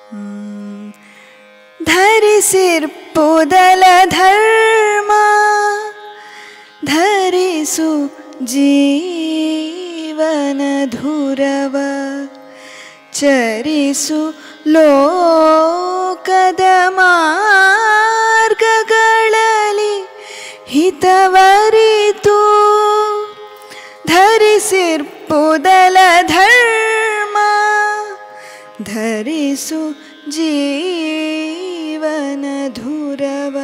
ಹ್ಮ್. ಧರಿಸಿರ್ಪುದಲ ಧರ್ಮ ಧರಿಸು ಜೀವನ ಧುರವ ಚರಿಸು ಲೋಕದ ಮಾರ್ಗಗಳಲ್ಲಿ ಹಿತವರಿತು ಧರಿಸಿರ್ಪುದಲ ಧರ್ಮ ಧರಿಸು ಜೀವನ ಧುರವ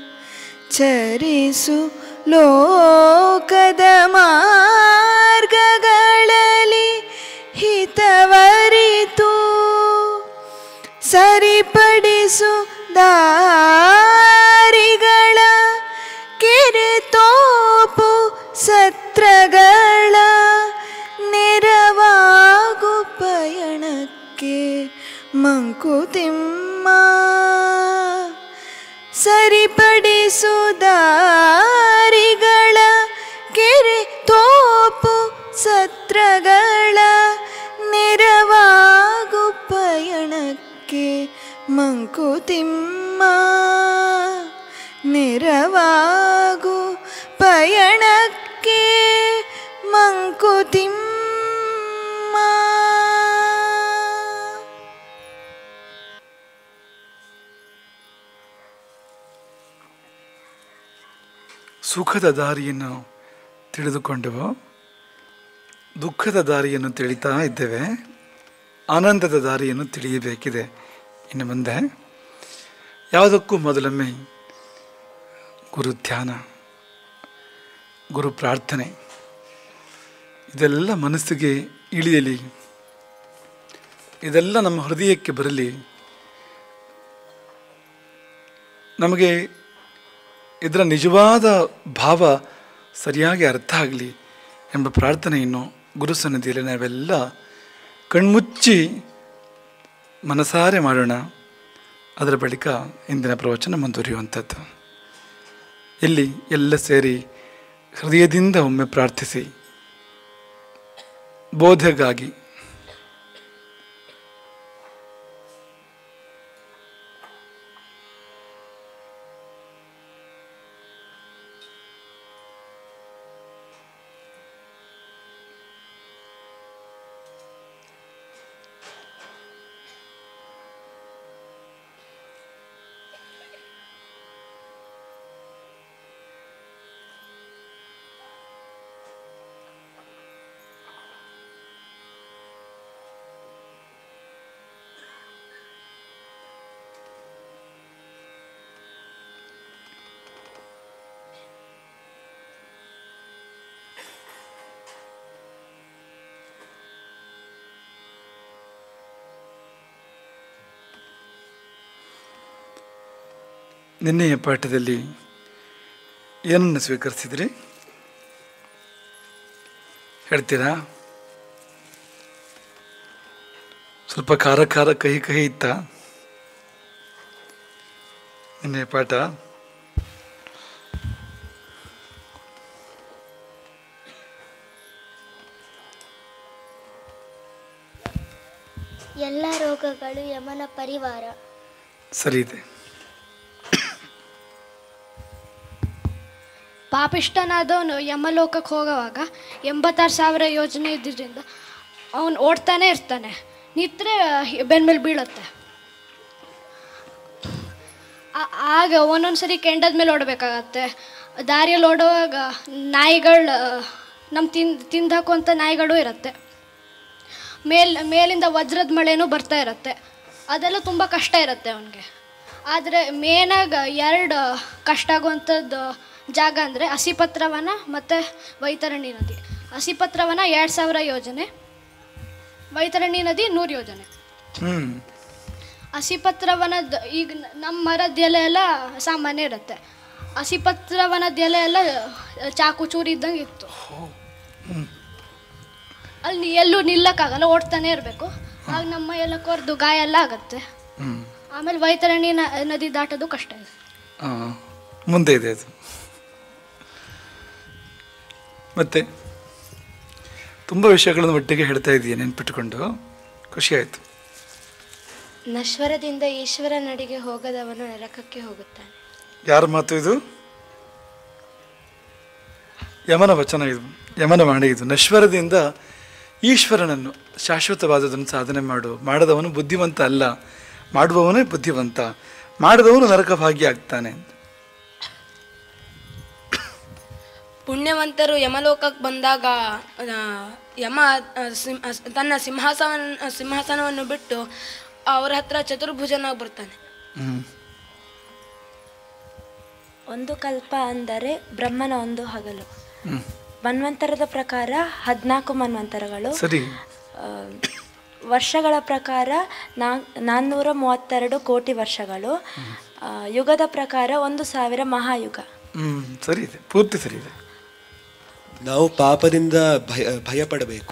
ಚರಿಸು ಲೋಕದ ಮಾರ್ಗಗಳಲ್ಲಿ ಹಿತವರಿತು ಸರಿಪಡಿಸು ದಾರಿಗಳ ಕೆರೆ ತೋಪು ಸತ್ರಗಳ ನೆರವಾಗು ಪಯಣಕ್ಕೆ ಮಂಕುತಿಮ್ಮ ಸರಿಪಡಿಸು ದಾರಿಗಳ ಕೆರೆ ತೋಪು ಸತ್ರಗಳ ನೆರವಾಗು ಪಯಣಕ್ಕೆ ಮಂಕುತಿಮ್ಮ ನೆರವಾಗು ಪಯಣಕ್ಕೆ ಮಂಕುತಿಮ್ಮ ಸುಖದ ದಾರಿಯನ್ನು ತಿಳಿದುಕೊಂಡೆವು ದುಃಖದ ದಾರಿಯನ್ನು ತಿಳಿತಾ ಇದ್ದೇವೆ ಆನಂದದ ದಾರಿಯನ್ನು ತಿಳಿಯಬೇಕಿದೆ ಇನ್ನು ಮುಂದೆ ಯಾವುದಕ್ಕೂ ಮೊದಲೊಮ್ಮೆ ಗುರು ಧ್ಯಾನ ಗುರು ಪ್ರಾರ್ಥನೆ ಇದೆಲ್ಲ ಮನಸ್ಸಿಗೆ ಇಳಿಯಲಿ ಇದೆಲ್ಲ ನಮ್ಮ ಹೃದಯಕ್ಕೆ ಬರಲಿ ನಮಗೆ ಇದರ ನಿಜವಾದ ಭಾವ ಸರಿಯಾಗಿ ಅರ್ಥ ಆಗಲಿ ಎಂಬ ಪ್ರಾರ್ಥನೆಯನ್ನು ಗುರು ಸನ್ನಿಧಿಯಲ್ಲಿ ನಾವೆಲ್ಲ ಕಣ್ಮುಚ್ಚಿ ಮನಸಾರೆ ಮಾಡೋಣ ಅದರ ಬಳಿಕ ಇಂದಿನ ಪ್ರವಚನ ಮುಂದುವರಿಯುವಂಥದ್ದು ಇಲ್ಲಿ ಎಲ್ಲ ಸೇರಿ ಹೃದಯದಿಂದ ಒಮ್ಮೆ ಪ್ರಾರ್ಥಿಸಿ ಬೋಧೆಗಾಗಿ ನಿನ್ನೆಯ ಪಾಠದಲ್ಲಿ ಏನನ್ನು ಸ್ವೀಕರಿಸಿದ್ರಿ ಹೇಳ್ತೀರಾ ಸ್ವಲ್ಪ ಖಾರ ಖಾರ ಕಹಿ ಕಹಿ ಇತ್ತ ನಿನ್ನೆಯ ಪಾಠ ಎಲ್ಲ ರೋಗಗಳು ಯಮನ ಪರಿವಾರ ಸರಿ ಇದೆ ಪಾಪಿಷ್ಟನಾದವನು ಯಮಲೋಕಕ್ಕೆ ಹೋಗುವಾಗ ಎಂಬತ್ತಾರು ಸಾವಿರ ಯೋಜನೆ ಇದ್ದಿದ್ದರಿಂದ ಅವನು ಓಡ್ತಾನೆ ಇರ್ತಾನೆ ನಿತ್ರೆ ಬೆನ್ಮೇಲೆ ಬೀಳುತ್ತೆ ಆ- ಆಗ ಒಂದೊಂದು ಸರಿ ಕೆಂಡದ ಮೇಲೆ ಓಡಬೇಕಾಗತ್ತೆ ದಾರಿಯಲ್ಲಿ ಓಡುವಾಗ ನಾಯಿಗಳು ನಮ್ಮ ತಿನ್ ತಿಂದು ಹಾಕುವಂಥ ನಾಯಿಗಳು ಇರುತ್ತೆ ಮೇಲ್ ಮೇಲಿಂದ ವಜ್ರದ ಮಳೆನೂ ಬರ್ತಾ ಇರುತ್ತೆ ಅದೆಲ್ಲ ತುಂಬ ಕಷ್ಟ ಇರುತ್ತೆ ಅವನಿಗೆ ಆದರೆ ಮೇನಾಗ ಎರಡು ಕಷ್ಟ ಆಗುವಂಥದ್ದು ಜಾಗ ಅಂದರೆ ಹಸಿಪತ್ರವನ ಮತ್ತು ವೈತರಣಿ ನದಿ ಹಸಿಪತ್ರವನ ಎರಡು ಸಾವಿರ ಯೋಜನೆ ವೈತರಣಿ ನದಿ ನೂರು ಯೋಜನೆ ಹ್ಮ್ ಹಸಿಪತ್ರವನದ ಈಗ ನ- ನಮ್ಮ ಮರದ ಎಲೆ ಎಲ್ಲ ಸಾಮಾನ್ಯ ಇರುತ್ತೆ ಹಸಿಪತ್ರವನದ ಎಲೆ ಎಲ್ಲ ಚಾಕು ಚೂರಿ ಇದ್ದಂಗೆ ಇತ್ತು ಅಲ್ಲಿ ನೀ ಎಲ್ಲೂ ನಿಲ್ಲಕ್ಕಾಗಲ್ಲ ಓಡ್ತಾನೆ ಇರಬೇಕು ಆಗ ನಮ್ಮ ಎಲ್ಲ ಕೊರ್ದು ಗಾಯ ಎಲ್ಲ ಆಗತ್ತೆ ಹ್ಮ್ ಆಮೇಲೆ ವೈತರಣಿ ನ- ನದಿ ದಾಟೋದು ಕಷ್ಟ ಇದೆ ಆ, ಮುಂದೆ ಇದೆ ಅದು ಮತ್ತೆ ತುಂಬ ವಿಷಯಗಳನ್ನು ಒಟ್ಟಿಗೆ ಹೇಳ್ತಾ ಇದೀಯ ನೆನ್ಪಿಟ್ಟುಕೊಂಡು ಖುಷಿ ಆಯಿತು ನಶ್ವರದಿಂದ ಈಶ್ವರನಡಿಗೆ ಹೋಗದವನು ನರಕಕ್ಕೆ ಹೋಗುತ್ತಾನೆ ಯಾರ ಮಾತು ಇದು ಯಮನ ವಚನ ಇದು ಯಮನ ವಾಣಿ ಇದು ನಶ್ವರದಿಂದ ಈಶ್ವರನನ್ನು ಶಾಶ್ವತವಾದದನ್ನು ಸಾಧನೆ ಮಾಡು ಮಾಡದವನು ಬುದ್ಧಿವಂತ ಅಲ್ಲ ಮಾಡುವವನೇ ಬುದ್ಧಿವಂತ ಮಾಡದವನು ನರಕ ಭಾಗ್ಯ ಆಗ್ತಾನೆ ಪುಣ್ಯವಂತರು ಯಮಲೋಕಕ್ಕೆ ಬಂದಾಗ ಆ, ಯಮ ಆ, ಸಿಂ- ಆ, ತನ್ನ ಸಿಂಹಾಸನ ಸಿಂಹಾಸನವನ್ನು ಬಿಟ್ಟು ಅವರ ಹತ್ರ ಚತುರ್ಭುಜನಾಗಿ ಬರ್ತಾನೆ ಹ್ಮ್ ಒಂದು ಕಲ್ಪ ಅಂದರೆ ಬ್ರಹ್ಮನ ಒಂದು ಹಗಲು ಹ್ಮ್. ಮನ್ವಂತರದ ಪ್ರಕಾರ ಹದಿನಾಲ್ಕು ಮನ್ವಂತರಗಳು ಸರಿ ಆ, ವರ್ಷಗಳ ಪ್ರಕಾರ ನಾ ನಾನ್ನೂರ ಮೂವತ್ತೆರಡು ಕೋಟಿ ವರ್ಷಗಳು ಆ, ಯುಗದ ಪ್ರಕಾರ ಒಂದು ಸಾವಿರ ಮಹಾಯುಗ ಹ್ಮ್ ಸರಿ ಇದೆ ಪೂರ್ತಿ ಸರಿ ಇದೆ ನಾವು ಪಾಪದಿಂದ ಭಯ ಭಯ ಪಡಬೇಕು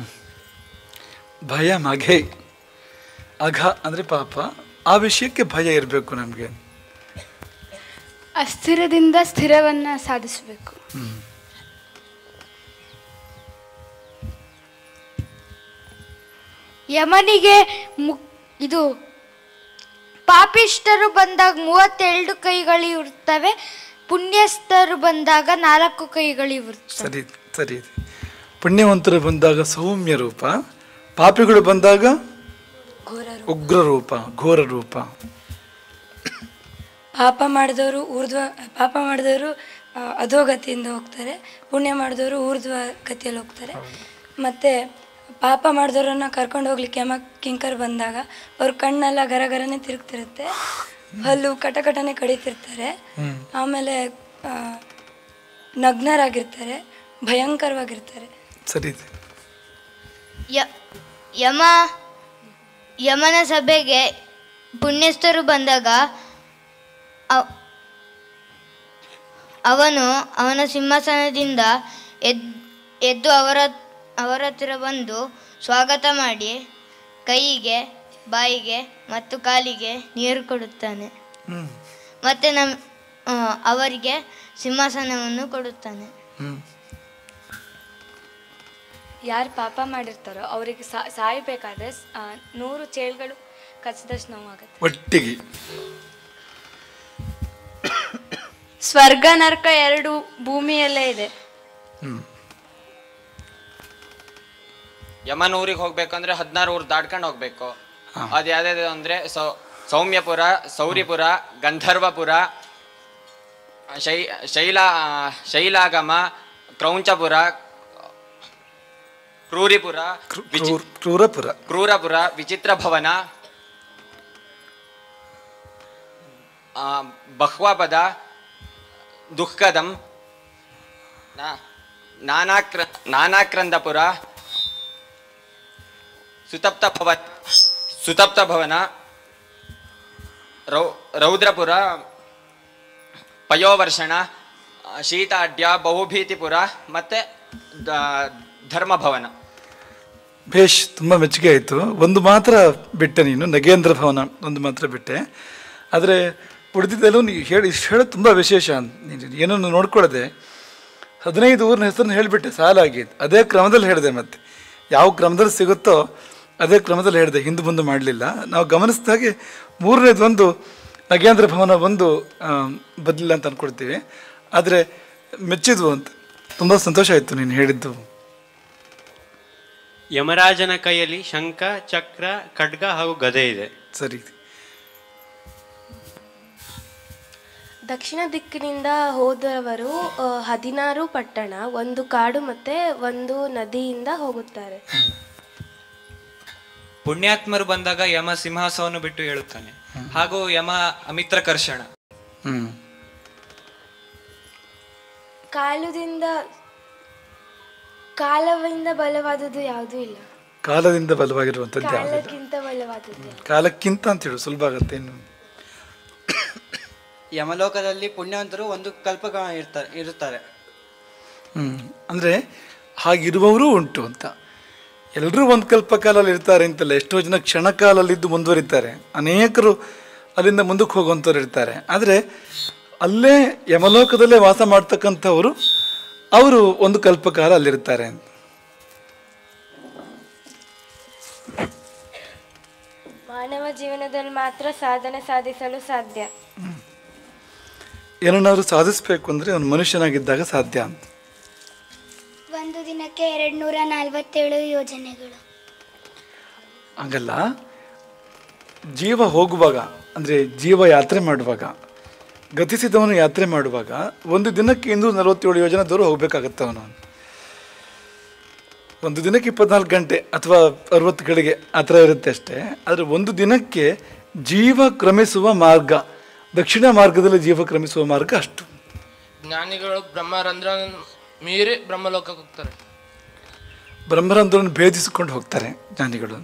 ಭಯ ಮಗೆ ಅಘ ಅಂದರೆ ಪಾಪ ಆ ವಿಷಯಕ್ಕೆ ಭಯ ಇರಬೇಕು ನಮಗೆ ಅಸ್ಥಿರದಿಂದ ಸ್ಥಿರವನ್ನ ಸಾಧಿಸಬೇಕು ಯಮನಿಗೆ ಮುಕ್ ಇದು ಪಾಪಿಷ್ಠರು ಬಂದಾಗ ಮೂವತ್ತೆರಡು ಕೈಗಳಿರುತ್ತವೆ ಪುಣ್ಯಸ್ಥರು ಬಂದಾಗ ನಾಲ್ಕು ಕೈಗಳಿರುತ್ತವೆ ಸರಿ ಇದೆ, ಸರಿ ಇದೆ ಪುಣ್ಯವಂತರು ಬಂದಾಗ ಸೌಮ್ಯ ರೂಪ ಪಾಪಿಗಳು ಬಂದಾಗ ಉಗ್ರ ರೂಪ ಘೋರ ರೂಪ ಪಾಪ ಮಾಡಿದವರು ಊರ್ಧ್ವ ಪಾಪ ಮಾಡಿದವರು ಆ, ಅಧೋಗತಿಯಿಂದ ಹೋಗ್ತಾರೆ ಪುಣ್ಯ ಮಾಡಿದವರು ಊರ್ಧ್ವ ಗತಿಯಲ್ಲಿ ಹೋಗ್ತಾರೆ ಮತ್ತು ಪಾಪ ಮಾಡಿದವರನ್ನ ಕರ್ಕೊಂಡು ಹೋಗ್ಲಿಕ್ಕೆ ಯಮ ಕಿಂಕರ್ ಬಂದಾಗ ಅವ್ರ ಕಣ್ಣೆಲ್ಲ ಗರಗರನೆ ತಿರುಗ್ತಿರುತ್ತೆ ಹಲ್ಲು ಕಟಕಟನೆ ಕಡಿತಿರ್ತಾರೆ ಆಮೇಲೆ ಆ, ನಗ್ನರಾಗಿರ್ತಾರೆ ಭಯಂಕರವಾಗಿರ್ತಾರೆ ಸರಿ ಇದೆ ಯ- ಯಮ ಯಮನ ಸಭೆಗೆ ಪುಣ್ಯಸ್ಥರು ಬಂದಾಗ ಅವ್- ಅವನು ಅವನ ಸಿಂಹಾಸನದಿಂದ ಎದ್ ಎದ್ದು ಅವರ ಅವರ ಹತ್ತಿರ ಬಂದು ಸ್ವಾಗತ ಮಾಡಿ ಕೈಗೆ ಬಾಯಿಗೆ ಮತ್ತು ಕಾಲಿಗೆ ನೀರು ಕೊಡುತ್ತಾನೆ ಹ್ಮ್ ಮತ್ತು ನಮ್ ಆ, ಅವರಿಗೆ ಸಿಂಹಾಸನವನ್ನು ಕೊಡುತ್ತಾನೆ ಹ್ಮ್ ಯಾರು ಪಾಪ ಮಾಡಿರ್ತಾರೋ ಅವರಿಗೆ ಸಾಯಬೇಕಾದ್ರೆ ಆ, ನೂರು ಚೇಳುಗಳು ಕಚ್ಚಿದಷ್ಟು ನೋವಾಗುತ್ತೆ ಒಟ್ಟಿಗೆ ಸ್ವರ್ಗ ನರಕ ಎರಡು ಭೂಮಿಯಲ್ಲೇ ಇದೆ ಹ್ಮ್ ಯಮನೂರಿಗೆ ಹೋಗ್ಬೇಕಂದ್ರೆ ಹದಿನಾರು ಊರು ದಾಟ್ಕೊಂಡು ಹೋಗ್ಬೇಕು ಅದು ಯಾವ್ಯಾವ್ದು ಅಂದ್ರೆ ಸೌ ಸೌಮ್ಯಪುರ ಸೌರಿಪುರ ಗಂಧರ್ವಪುರ ಶೈ ಶೈಲ ಶೈಲಾಗಮ ಕ್ರೌಂಚಪುರ ಕ್ರೂರಿಪುರ ವಿಚಿ ಕ್ರೂರ್- ಕ್ರೂರಪುರ ಕ್ರೂರಪುರ ವಿಚಿತ್ರ ಭವನ ಆ, ಬಹ್ವಪದ ದುಃಖದಂ ನಾ- ನಾನಾಕ್ರ ನಾನಾಕ್ರಂದಪುರ ಸುತಪ್ತ ಭವನ ಸುತಪ್ತ ಭವನ ರೌ ರೌದ್ರಪುರ ಪಯೋವರ್ಷಣ ಆ, ಶೀತಾಡ್ಯ ಬಹುಭೀತಿಪುರ ಮತ್ತೆ ದ- ಧರ್ಮಭವನ ಭೇಷ್ ತುಂಬ ಮೆಚ್ಚುಗೆ ಆಯಿತು ಒಂದು ಮಾತ್ರ ಬಿಟ್ಟೆ ನೀನು ನಗೇಂದ್ರ ಭವನ ಒಂದು ಮಾತ್ರ ಬಿಟ್ಟೆ ಆದರೆ ಉಳಿದಿದ್ದೆಲ್ಲೂ ನೀ ಹೇಳಿ ಇಷ್ಟು ಹೇಳೋದು ತುಂಬ ವಿಶೇಷ ನೀನು ಏನನ್ನು ನೋಡ್ಕೊಳ್ಳದೆ ಹದಿನೈದು ಊರಿನ ಹೆಸರನ್ನು ಹೇಳಿಬಿಟ್ಟೆ ಸಾಲಾಗಿದ್ದು ಅದೇ ಕ್ರಮದಲ್ಲಿ ಹೇಳಿದೆ ಮತ್ತೆ ಯಾವ ಕ್ರಮದಲ್ಲಿ ಸಿಗುತ್ತೋ ಅದೇ ಕ್ರಮದಲ್ಲಿ ಹೇಳಿದೆ ಹಿಂದೆ ಮುಂದೆ ಮಾಡಲಿಲ್ಲ ನಾವು ಗಮನಿಸಿದ ಹಾಗೆ ಮೂರನೇದು ಒಂದು ನಗೇಂದ್ರ ಭವನ ಒಂದು ಬದಲಿಲ್ಲ ಅಂತ ಅಂದ್ಕೊಳ್ತೀವಿ ಆದರೆ ಮೆಚ್ಚಿದ್ವು ಅಂತ ತುಂಬ ಸಂತೋಷ ಆಯಿತು ನೀನು ಹೇಳಿದ್ದು ಯಮರಾಜನ ಕೈಯಲ್ಲಿ ಶಂಖ ಚಕ್ರ ಖಡ್ಗ ಹಾಗೂ ಗದೆ ಇದೆ ಸರಿ ದಕ್ಷಿಣ ದಿಕ್ಕಿನಿಂದ ಹೋದವರು ಆ, ಹದಿನಾರು ಪಟ್ಟಣ ಒಂದು ಕಾಡು ಮತ್ತೆ ಒಂದು ನದಿಯಿಂದ ಹೋಗುತ್ತಾರೆ ಪುಣ್ಯಾತ್ಮರು ಬಂದಾಗ ಯಮ ಸಿಂಹಾಸವನ್ನು ಬಿಟ್ಟು ಹೇಳುತ್ತಾನೆ ಹಾಗೂ ಯಮ ಅಮಿತ್ರ ಕರ್ಷಣ ಹ್ಮ್ ಕಾಲದಿಂದ ಕಾಲವಿಂದ ಬಲವಾದದ್ದು ಯಾವುದೂ ಇಲ್ಲ ಕಾಲದಿಂದ ಬಲವಾಗಿರುವಂಥದ್ದು ಯಾವುದಿಲ್ಲ ಕಾಲಕ್ಕಿಂತ ಬಲವಾದದ್ದು ಯಾವುದು? ಕಾಲಕ್ಕಿಂತ ಅಂತ ಹೇಳು ಸುಲಭ ಆಗುತ್ತೆ ಇನ್ನು ಯಮಲೋಕದಲ್ಲಿ ಪುಣ್ಯವಂತರು ಒಂದು ಕಲ್ಪಕ ಇರ್ತಾರೆ ಇರುತ್ತಾರೆ ಹ್ಮ್ ಅಂದರೆ ಹಾಗಿರುವವರೂ ಉಂಟು ಅಂತ ಎಲ್ಲರೂ ಒಂದು ಕಲ್ಪಕಾಲಲ್ಲಿ ಇರ್ತಾರೆ ಅಂತಲ್ಲ ಎಷ್ಟೋ ಜನ ಕ್ಷಣಕಾಲಲ್ಲಿದ್ದು ಮುಂದುವರಿತಾರೆ ಅನೇಕರು ಅಲ್ಲಿಂದ ಮುಂದಕ್ಕೆ ಹೋಗುವಂಥವ್ರು ಇರ್ತಾರೆ ಆದರೆ ಅಲ್ಲೇ ಯಮಲೋಕದಲ್ಲೇ ವಾಸ ಮಾಡ್ತಕ್ಕಂಥವರು ಅವರು ಒಂದು ಕಲ್ಪಕಾಲ ಅಲ್ಲಿರ್ತಾರೆ ಅಂತ ಮಾನವ ಜೀವನದಲ್ಲಿ ಮಾತ್ರ ಸಾಧನೆ ಸಾಧಿಸಲು ಸಾಧ್ಯ ಏನನ್ನಾದ್ರೂ ಸಾಧಿಸ್ಬೇಕು ಅಂದರೆ ಅವನು ಮನುಷ್ಯನಾಗಿದ್ದಾಗ ಸಾಧ್ಯ ಅಂತ ಒಂದು ದಿನಕ್ಕೆ ಎರಡು ನೂರ ನಲವತ್ತೇಳು ಯೋಜನೆಗಳು ಹಂಗಲ್ಲ ಜೀವ ಹೋಗುವಾಗ ಅಂದರೆ ಜೀವ ಯಾತ್ರೆ ಮಾಡುವಾಗ ಗತಿಸಿದವನು ಯಾತ್ರೆ ಮಾಡುವಾಗ ಒಂದು ದಿನಕ್ಕೆ ಇನ್ನೂರ ನಲವತ್ತೇಳು ಯೋಜನೆ ದೂರ ಹೋಗ್ಬೇಕಾಗತ್ತೆ ಅವನು ಒಂದು ದಿನಕ್ಕೆ ಇಪ್ಪತ್ನಾಲ್ಕು ಗಂಟೆ ಅಥವಾ ಅರವತ್ತು ಗಳಿಗೆ ಆ ಥರ ಇರುತ್ತೆ ಅಷ್ಟೇ ಆದರೆ ಒಂದು ದಿನಕ್ಕೆ ಜೀವ ಕ್ರಮಿಸುವ ಮಾರ್ಗ ದಕ್ಷಿಣ ಮಾರ್ಗದಲ್ಲಿ ಜೀವ ಕ್ರಮಿಸುವ ಮಾರ್ಗ ಅಷ್ಟು ಜ್ಞಾನಿಗಳು ಬ್ರಹ್ಮರಂಧ್ರ ಮೀರಿ ಬ್ರಹ್ಮಲೋಕಕ್ಕೆ ಹೋಗ್ತಾರೆ ಬ್ರಹ್ಮರಂಧ್ರವನ್ನು ಭೇದಿಸಿಕೊಂಡು ಹೋಗ್ತಾರೆ ಜ್ಞಾನಿಗಳು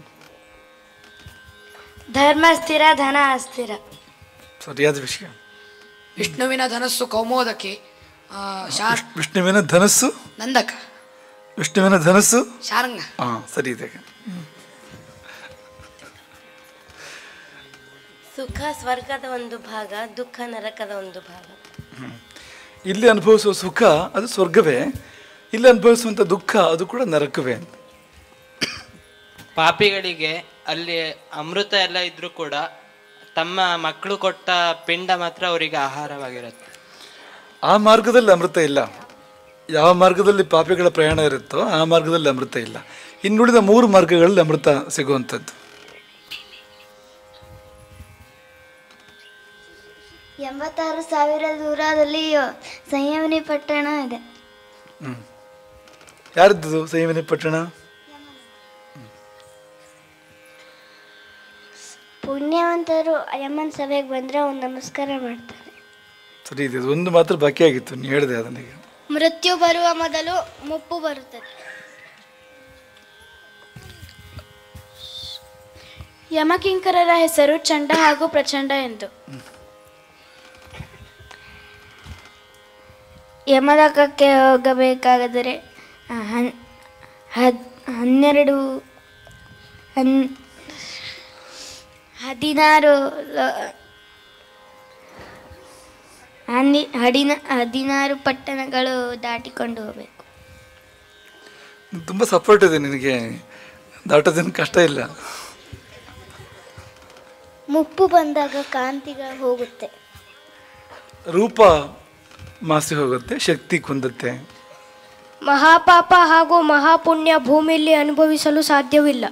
ಧರ್ಮ ಸ್ಥಿರ ಧನ ಅಸ್ಥಿರ ಸರಿಯಾದ ವಿಷಯ ವಿಷ್ಣುವಿನ ಧನಸ್ಸು ಕೌಮೋದಕಿ ಆ, ಶಾರ್ ವಿಷ್ಣುವಿನ ಧನಸ್ಸು ನಂದಕ ವಿಷ್ಣುವಿನ ಧನಸ್ಸು ಶಾರಂಗ ಹಾಂ ಸರಿ ಇದೆ ಸುಖ ಸ್ವರ್ಗದ ಒಂದು ಭಾಗ ದುಃಖ ನರಕದ ಒಂದು ಭಾಗ ಇಲ್ಲಿ ಅನುಭವಿಸುವ ಸುಖ ಅದು ಸ್ವರ್ಗವೇ ಇಲ್ಲಿ ಅನುಭವಿಸುವಂಥ ದುಃಖ ಅದು ಕೂಡ ನರಕವೇ ಅಂತ ಪಾಪಿಗಳಿಗೆ ಅಲ್ಲಿ ಅಮೃತ ಎಲ್ಲ ಇದ್ರೂ ಕೂಡ ತಮ್ಮ ಮಕ್ಕಳು ಕೊಟ್ಟ ಪಿಂಡ ಮಾತ್ರ ಅವರಿಗೆ ಆಹಾರವಾಗಿರುತ್ತೆ ಆ ಮಾರ್ಗದಲ್ಲಿ ಅಮೃತ ಇಲ್ಲ ಯಾವ ಮಾರ್ಗದಲ್ಲಿ ಪಾಪಿಗಳ ಪ್ರಯಾಣ ಇರುತ್ತೋ ಆ ಮಾರ್ಗದಲ್ಲಿ ಅಮೃತ ಇಲ್ಲ ಇನ್ನುಳಿದ ಮೂರು ಮಾರ್ಗಗಳಲ್ಲಿ ಅಮೃತ ಸಿಗುವಂಥದ್ದು ಎಂಬತ್ತಾರು ಸಾವಿರ ದೂರದಲ್ಲಿ ಸಂಯಮನಿ ಪಟ್ಟಣ ಇದೆ ಯಾರದ್ದು ಸಂಯಮನಿ ಪಟ್ಟಣ ಪುಣ್ಯವಂತರು ಯಮನ್ ಸಭೆಗೆ ಬಂದ್ರೆ ಅವ್ನು ನಮಸ್ಕಾರ ಮಾಡ್ತಾರೆ ಸರಿ ಇದೆ ಒಂದು ಮಾತ್ರ ಬಾಕಿ ಆಗಿತ್ತು ನೀವು ಹೇಳಿದೆ ಅದನ್ನೀಗ ಮೃತ್ಯು ಬರುವ ಮೊದಲು ಮುಪ್ಪು ಬರುತ್ತದೆ ಯಮಕಿಂಕರರ ಹೆಸರು ಚಂಡ ಹಾಗೂ ಪ್ರಚಂಡ ಎಂದು ಯಮಲೋಕಕ್ಕೆ ಹೋಗಬೇಕಾದರೆ ಆ, ಹನ್- ಹದ್- ಹನ್ನೆರಡು ಹನ್ ಹದಿನಾರು ಲ- ಹನ್ನಿ ಹಡಿನ ಹದಿನಾರು ಪಟ್ಟಣಗಳು ದಾಟಿಕೊಂಡು ಹೋಗಬೇಕು ತುಂಬ ಸಪೋರ್ಟ್ ಇದೆ ನಿನಗೆ ದಾಟೋದೇನು ಕಷ್ಟ ಇಲ್ಲ ಮುಪ್ಪು ಬಂದಾಗ ಕಾಂತಿಗಳು ಹೋಗುತ್ತೆ ರೂಪ ಮಾಸಿ ಹೋಗುತ್ತೆ ಶಕ್ತಿ ಕುಂದುತ್ತೆ ಮಹಾಪಾಪ ಹಾಗೂ ಮಹಾಪುಣ್ಯ ಭೂಮಿಯಲ್ಲಿ ಅನುಭವಿಸಲು ಸಾಧ್ಯವಿಲ್ಲ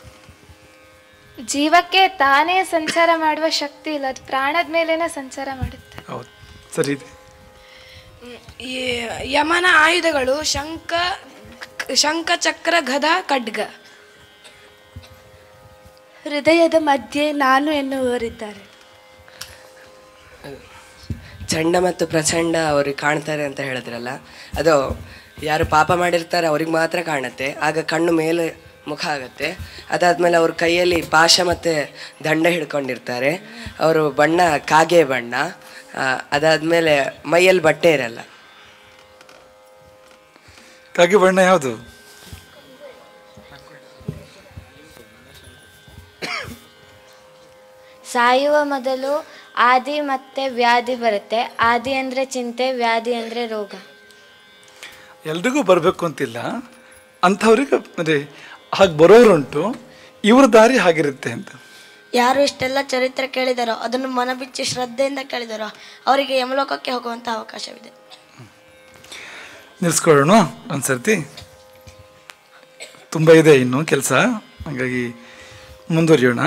ಜೀವಕ್ಕೆ ತಾನೇ ಸಂಚಾರ ಮಾಡುವ ಶಕ್ತಿ ಇಲ್ಲ ಅದು ಪ್ರಾಣದ ಮೇಲೇನೆ ಸಂಚಾರ ಮಾಡುತ್ತೆ ಹೌದು ಸರಿ ಇದೆ ಈ ಯಮನ ಆಯುಧಗಳು ಶಂಖ ಶಂಖ ಚಕ್ರ ಗದ ಖಡ್ಗ ಹೃದಯದ ಮಧ್ಯೆ ನಾನು ಎನ್ನುವವರಿದ್ದಾರೆ ಚಂಡ ಮತ್ತು ಪ್ರಚಂಡ ಅವ್ರಿಗೆ ಕಾಣ್ತಾರೆ ಅಂತ ಹೇಳಿದ್ರಲ್ಲ ಅದು ಯಾರು ಪಾಪ ಮಾಡಿರ್ತಾರೆ ಅವ್ರಿಗೆ ಮಾತ್ರ ಕಾಣುತ್ತೆ ಆಗ ಕಣ್ಣು ಮೇಲೆ ಮುಖ ಆಗುತ್ತೆ ಅದಾದ್ಮೇಲೆ ಅವ್ರ ಕೈಯಲ್ಲಿ ಪಾಶ ಮತ್ತು ದಂಡ ಹಿಡ್ಕೊಂಡಿರ್ತಾರೆ ಅವರು ಬಣ್ಣ ಕಾಗೆ ಬಣ್ಣ ಆ, ಅದಾದ್ಮೇಲೆ ಮೈಯಲ್ಲಿ ಬಟ್ಟೆ ಇರಲ್ಲ ಕಾಗೆ ಬಣ್ಣ ಯಾವುದು ಸಾಯುವ ಮೊದಲು ಆದಿ ಮತ್ತೆ ವ್ಯಾಧಿ ಬರುತ್ತೆ ಆದಿ ಅಂದರೆ ಚಿಂತೆ ವ್ಯಾಧಿ ಅಂದರೆ ರೋಗ ಎಲ್ರಿಗೂ ಬರಬೇಕು ಅಂತಿಲ್ಲ ಅಂಥವ್ರಿಗೆ ಅಂದರೆ ಹಾಗೆ ಬರೋರುಂಟು ಇವ್ರ ದಾರಿ ಹಾಗಿರುತ್ತೆ ಅಂತ ಯಾರು ಇಷ್ಟೆಲ್ಲ ಚರಿತ್ರೆ ಕೇಳಿದಾರೋ ಅದನ್ನು ಮನಬಿಚ್ಚಿ ಶ್ರದ್ಧೆಯಿಂದ ಕೇಳಿದಾರೋ ಅವರಿಗೆ ಯಮಲೋಕಕ್ಕೆ ಹೋಗುವಂಥ ಅವಕಾಶವಿದೆ ನಿಲ್ಸ್ಕೊಳ್ಳೋಣ ಒಂದು ಸರ್ತಿ ತುಂಬ ಇದೆ ಇನ್ನು ಕೆಲಸ ಹಾಗಾಗಿ ಮುಂದುವರಿಯೋಣ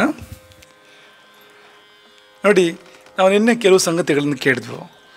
ನೋಡಿ ನಾವು ನಿನ್ನೆ ಕೆಲವು ಸಂಗತಿಗಳನ್ನು ಕೇಳಿದ್ವು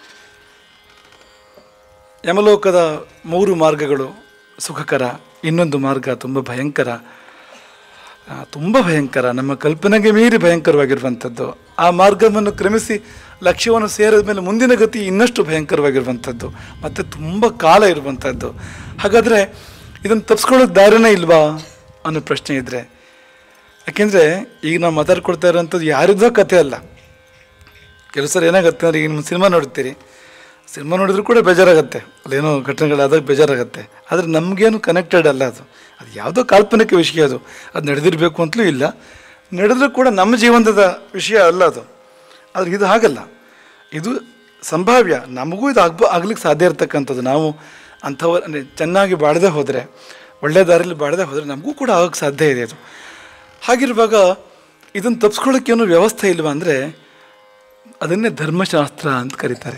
ಯಮಲೋಕದ ಮೂರು ಮಾರ್ಗಗಳು ಸುಖಕರ ಇನ್ನೊಂದು ಮಾರ್ಗ ತುಂಬ ಭಯಂಕರ ಆ, ತುಂಬ ಭಯಂಕರ ನಮ್ಮ ಕಲ್ಪನೆಗೆ ಮೀರಿ ಭಯಂಕರವಾಗಿರುವಂಥದ್ದು ಆ ಮಾರ್ಗವನ್ನು ಕ್ರಮಿಸಿ ಲಕ್ಷ್ಯವನ್ನು ಸೇರಿದ ಮೇಲೆ ಮುಂದಿನ ಗತಿ ಇನ್ನಷ್ಟು ಭಯಂಕರವಾಗಿರುವಂಥದ್ದು ಮತ್ತು ತುಂಬ ಕಾಲ ಇರುವಂಥದ್ದು ಹಾಗಾದರೆ ಇದನ್ನು ತಪ್ಪಿಸ್ಕೊಳ್ಳೋಕೆ ದಾರಿನೇ ಇಲ್ವಾ ಅನ್ನೋ ಪ್ರಶ್ನೆ ಇದ್ದರೆ ಯಾಕೆಂದರೆ ಈಗ ನಾವು ಮಾತಾಡ್ಕೊಳ್ತಾ ಇರೋವಂಥದ್ದು ಯಾರಿದ್ದೋ ಕಥೆ ಅಲ್ಲ ಕೆಲವು ಸಲ ಏನಾಗುತ್ತೆ ಅಂದರೆ ಈಗ ನಿಮ್ಮ ಸಿನಿಮಾ ನೋಡ್ತೀರಿ ಸಿನಿಮಾ ನೋಡಿದ್ರು ಕೂಡ ಬೇಜಾರಾಗುತ್ತೆ ಅಲ್ಲೇನೋ ಘಟನೆಗಳಾದಾಗ ಬೇಜಾರಾಗುತ್ತೆ ಆದರೆ ನಮಗೇನು ಕನೆಕ್ಟೆಡ್ ಅಲ್ಲ ಅದು ಅದು ಯಾವುದೋ ಕಾಲ್ಪನಿಕ ವಿಷಯ ಅದು ಅದು ನಡೆದಿರಬೇಕು ಅಂತಲೂ ಇಲ್ಲ ನಡೆದರೂ ಕೂಡ ನಮ್ಮ ಜೀವನದ ವಿಷಯ ಅಲ್ಲ ಅದು ಆದರೆ ಇದು ಹಾಗಲ್ಲ ಇದು ಸಂಭಾವ್ಯ ನಮಗೂ ಇದು ಆಗ್ಬ ಆಗ್ಲಿಕ್ಕೆ ಸಾಧ್ಯ ಇರ್ತಕ್ಕಂಥದ್ದು ನಾವು ಅಂಥವ ಅಂದರೆ ಚೆನ್ನಾಗಿ ಬಾಳದೆ ಹೋದರೆ ಒಳ್ಳೆಯ ದಾರಿಯಲ್ಲಿ ಬಾಳದೆ ಹೋದರೆ ನಮಗೂ ಕೂಡ ಆಗೋಕ್ಕೆ ಸಾಧ್ಯ ಇದೆ ಅದು ಹಾಗಿರುವಾಗ ಇದನ್ನು ತಪ್ಪಿಸ್ಕೊಳ್ಳೋಕೆ ಏನೋ ವ್ಯವಸ್ಥೆ ಇಲ್ವಾ ಅಂದರೆ ಅದನ್ನೇ ಧರ್ಮಶಾಸ್ತ್ರ ಅಂತ ಕರೀತಾರೆ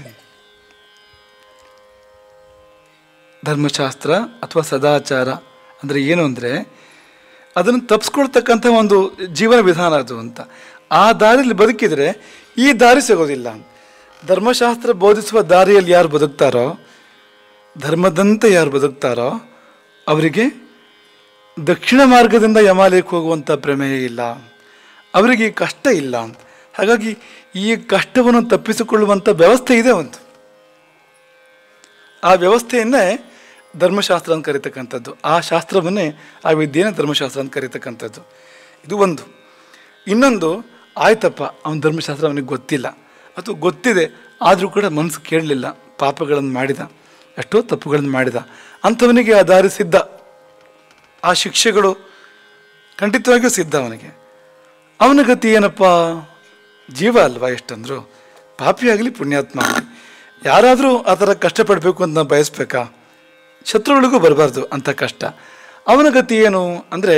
ಧರ್ಮಶಾಸ್ತ್ರ ಅಥವಾ ಸದಾಚಾರ ಅಂದರೆ ಏನು ಅಂದರೆ ಅದನ್ನು ತಪ್ಪಿಸ್ಕೊಳ್ತಕ್ಕಂಥ ಒಂದು ಜೀವನ ವಿಧಾನ ಅದು ಅಂತ ಆ ದಾರಿಯಲ್ಲಿ ಬದುಕಿದರೆ ಈ ದಾರಿ ಸಿಗೋದಿಲ್ಲ ಧರ್ಮಶಾಸ್ತ್ರ ಬೋಧಿಸುವ ದಾರಿಯಲ್ಲಿ ಯಾರು ಬದುಕ್ತಾರೋ ಧರ್ಮದಂತೆ ಯಾರು ಬದುಕ್ತಾರೋ ಅವರಿಗೆ ದಕ್ಷಿಣ ಮಾರ್ಗದಿಂದ ಯಮಾಲಯಕ್ಕೆ ಹೋಗುವಂಥ ಪ್ರಮೇಯ ಇಲ್ಲ ಅವರಿಗೆ ಈ ಕಷ್ಟ ಇಲ್ಲ ಹಾಗಾಗಿ ಈ ಕಷ್ಟವನ್ನು ತಪ್ಪಿಸಿಕೊಳ್ಳುವಂಥ ವ್ಯವಸ್ಥೆ ಇದೆ ಒಂದು ಆ ವ್ಯವಸ್ಥೆಯನ್ನೇ ಧರ್ಮಶಾಸ್ತ್ರ ಅಂತ ಕರೀತಕ್ಕಂಥದ್ದು ಆ ಶಾಸ್ತ್ರವನ್ನೇ ಆ ವಿದ್ಯೆನೇ ಧರ್ಮಶಾಸ್ತ್ರ ಅಂತ ಕರೀತಕ್ಕಂಥದ್ದು ಇದು ಒಂದು ಇನ್ನೊಂದು ಆಯ್ತಪ್ಪ ಅವನ ಧರ್ಮಶಾಸ್ತ್ರ ಅವನಿಗೆ ಗೊತ್ತಿಲ್ಲ ಅಥವಾ ಗೊತ್ತಿದೆ ಆದರೂ ಕೂಡ ಮನಸ್ಸು ಕೇಳಲಿಲ್ಲ ಪಾಪಗಳನ್ನು ಮಾಡಿದ ಎಷ್ಟೋ ತಪ್ಪುಗಳನ್ನು ಮಾಡಿದ ಅಂಥವನಿಗೆ ಆ ದಾರಿ ಸಿದ್ಧ ಆ ಶಿಕ್ಷೆಗಳು ಖಂಡಿತವಾಗಿಯೂ ಸಿದ್ಧ ಅವನಿಗೆ ಅವನ ಗತಿ ಏನಪ್ಪ ಜೀವ ಅಲ್ವಾ ಎಷ್ಟಂದ್ರು ಪಾಪಿ ಆಗಲಿ ಪುಣ್ಯಾತ್ಮ ಆಗಲಿ ಯಾರಾದರೂ ಆ ಥರ ಕಷ್ಟಪಡಬೇಕು ಅಂತ ನಾವು ಬಯಸ್ಬೇಕಾ ಶತ್ರುಗಳಿಗೂ ಬರಬಾರ್ದು ಅಂಥ ಕಷ್ಟ ಅವನ ಗತಿ ಏನು ಅಂದರೆ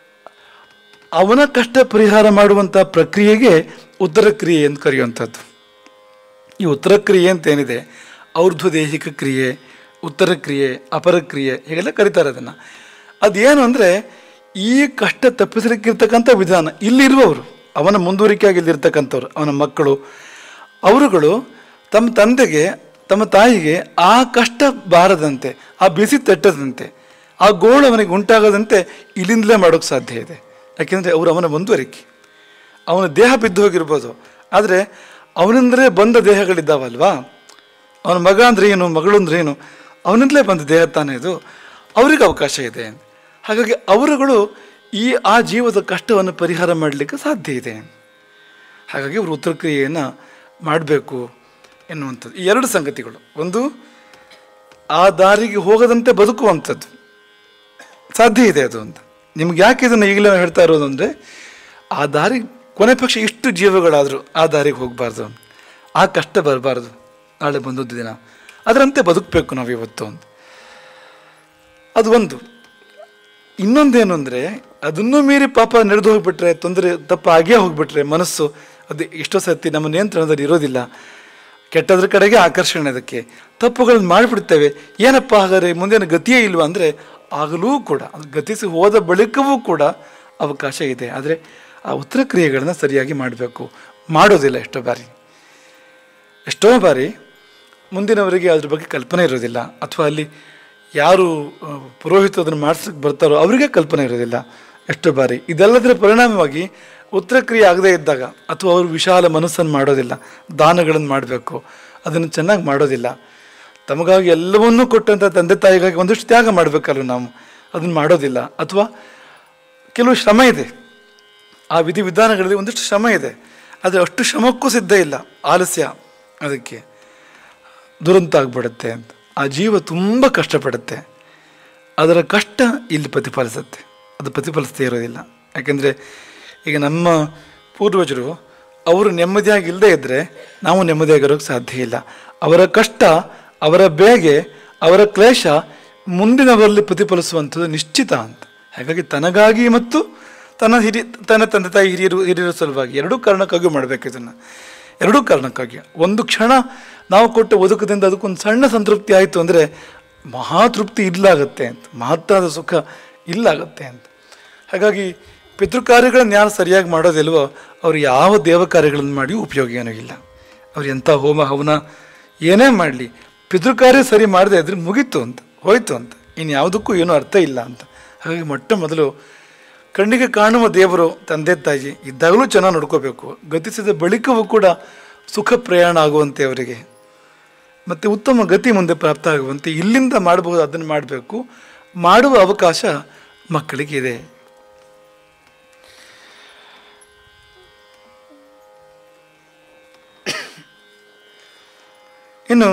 ಅವನ ಕಷ್ಟ ಪರಿಹಾರ ಮಾಡುವಂಥ ಪ್ರಕ್ರಿಯೆಗೆ ಉತ್ತರ ಕ್ರಿಯೆ ಅಂತ ಕರೆಯುವಂಥದ್ದು ಈ ಉತ್ತರ ಕ್ರಿಯೆ ಅಂತ ಏನಿದೆ ಔರ್ಧ್ವ ದೈಹಿಕ ಕ್ರಿಯೆ ಉತ್ತರ ಕ್ರಿಯೆ ಅಪರ ಕ್ರಿಯೆ ಹೀಗೆಲ್ಲ ಕರೀತಾರೆ ಅದನ್ನು ಅದೇನು ಅಂದರೆ ಈ ಕಷ್ಟ ತಪ್ಪಿಸಲಿಕ್ಕಿರ್ತಕ್ಕಂಥ ವಿಧಾನ ಇಲ್ಲಿರುವವರು ಅವನ ಮುಂದುವರಿಕೆಯಾಗಿ ಇಲ್ಲಿರ್ತಕ್ಕಂಥವ್ರು ಅವನ ಮಕ್ಕಳು ಅವರುಗಳು ತಮ್ಮ ತಂದೆಗೆ ತಮ್ಮ ತಾಯಿಗೆ ಆ ಕಷ್ಟ ಬಾರದಂತೆ ಆ ಬಿಸಿ ತಟ್ಟದಂತೆ ಆ ಗೋಳು ಅವನಿಗೆ ಉಂಟಾಗದಂತೆ ಇಲ್ಲಿಂದಲೇ ಮಾಡೋಕ್ಕೆ ಸಾಧ್ಯ ಇದೆ ಯಾಕೆಂದರೆ ಅವರು ಅವನ ಮುಂದುವರಿಕೆ ಅವನ ದೇಹ ಬಿದ್ದು ಹೋಗಿರ್ಬೋದು ಆದರೆ ಅವನಿಂದಲೇ ಬಂದ ದೇಹಗಳಿದ್ದಾವಲ್ವಾ ಅವನ ಮಗ ಅಂದ್ರೆ ಏನು ಮಗಳು ಅಂದ್ರೆ ಏನು ಅವನಿಂದಲೇ ಬಂದ ದೇಹ ತಾನೇ ಇದು ಅವ್ರಿಗೆ ಅವಕಾಶ ಇದೆ ಹಾಗಾಗಿ ಅವರುಗಳು ಈ ಆ ಜೀವದ ಕಷ್ಟವನ್ನು ಪರಿಹಾರ ಮಾಡಲಿಕ್ಕೆ ಸಾಧ್ಯ ಇದೆ ಹಾಗಾಗಿ ಅವರು ಉತ್ತರ ಕ್ರಿಯೆಯನ್ನು ಮಾಡಬೇಕು ಎನ್ನುವಂಥದ್ದು ಈ ಎರಡು ಸಂಗತಿಗಳು ಒಂದು ಆ ದಾರಿಗೆ ಹೋಗದಂತೆ ಬದುಕುವಂಥದ್ದು ಸಾಧ್ಯ ಇದೆ ಅದು ಅಂತ ನಿಮ್ಗೆ ಯಾಕೆ ಇದನ್ನು ಈಗಲೇ ಹೇಳ್ತಾ ಇರೋದು ಅಂದರೆ ಆ ದಾರಿ ಕೊನೆ ಪಕ್ಷ ಇಷ್ಟು ಜೀವಗಳಾದರೂ ಆ ದಾರಿಗೆ ಹೋಗಬಾರ್ದು ಆ ಕಷ್ಟ ಬರಬಾರ್ದು ನಾಳೆ ಬಂದದ್ದು ದಿನ ಅದರಂತೆ ಬದುಕಬೇಕು ನಾವು ಇವತ್ತು ಅಂತ ಅದು ಒಂದು ಇನ್ನೊಂದೇನು ಅಂದರೆ ಅದನ್ನು ಮೀರಿ ಪಾಪ ನಡೆದು ಹೋಗ್ಬಿಟ್ರೆ ತೊಂದರೆ ತಪ್ಪ ಆಗೇ ಹೋಗ್ಬಿಟ್ರೆ ಮನಸ್ಸು ಅದು ಎಷ್ಟೋ ಸರ್ತಿ ನಮ್ಮ ನಿಯಂತ್ರಣದಲ್ಲಿ ಇರೋದಿಲ್ಲ ಕೆಟ್ಟದ್ರ ಕಡೆಗೆ ಆಕರ್ಷಣೆ ಅದಕ್ಕೆ ತಪ್ಪುಗಳನ್ನು ಮಾಡಿಬಿಡ್ತೇವೆ ಏನಪ್ಪ ಹಾಗಾದ್ರೆ ಮುಂದಿನ ಗತಿಯೇ ಇಲ್ವಾ ಅಂದರೆ ಆಗಲೂ ಕೂಡ ಅದು ಗತಿಸಿ ಹೋದ ಬಳಿಕವೂ ಕೂಡ ಅವಕಾಶ ಇದೆ ಆದರೆ ಆ ಉತ್ತರ ಕ್ರಿಯೆಗಳನ್ನ ಸರಿಯಾಗಿ ಮಾಡಬೇಕು ಮಾಡೋದಿಲ್ಲ ಎಷ್ಟೋ ಬಾರಿ ಎಷ್ಟೋ ಬಾರಿ ಮುಂದಿನವರಿಗೆ ಅದ್ರ ಬಗ್ಗೆ ಕಲ್ಪನೆ ಇರೋದಿಲ್ಲ ಅಥವಾ ಅಲ್ಲಿ ಯಾರು ಆ, ಪುರೋಹಿತ ಅದನ್ನು ಮಾಡಿಸಕ್ಕೆ ಬರ್ತಾರೋ ಅವರಿಗೆ ಕಲ್ಪನೆ ಇರೋದಿಲ್ಲ ಎಷ್ಟೋ ಬಾರಿ ಇದೆಲ್ಲದರ ಪರಿಣಾಮವಾಗಿ ಉತ್ತರ ಕ್ರಿಯೆ ಆಗದೇ ಇದ್ದಾಗ ಅಥವಾ ಅವರು ವಿಶಾಲ ಮನಸ್ಸನ್ನು ಮಾಡೋದಿಲ್ಲ ದಾನಗಳನ್ನು ಮಾಡಬೇಕು ಅದನ್ನು ಚೆನ್ನಾಗಿ ಮಾಡೋದಿಲ್ಲ ತಮಗಾಗಿ ಎಲ್ಲವನ್ನೂ ಕೊಟ್ಟಂಥ ತಂದೆ ತಾಯಿಗಾಗಿ ಒಂದಿಷ್ಟು ತ್ಯಾಗ ಮಾಡಬೇಕಲ್ಲ ನಾವು ಅದನ್ನು ಮಾಡೋದಿಲ್ಲ ಅಥವಾ ಕೆಲವು ಶ್ರಮ ಇದೆ ಆ ವಿಧಿವಿಧಾನಗಳಲ್ಲಿ ಒಂದಿಷ್ಟು ಶ್ರಮ ಇದೆ ಆದರೆ ಅಷ್ಟು ಶ್ರಮಕ್ಕೂ ಸಿದ್ಧ ಇಲ್ಲ ಆಲಸ್ಯ ಅದಕ್ಕೆ ದುರಂತ ಆಗ್ಬಿಡುತ್ತೆ ಅಂತ ಆ ಜೀವ ತುಂಬ ಕಷ್ಟಪಡುತ್ತೆ ಅದರ ಕಷ್ಟ ಇಲ್ಲಿ ಪ್ರತಿಫಲಿಸುತ್ತೆ ಅದು ಪ್ರತಿಫಲಿಸದೇ ಇರೋದಿಲ್ಲ ಯಾಕೆಂದರೆ ಈಗ ನಮ್ಮ ಪೂರ್ವಜರು ಅವರು ನೆಮ್ಮದಿಯಾಗಿ ಇಲ್ಲದೇ ಇದ್ದರೆ ನಾವು ನೆಮ್ಮದಿಯಾಗಿರೋಕ್ಕೆ ಸಾಧ್ಯ ಇಲ್ಲ ಅವರ ಕಷ್ಟ ಅವರ ಬೇಗೆ ಅವರ ಕ್ಲೇಶ ಮುಂದಿನವರಲ್ಲಿ ಪ್ರತಿಫಲಿಸುವಂಥದ್ದು ನಿಶ್ಚಿತ ಅಂತ ಹಾಗಾಗಿ ತನಗಾಗಿ ಮತ್ತು ತನ್ನ ಹಿರಿ ತನ್ನ ತಂದೆ ತಾಯಿ ಹಿರಿಯರು ಹಿರಿಯರ ಸಲುವಾಗಿ ಎರಡೂ ಕಾರಣಕ್ಕಾಗಿ ಮಾಡಬೇಕು ಇದನ್ನು ಎರಡೂ ಕಾರಣಕ್ಕಾಗಿ ಒಂದು ಕ್ಷಣ ನಾವು ಕೊಟ್ಟ ಬದುಕದಿಂದ ಅದಕ್ಕೊಂದು ಸಣ್ಣ ಸಂತೃಪ್ತಿ ಆಯಿತು ಅಂದರೆ ಮಹಾತೃಪ್ತಿ ಇಲ್ಲಾಗತ್ತೆ ಅಂತ ಮಹತ್ತಾದ ಸುಖ ಇಲ್ಲಾಗತ್ತೆ ಅಂತ ಹಾಗಾಗಿ ಪಿತೃಕಾರ್ಯಗಳನ್ನು ಯಾರು ಸರಿಯಾಗಿ ಮಾಡೋದಿಲ್ವೋ ಅವ್ರು ಯಾವ ದೇವ ಕಾರ್ಯಗಳನ್ನು ಮಾಡಿ ಉಪಯೋಗ ಏನೂ ಇಲ್ಲ ಅವ್ರು ಎಂಥ ಹೋಮ ಹವನ ಏನೇ ಮಾಡಲಿ ಪಿತೃಕಾರ್ಯ ಸರಿ ಮಾಡದೆ ಇದ್ರೆ ಮುಗೀತು ಅಂತ ಹೋಯ್ತು ಅಂತ ಇನ್ನು ಯಾವುದಕ್ಕೂ ಏನೂ ಅರ್ಥ ಇಲ್ಲ ಅಂತ ಹಾಗಾಗಿ ಮೊಟ್ಟ ಮೊದಲು ಕಣ್ಣಿಗೆ ಕಾಣುವ ದೇವರು ತಂದೆ ತಾಯಿ ಇದ್ದಾಗಲೂ ಚೆನ್ನಾಗಿ ನೋಡ್ಕೋಬೇಕು ಗತಿಸಿದ ಬಳಿಕವೂ ಕೂಡ ಸುಖ ಪ್ರಯಾಣ ಆಗುವಂತೆ ಅವರಿಗೆ ಮತ್ತು ಉತ್ತಮ ಗತಿ ಮುಂದೆ ಪ್ರಾಪ್ತ ಆಗುವಂತೆ ಇಲ್ಲಿಂದ ಮಾಡಬಹುದು ಅದನ್ನು ಮಾಡಬೇಕು ಮಾಡುವ ಅವಕಾಶ ಮಕ್ಕಳಿಗೆ ಇದೆ ಇನ್ನು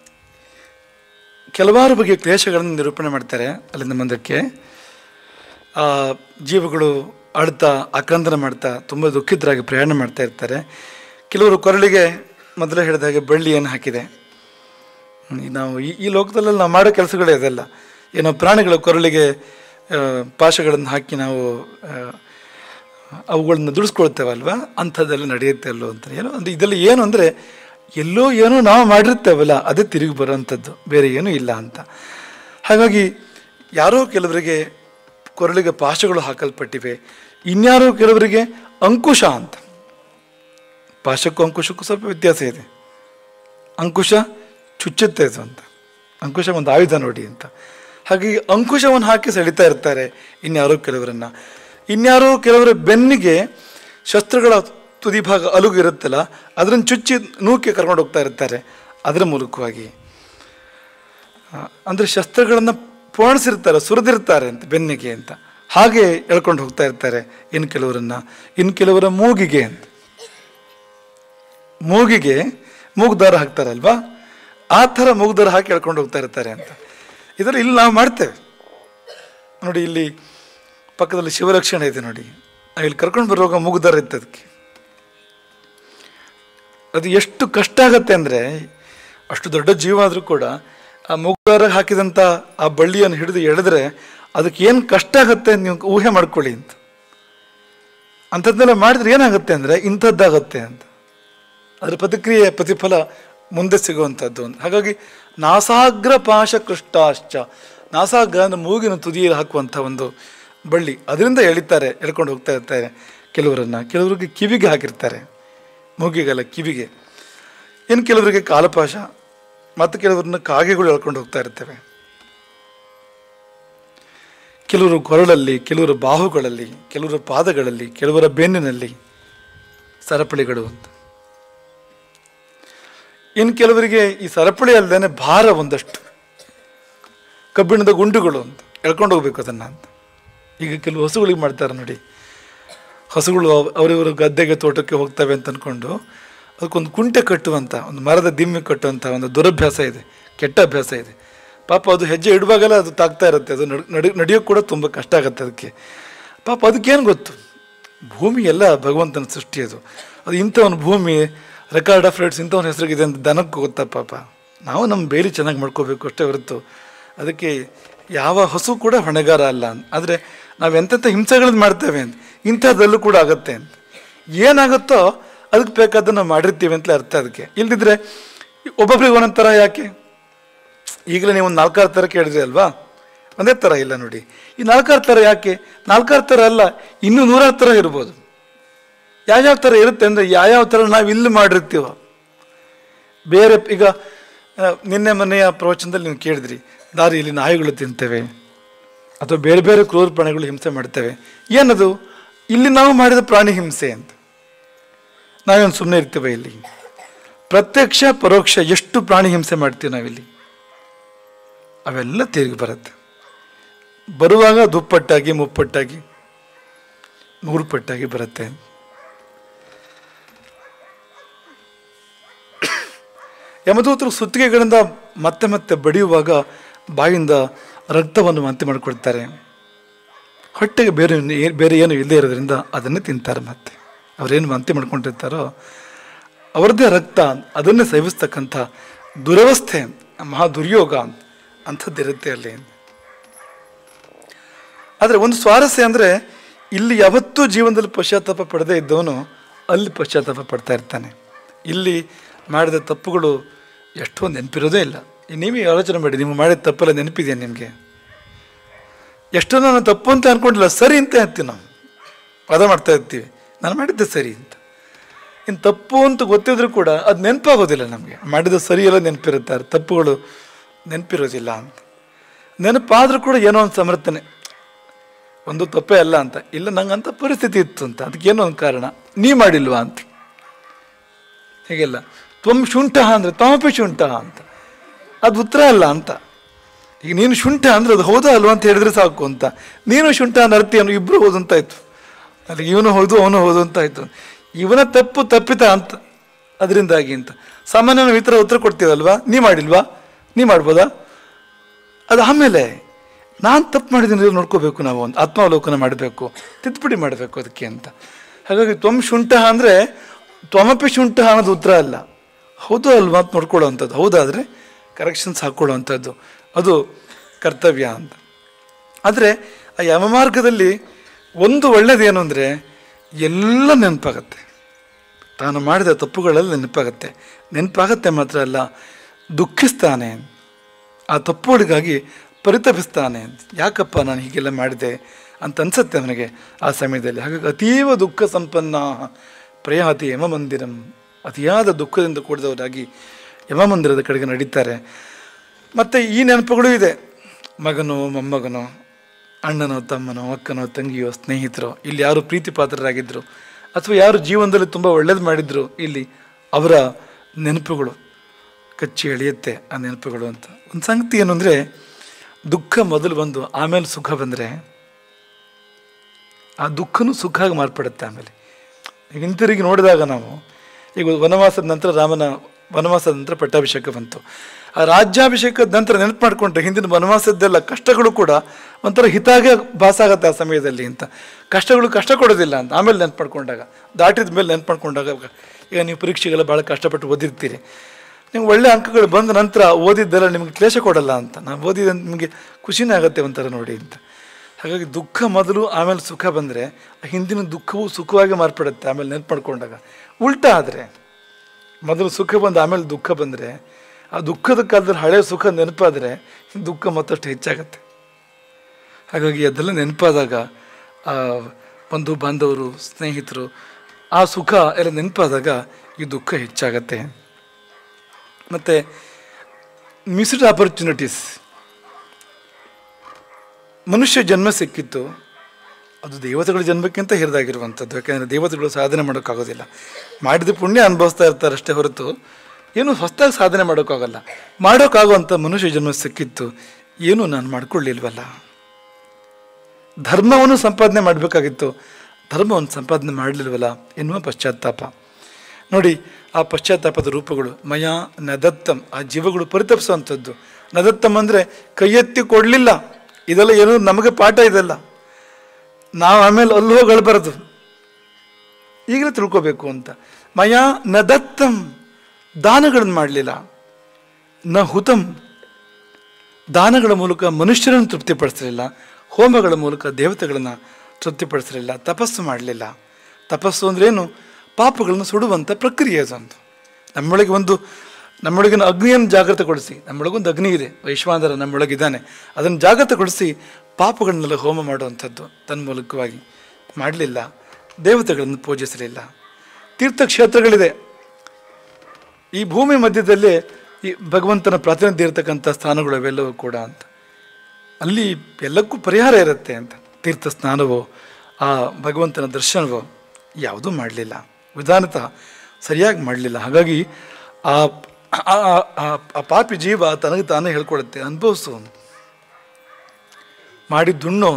ಕೆಲವಾರು ಬಗೆಯ ಕ್ಲೇಶಗಳನ್ನು ನಿರೂಪಣೆ ಮಾಡ್ತಾರೆ ಅಲ್ಲಿಂದ ಮುಂದಕ್ಕೆ ಆ ಜೀವಗಳು ಅಳ್ತಾ ಆಕ್ರಂದನ ಮಾಡ್ತಾ ತುಂಬ ದುಃಖಿತರಾಗಿ ಪ್ರಯಾಣ ಮಾಡ್ತಾ ಇರ್ತಾರೆ ಕೆಲವರು ಕೊರಳಿಗೆ ಮೊದಲೇ ಹೇಳಿದ ಹಾಗೆ ಬಳ್ಳಿಯನ್ನು ಹಾಕಿದೆ ಹ್ಮ್, ನಾವು ಈ ಈ ಲೋಕದಲ್ಲಿ ನಾವು ಮಾಡೋ ಕೆಲಸಗಳೇ ಅದೆಲ್ಲ ಏನೋ ಪ್ರಾಣಿಗಳ ಕೊರಳಿಗೆ ಆ, ಪಾಶಗಳನ್ನು ಹಾಕಿ ನಾವು ಆ, ಅವುಗಳನ್ನ ದುಡಿಸ್ಕೊಳ್ತೇವಲ್ವ ಅಂಥದ್ದೆಲ್ಲ ನಡೆಯುತ್ತೆ ಅಲ್ಲೋ ಅಂತ ಏನೋ ಒಂದು ಇದೆಲ್ಲ ಏನು ಅಂದರೆ ಎಲ್ಲೋ ಏನೋ ನಾವು ಮಾಡಿರ್ತೇವಲ್ಲ ಅದೇ ತಿರುಗಿ ಬರೋವಂಥದ್ದು ಬೇರೆ ಏನೂ ಇಲ್ಲ ಅಂತ ಹಾಗಾಗಿ ಯಾರೋ ಕೆಲವರಿಗೆ ಕೊರಳಿಗೆ ಪಾಶಗಳು ಹಾಕಲ್ಪಟ್ಟಿವೆ ಇನ್ಯಾರೋ ಕೆಲವರಿಗೆ ಅಂಕುಶ ಅಂತ ಪಾಶಕ್ಕೂ ಅಂಕುಶಕ್ಕೂ ಸ್ವಲ್ಪ ವ್ಯತ್ಯಾಸ ಇದೆ ಅಂಕುಶ ಚುಚ್ಚುತ್ತೆ ಅದು ಅಂತ ಅಂಕುಶ ಒಂದು ಆಯುಧ ನೋಡಿ ಅಂತ ಹಾಗಾಗಿ ಅಂಕುಶವನ್ನು ಹಾಕಿ ಸೆಳಿತಾ ಇರ್ತಾರೆ ಇನ್ಯಾರೋ ಕೆಲವರನ್ನ ಇನ್ಯಾರೋ ಕೆಲವರ ಬೆನ್ನಿಗೆ ಶಸ್ತ್ರಗಳ ತುದಿ ಭಾಗ ಅಲುಗು ಇರುತ್ತಲ್ಲ ಅದನ್ನು ಚುಚ್ಚಿ ನೂಕೆ ಕರ್ಕೊಂಡು ಹೋಗ್ತಾ ಇರ್ತಾರೆ ಅದರ ಮೂಲಕವಾಗಿ ಆ, ಅಂದ್ರೆ ಶಸ್ತ್ರಗಳನ್ನು ಪೋಣಿಸಿರ್ತಾರೆ ಸುರಿದಿರ್ತಾರೆ ಅಂತ ಬೆನ್ನಿಗೆ ಅಂತ ಹಾಗೆ ಎಳ್ಕೊಂಡು ಹೋಗ್ತಾ ಇರ್ತಾರೆ ಇನ್ನು ಕೆಲವರನ್ನ ಇನ್ನು ಕೆಲವರ ಮೂಗಿಗೆ ಅಂತ ಮೂಗಿಗೆ ಮೂಗ್ದಾರ ಹಾಕ್ತಾರಲ್ವಾ ಆ ಥರ ಮೂಗ್ದಾರ ಹಾಕಿ ಎಳ್ಕೊಂಡು ಹೋಗ್ತಾ ಇರ್ತಾರೆ ಅಂತ ಇದರಲ್ಲಿ ಇಲ್ಲಿ ನಾವು ಮಾಡ್ತೇವೆ ನೋಡಿ ಇಲ್ಲಿ ಪಕ್ಕದಲ್ಲಿ ಶಿವರಕ್ಷಣೆ ಇದೆ ನೋಡಿ ನಾವು ಇಲ್ಲಿ ಕರ್ಕೊಂಡು ಬರುವಾಗ ಮೂಗ್ದಾರ ಇತ್ತು ಅದಕ್ಕೆ ಅದು ಎಷ್ಟು ಕಷ್ಟ ಆಗತ್ತೆ ಅಂದರೆ ಅಷ್ಟು ದೊಡ್ಡ ಜೀವ ಆದರೂ ಕೂಡ ಆ ಮೂಗ್ದಾರ ಹಾಕಿದಂಥ ಆ ಬಳ್ಳಿಯನ್ನು ಹಿಡಿದು ಎಳೆದ್ರೆ ಅದಕ್ಕೆ ಏನು ಕಷ್ಟ ಆಗುತ್ತೆ ಅಂತ ನೀವು ಊಹೆ ಮಾಡ್ಕೊಳ್ಳಿ ಅಂತ ಅಂಥದ್ದನ್ನೆಲ್ಲ ಮಾಡಿದ್ರೆ ಏನಾಗುತ್ತೆ ಅಂದರೆ ಇಂಥದ್ದಾಗತ್ತೆ ಅಂತ ಅದರ ಪ್ರತಿಕ್ರಿಯೆ ಪ್ರತಿಫಲ ಮುಂದೆ ಸಿಗುವಂಥದ್ದು ಅಂತ ಹಾಗಾಗಿ ನಾಸಾಗ್ರ ಪಾಶ ಕೃಷ್ಟಾಶ್ಚ ನಾಸಾಗ್ರ ಅಂದ್ರೆ ಮೂಗಿನ ತುದಿಯಲ್ಲಿ ಹಾಕುವಂಥ ಒಂದು ಬಳ್ಳಿ ಅದರಿಂದ ಎಳಿತಾರೆ ಎಳ್ಕೊಂಡು ಹೋಗ್ತಾ ಇರ್ತಾರೆ ಕೆಲವರನ್ನ ಕೆಲವರಿಗೆ ಕಿವಿಗೆ ಹಾಕಿರ್ತಾರೆ ಮೂಗಿಗೆಲ್ಲ ಕಿವಿಗೆ ಇನ್ನು ಕೆಲವರಿಗೆ ಕಾಲಪಾಶ ಮತ್ತು ಕೆಲವರನ್ನ ಕಾಗೆಗಳು ಎಳ್ಕೊಂಡು ಹೋಗ್ತಾ ಇರ್ತವೆ ಕೆಲವರು ಕೊರಳಲ್ಲಿ ಕೆಲವರ ಬಾಹುಗಳಲ್ಲಿ ಕೆಲವರ ಪಾದಗಳಲ್ಲಿ ಕೆಲವರ ಬೆನ್ನಿನಲ್ಲಿ ಸರಪಳಿಗಳು ಅಂತ ಇನ್ನು ಕೆಲವರಿಗೆ ಈ ಸರಪಳಿ ಅಲ್ಲದೇನೆ ಭಾರ ಒಂದಷ್ಟು ಕಬ್ಬಿಣದ ಗುಂಡುಗಳು ಅಂತ ಎಳ್ಕೊಂಡು ಹೋಗ್ಬೇಕು ಅದನ್ನು ಅಂತ ಈಗ ಕೆಲವು ಹಸುಗಳಿಗೆ ಮಾಡ್ತಾರೆ ನೋಡಿ ಹಸುಗಳು ಅವ್- ಅವರಿವರ ಗದ್ದೆಗೆ ತೋಟಕ್ಕೆ ಹೋಗ್ತವೆ ಅಂತ ಅಂದ್ಕೊಂಡು ಅದಕ್ಕೊಂದು ಕುಂಟೆ ಕಟ್ಟುವಂಥ ಒಂದು ಮರದ ದಿಮ್ಮಿ ಕಟ್ಟುವಂಥ ಒಂದು ದುರಭ್ಯಾಸ ಇದೆ ಕೆಟ್ಟ ಅಭ್ಯಾಸ ಇದೆ ಪಾಪ ಅದು ಹೆಜ್ಜೆ ಇಡುವಾಗೆಲ್ಲ ಅದು ತಾಗ್ತಾ ಇರುತ್ತೆ ಅದು ನಡ್- ನಡಿ ನಡೆಯೋಕ್ಕೆ ಕೂಡ ತುಂಬ ಕಷ್ಟ ಆಗುತ್ತೆ ಅದಕ್ಕೆ ಪಾಪ ಅದಕ್ಕೇನು ಗೊತ್ತು ಭೂಮಿ ಎಲ್ಲ ಭಗವಂತನ ಸೃಷ್ಟಿ ಅದು ಅದು ಇಂಥವನು ಭೂಮಿ ರೆಕಾರ್ಡ್ ಆಫ್ ರೈಟ್ಸ್ ಇಂಥವನ ಹೆಸರಿಗಿದೆ ಅಂತ ದನಕ್ಕೆ ಗೊತ್ತಾ ಪಾಪ ನಾವು ನಮ್ಮ ಬೇಲಿ ಚೆನ್ನಾಗಿ ಮಾಡ್ಕೋಬೇಕು ಅಷ್ಟೇ ಹೊರತು ಅದಕ್ಕೆ ಯಾವ ಹಸು ಕೂಡ ಹೊಣೆಗಾರ ಅಲ್ಲ ಆದರೆ ನಾವು ಎಂತೆಂಥ ಹಿಂಸೆಗಳನ್ನ ಮಾಡ್ತೇವೆ ಅಂತ ಇಂಥದ್ದಲ್ಲೂ ಕೂಡ ಆಗತ್ತೆ ಅಂತ ಏನಾಗುತ್ತೋ ಅದಕ್ಕೆ ಬೇಕಾದ ನಾವು ಮಾಡಿರ್ತೀವಿ ಅಂತಲೇ ಅರ್ಥ ಅದಕ್ಕೆ ಇಲ್ದಿದ್ರೆ ಒಬ್ಬೊಬ್ರಿಗೆ ಒಂದೊಂದು ಥರ ಯಾಕೆ ಈಗಲೇ ನೀವು ಒಂದು ನಾಲ್ಕಾರು ಥರ ಕೇಳಿದ್ರಿ ಅಲ್ವಾ ಒಂದೇ ಥರ ಇಲ್ಲ ನೋಡಿ ಈ ನಾಲ್ಕಾರು ಥರ ಯಾಕೆ ನಾಲ್ಕಾರು ಥರ ಅಲ್ಲ ಇನ್ನೂ ನೂರಾರು ಥರ ಇರ್ಬೋದು ಯಾವ್ಯಾವ ಥರ ಇರುತ್ತೆ ಅಂದರೆ ಯಾವ್ಯಾವ ಥರ ನಾವು ಇಲ್ಲಿ ಮಾಡಿರ್ತೀವ ಬೇರೆ ಈಗ ಆ, ನಿನ್ನೆ ಮೊನ್ನೆಯ ಪ್ರವಚನದಲ್ಲಿ ನೀವು ಕೇಳಿದ್ರಿ ದಾರಿಯಲ್ಲಿ ನಾಯಿಗಳು ತಿಂತೇವೆ ಅಥವಾ ಬೇರೆ ಬೇರೆ ಕ್ರೂರ ಪ್ರಾಣಿಗಳು ಹಿಂಸೆ ಮಾಡ್ತೇವೆ ಏನದು ಇಲ್ಲಿ ನಾವು ಮಾಡಿದ ಪ್ರಾಣಿ ಹಿಂಸೆ ಅಂತ ನಾವೇನು ಸುಮ್ಮನೆ ಇರ್ತೇವೆ ಇಲ್ಲಿ ಪ್ರತ್ಯಕ್ಷ ಪರೋಕ್ಷ ಎಷ್ಟು ಪ್ರಾಣಿ ಹಿಂಸೆ ಮಾಡ್ತೀವಿ ನಾವಿಲ್ಲಿ ಅವೆಲ್ಲ ತಿರುಗಿ ಬರುತ್ತೆ ಬರುವಾಗ ದುಪ್ಪಟ್ಟಾಗಿ ಮುಪ್ಪಟ್ಟಾಗಿ ನೂರು ಪಟ್ಟಾಗಿ ಬರುತ್ತೆ ಯಮದೂತರು ಸುತ್ತಿಗೆಗಳಿಂದ ಮತ್ತೆ ಮತ್ತೆ ಬಡಿಯುವಾಗ ಬಾಯಿಂದ ರಕ್ತವನ್ನು ವಾಂತಿ ಮಾಡಿಕೊಡ್ತಾರೆ ಹೊಟ್ಟೆಗೆ ಬೇರೆ ಇನ್ನು ಏ- ಬೇರೆ ಏನು ಇಲ್ಲದೆ ಇರೋದ್ರಿಂದ ಅದನ್ನೇ ತಿಂತಾರೆ ಮತ್ತೆ ಅವರೇನು ವಾಂತಿ ಮಾಡ್ಕೊಂಡಿರ್ತಾರೋ ಅವರದ್ದೇ ರಕ್ತ ಅದನ್ನೇ ಸೇವಿಸ್ತಕ್ಕಂಥ ದುರವಸ್ಥೆ ಮಹಾ ದುರ್ಯೋಗ ಅಂಥದ್ದಿರುತ್ತೆ ಅಲ್ಲಿ ಆದರೆ ಒಂದು ಸ್ವಾರಸ್ಯ ಅಂದರೆ ಇಲ್ಲಿ ಯಾವತ್ತೂ ಜೀವನದಲ್ಲಿ ಪಶ್ಚಾತ್ತಾಪ ಪಡದೇ ಇದ್ದವನು ಅಲ್ಲಿ ಪಶ್ಚಾತ್ತಾಪ ಪಡ್ತಾ ಇರ್ತಾನೆ ಇಲ್ಲಿ ಮಾಡಿದ ತಪ್ಪುಗಳು ಎಷ್ಟೋ ನೆನಪಿರೋದೇ ಇಲ್ಲ ಈ ನೀವೇ ಆಲೋಚನೆ ಮಾಡಿ ನೀವು ಮಾಡಿದ ತಪ್ಪೆಲ್ಲ ನೆನಪಿದೆಯಾ ನಿಮಗೆ ಎಷ್ಟೋ ನಾನು ತಪ್ಪು ಅಂತ ಅನ್ಕೊಂಡಿಲ್ಲ ಸರಿ ಅಂತ ಹೇಳ್ತೀವಿ ನಾವು ವಾದ ಮಾಡ್ತಾ ಇರ್ತೀವಿ ನಾನು ಮಾಡಿದ್ದೆ ಸರಿ ಅಂತ ಇನ್ನು ತಪ್ಪು ಅಂತ ಗೊತ್ತಿದ್ರು ಕೂಡ ಅದು ನೆನಪಾಗೋದಿಲ್ಲ ನಮಗೆ ಮಾಡಿದ ಸರಿ ಎಲ್ಲ ನೆನಪಿರುತ್ತಾರೆ ತಪ್ಪುಗಳು ನೆನಪಿರೋದಿಲ್ಲ ಅಂತ ನೆನಪಾದ್ರೂ ಕೂಡ ಏನೋ ಒಂದು ಸಮರ್ಥನೆ ಒಂದು ತಪ್ಪೇ ಅಲ್ಲ ಅಂತ ಇಲ್ಲ ನಂಗಂತ ಪರಿಸ್ಥಿತಿ ಇತ್ತು ಅಂತ ಅದಕ್ಕೇನೋ ಒಂದು ಕಾರಣ ನೀ ಮಾಡಿಲ್ವಾ ಅಂತ ಹೀಗೆಲ್ಲ ತ್ವಂ ಶುಂಠ ಅಂದರೆ ತ್ವಮಪಿ ಶುಂಠ ಅಂತ ಅದು ಉತ್ತರ ಅಲ್ಲ ಅಂತ ಈಗ ನೀನು ಶುಂಠ ಅಂದ್ರೆ ಅದು ಹೌದಾ ಅಲ್ವಾ ಅಂತ ಹೇಳಿದ್ರೆ ಸಾಕು ಅಂತ ನೀನು ಶುಂಠ ನರ್ತಿ ಅನ್ನೋ ಇಬ್ರು ಹೌದು ಅಂತ ಆಯ್ತು ಅಲ್ಲಿ ಇವನು ಹೌದು ಅವನು ಹೌದು ಅಂತ ಆಯ್ತು ಇವನ ತಪ್ಪು ತಪ್ಪಿತ ಅಂತ ಅದರಿಂದಾಗಿ ಅಂತ ಸಾಮಾನ್ಯ ನಾವು ಈ ಥರ ಉತ್ತರ ಕೊಡ್ತೀವಲ್ವಾ ನೀ ಮಾಡಿಲ್ವಾ ನೀ ಮಾಡ್ಬೋದಾ ಅದು ಆಮೇಲೆ ನಾನು ತಪ್ಪು ಮಾಡಿದ್ದೀನಿ ನೋಡ್ಕೋಬೇಕು ನಾವು ಒಂದು ಆತ್ಮಾವಲೋಕನ ಮಾಡಬೇಕು ತಿದ್ದುಪಡಿ ಮಾಡಬೇಕು ಅದಕ್ಕೆ ಅಂತ ಹಾಗಾಗಿ ತ್ವಂ ಶುಂಠ ಅಂದರೆ ತ್ವಮಪಿ ಶುಂಠ ಅನ್ನೋದು ಉತ್ತರ ಅಲ್ಲ ಹೌದು ಅಲ್ವಾ ಅಂತ ನೋಡ್ಕೊಳ್ಳೋ ಅಂಥದ್ದು ಹೌದಾದರೆ ಕರೆಕ್ಷನ್ಸ್ ಹಾಕ್ಕೊಳ್ಳೋ ಅದು ಕರ್ತವ್ಯ ಅಂತ ಆದರೆ ಆ ಯಮಮಾರ್ಗದಲ್ಲಿ ಒಂದು ಒಳ್ಳೇದೇನು ಅಂದರೆ ಎಲ್ಲ ನೆನಪಾಗತ್ತೆ ತಾನು ಮಾಡಿದ ತಪ್ಪುಗಳೆಲ್ಲ ನೆನಪಾಗತ್ತೆ ನೆನಪಾಗತ್ತೆ ಮಾತ್ರ ಅಲ್ಲ ದುಃಖಿಸ್ತಾನೆ ಆ ತಪ್ಪುಗಳಿಗಾಗಿ ಪರಿತಪಿಸ್ತಾನೆ ಯಾಕಪ್ಪ ನಾನು ಹೀಗೆಲ್ಲ ಮಾಡಿದೆ ಅಂತ ಅನ್ಸುತ್ತೆ ಅವನಿಗೆ ಆ ಸಮಯದಲ್ಲಿ ಹಾಗಾಗಿ ಅತೀವ ದುಃಖ ಸಂಪನ್ನ ಪ್ರಯಾತಿ ಯಮ ಮಂದಿರಂ ಅತಿಯಾದ ದುಃಖದಿಂದ ಕೂಡಿದವರಾಗಿ ಯಮ ಮಂದಿರದ ಕಡೆಗೆ ನಡೀತಾರೆ ಮತ್ತು ಈ ನೆನಪುಗಳು ಇದೆ ಮಗನೋ ಮೊಮ್ಮಗನೋ ಅಣ್ಣನೋ ತಮ್ಮನೋ ಅಕ್ಕನೋ ತಂಗಿಯೋ ಸ್ನೇಹಿತರೋ ಇಲ್ಲಿ ಯಾರು ಪ್ರೀತಿ ಪಾತ್ರರಾಗಿದ್ದರು ಅಥವಾ ಯಾರು ಜೀವನದಲ್ಲಿ ತುಂಬ ಒಳ್ಳೇದು ಮಾಡಿದ್ರು ಇಲ್ಲಿ ಅವರ ನೆನಪುಗಳು ಕಚ್ಚಿ ಎಳೆಯುತ್ತೆ ಆ ನೆನಪುಗಳು ಅಂತ ಒಂದು ಸಂಗತಿ ಏನು ಅಂದರೆ ದುಃಖ ಮೊದಲು ಬಂದು ಆಮೇಲೆ ಸುಖ ಬಂದರೆ ಆ ದುಃಖನೂ ಸುಖ ಆಗಿ ಮಾರ್ಪಡುತ್ತೆ ಆಮೇಲೆ ಈಗ ಹಿಂತಿರುಗಿ ನೋಡಿದಾಗ ನಾವು ಈಗ ವನವಾಸದ ನಂತರ ರಾಮನ ವನವಾಸದ ನಂತರ ಪಟ್ಟಾಭಿಷೇಕ ಬಂತು ಆ ರಾಜ್ಯಾಭಿಷೇಕದ ನಂತರ ನೆನಪು ಮಾಡಿಕೊಂಡ್ರೆ ಹಿಂದಿನ ವನವಾಸದ್ದೆಲ್ಲ ಕಷ್ಟಗಳು ಕೂಡ ಒಂಥರ ಹಿತಾಗೆ ಭಾಸಾಗತ್ತೆ ಆ ಸಮಯದಲ್ಲಿ ಅಂತ ಕಷ್ಟಗಳು ಕಷ್ಟ ಕೊಡೋದಿಲ್ಲ ಅಂತ ಆಮೇಲೆ ನೆನಪು ಮಾಡ್ಕೊಂಡಾಗ ದಾಟಿದ ಮೇಲೆ ನೆನಪು ಮಾಡ್ಕೊಂಡಾಗ ಈಗ ನೀವು ಪರೀಕ್ಷೆಗೆಲ್ಲ ಭಾಳ ಕಷ್ಟಪಟ್ಟು ಓದಿರ್ತೀರಿ ನಿಮ್ಗೆ ಒಳ್ಳೆ ಅಂಕಗಳು ಬಂದ ನಂತರ ಓದಿದ್ದೆಲ್ಲ ನಿಮಗೆ ಕ್ಲೇಶ ಕೊಡಲ್ಲ ಅಂತ ನಾವು ಓದಿದ ನಿಮಗೆ ಖುಷಿನೇ ಆಗುತ್ತೆ ಒಂಥರ ನೋಡಿ ಅಂತ ಹಾಗಾಗಿ ದುಃಖ ಮೊದಲು ಆಮೇಲೆ ಸುಖ ಬಂದರೆ ಹಿಂದಿನ ದುಃಖವು ಸುಖವಾಗಿ ಮಾರ್ಪಡುತ್ತೆ ಆಮೇಲೆ ನೆನಪು ಮಾಡ್ಕೊಂಡಾಗ ಉಲ್ಟಾ ಆದರೆ ಮೊದಲು ಸುಖ ಬಂದು ಆಮೇಲೆ ದುಃಖ ಬಂದರೆ ಆ ದುಃಖದ ಕಾಲದಲ್ಲಿ ಹಳೆಯ ಸುಖ ನೆನಪಾದರೆ ದುಃಖ ಮತ್ತಷ್ಟು ಹೆಚ್ಚಾಗತ್ತೆ ಹಾಗಾಗಿ ಅದೆಲ್ಲ ನೆನಪಾದಾಗ ಆ ಬಂಧು ಬಾಂಧವರು ಸ್ನೇಹಿತರು ಆ ಸುಖ ಎಲ್ಲ ನೆನಪಾದಾಗ ಈ ದುಃಖ ಹೆಚ್ಚಾಗತ್ತೆ ಮತ್ತು ಮಿಸ್ಡ್ ಆಪರ್ಚುನಿಟೀಸ್ ಮನುಷ್ಯ ಜನ್ಮ ಸಿಕ್ಕಿತ್ತು ಅದು ದೇವತೆಗಳ ಜನ್ಮಕ್ಕಿಂತ ಹಿರಿದಾಗಿರುವಂಥದ್ದು ಯಾಕೆಂದರೆ ದೇವತೆಗಳು ಸಾಧನೆ ಮಾಡೋಕ್ಕಾಗೋದಿಲ್ಲ ಮಾಡಿದ ಪುಣ್ಯ ಅನುಭವಿಸ್ತಾ ಇರ್ತಾರೆ ಅಷ್ಟೇ ಹೊರತು ಏನು ಹೊಸದಾಗಿ ಸಾಧನೆ ಮಾಡೋಕ್ಕಾಗಲ್ಲ ಮಾಡೋಕ್ಕಾಗುವಂಥ ಮನುಷ್ಯ ಜನ್ಮ ಸಿಕ್ಕಿತ್ತು ಏನು ನಾನು ಮಾಡ್ಕೊಳ್ಳಿಲ್ವಲ್ಲ ಧರ್ಮವನ್ನು ಸಂಪಾದನೆ ಮಾಡಬೇಕಾಗಿತ್ತು ಧರ್ಮವನ್ನು ಸಂಪಾದನೆ ಮಾಡಲಿಲ್ವಲ್ಲ ಎನ್ನುವ ಪಶ್ಚಾತ್ತಾಪ ನೋಡಿ ಆ ಪಶ್ಚಾತ್ತಾಪದ ರೂಪಗಳು ಮಯ ನದತ್ತಂ ಆ ಜೀವಗಳು ಪರಿತಪಿಸುವಂಥದ್ದು ನದತ್ತಂ ಅಂದರೆ ಕೈ ಎತ್ತಿ ಕೊಡಲಿಲ್ಲ ಇದೆಲ್ಲ ಏನೋ ನಮಗೆ ಪಾಠ ಇದೆಲ್ಲ ನಾವು ಆಮೇಲೆ ಅಲ್ಲಿ ಹೋಗಿ ಅಳ್ಬಾರದು ಈಗಲೇ ತಿಳ್ಕೋಬೇಕು ಅಂತ ಮಯ ನದತ್ತಂ ದಾನಗಳನ್ನು ಮಾಡಲಿಲ್ಲ ನ ಹುತಂ ದಾನಗಳ ಮೂಲಕ ಮನುಷ್ಯರನ್ನು ತೃಪ್ತಿಪಡಿಸಲಿಲ್ಲ ಹೋಮಗಳ ಮೂಲಕ ದೇವತೆಗಳನ್ನು ತೃಪ್ತಿಪಡಿಸಲಿಲ್ಲ ತಪಸ್ಸು ಮಾಡಲಿಲ್ಲ ತಪಸ್ಸು ಅಂದ್ರೇನು ಪಾಪಗಳನ್ನು ಸುಡುವಂಥ ಪ್ರಕ್ರಿಯೆ ಅದೊಂದು ನಮ್ಮೊಳಗೆ ಒಂದು ನಮ್ಮೊಳಗಿನ ಅಗ್ನಿಯನ್ನು ಜಾಗೃತಗೊಳಿಸಿ ನಮ್ಮೊಳಗೊಂದು ಅಗ್ನಿ ಇದೆ ವೈಶ್ವಾನರ ನಮ್ಮೊಳಗಿದ್ದಾನೆ ಅದನ್ನು ಜಾಗೃತಗೊಳಿಸಿ ಪಾಪಗಳನ್ನೆಲ್ಲ ಹೋಮ ಮಾಡುವಂಥದ್ದು ತನ್ನ ಮೂಲಕವಾಗಿ ಮಾಡಲಿಲ್ಲ ದೇವತೆಗಳನ್ನು ಪೂಜಿಸಲಿಲ್ಲ ತೀರ್ಥಕ್ಷೇತ್ರಗಳಿದೆ ಈ ಭೂಮಿ ಮಧ್ಯದಲ್ಲೇ ಈ ಭಗವಂತನ ಪ್ರಾತಿನಿಧ್ಯ ಇರತಕ್ಕಂಥ ಸ್ಥಾನಗಳು ಅವೆಲ್ಲವೂ ಕೂಡ ಅಂತ ಅಲ್ಲಿ ಎಲ್ಲಕ್ಕೂ ಪರಿಹಾರ ಇರುತ್ತೆ ಅಂತ ತೀರ್ಥ ಸ್ನಾನವೋ ಆ ಭಗವಂತನ ದರ್ಶನವೋ ಯಾವುದೂ ಮಾಡಲಿಲ್ಲ ವಿಧಾನತಃ ಸರಿಯಾಗಿ ಮಾಡಲಿಲ್ಲ ಹಾಗಾಗಿ ಆ ಆ- ಆ- ಆ- ಆ ಪಾಪಿ ಜೀವ ತನಗೆ ತಾನೇ ಹೇಳ್ಕೊಡುತ್ತೆ ಅನುಭವಿಸು ಮಾಡಿದ್ದುಣ್ಣೋ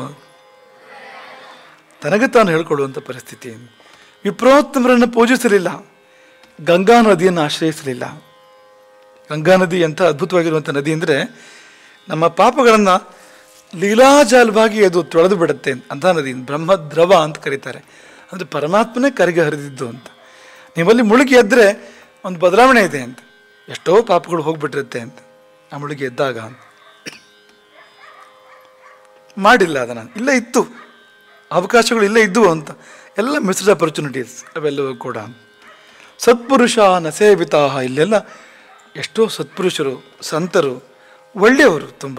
ತನಗೆ ತಾನು ಹೇಳ್ಕೊಳ್ಳುವಂಥ ಪರಿಸ್ಥಿತಿ ವಿಪ್ರೋತ್ತಮರನ್ನು ಪೂಜಿಸಲಿಲ್ಲ ಗಂಗಾ ನದಿಯನ್ನು ಆಶ್ರಯಿಸಲಿಲ್ಲ ಗಂಗಾ ನದಿ ಎಂಥ ಅದ್ಭುತವಾಗಿರುವಂಥ ನದಿ ಅಂದರೆ ನಮ್ಮ ಪಾಪಗಳನ್ನು ಲೀಲಾಜಾಲವಾಗಿ ಅದು ತೊಳೆದು ಬಿಡುತ್ತೆ ಅಂಥ ನದಿ ಬ್ರಹ್ಮದ್ರವ ಅಂತ ಕರೀತಾರೆ ಅಂದರೆ ಪರಮಾತ್ಮನೇ ಕರಿಗೆ ಹರಿದಿದ್ದು ಅಂತ ನೀವಲ್ಲಿ ಮುಳುಗಿ ಎದ್ದರೆ ಒಂದು ಬದಲಾವಣೆ ಇದೆ ಅಂತ ಎಷ್ಟೋ ಪಾಪಗಳು ಹೋಗ್ಬಿಟ್ಟಿರುತ್ತೆ ಅಂತ ಆ ಮುಳುಗಿ ಎದ್ದಾಗ ಅಂತ ಮಾಡಿಲ್ಲ ಅದನ್ನು ಇಲ್ಲೇ ಇತ್ತು ಅವಕಾಶಗಳು ಇಲ್ಲೇ ಇದ್ದವು ಅಂತ ಎಲ್ಲ ಮಿಸ್ಡ್ ಆಪರ್ಚುನಿಟೀಸ್ ಅವೆಲ್ಲವೂ ಕೂಡ ಸತ್ಪುರುಷ ನಸೇವಿತಾ ಇಲ್ಲೆಲ್ಲ ಎಷ್ಟೋ ಸತ್ಪುರುಷರು ಸಂತರು ಒಳ್ಳೆಯವರು ತುಂಬ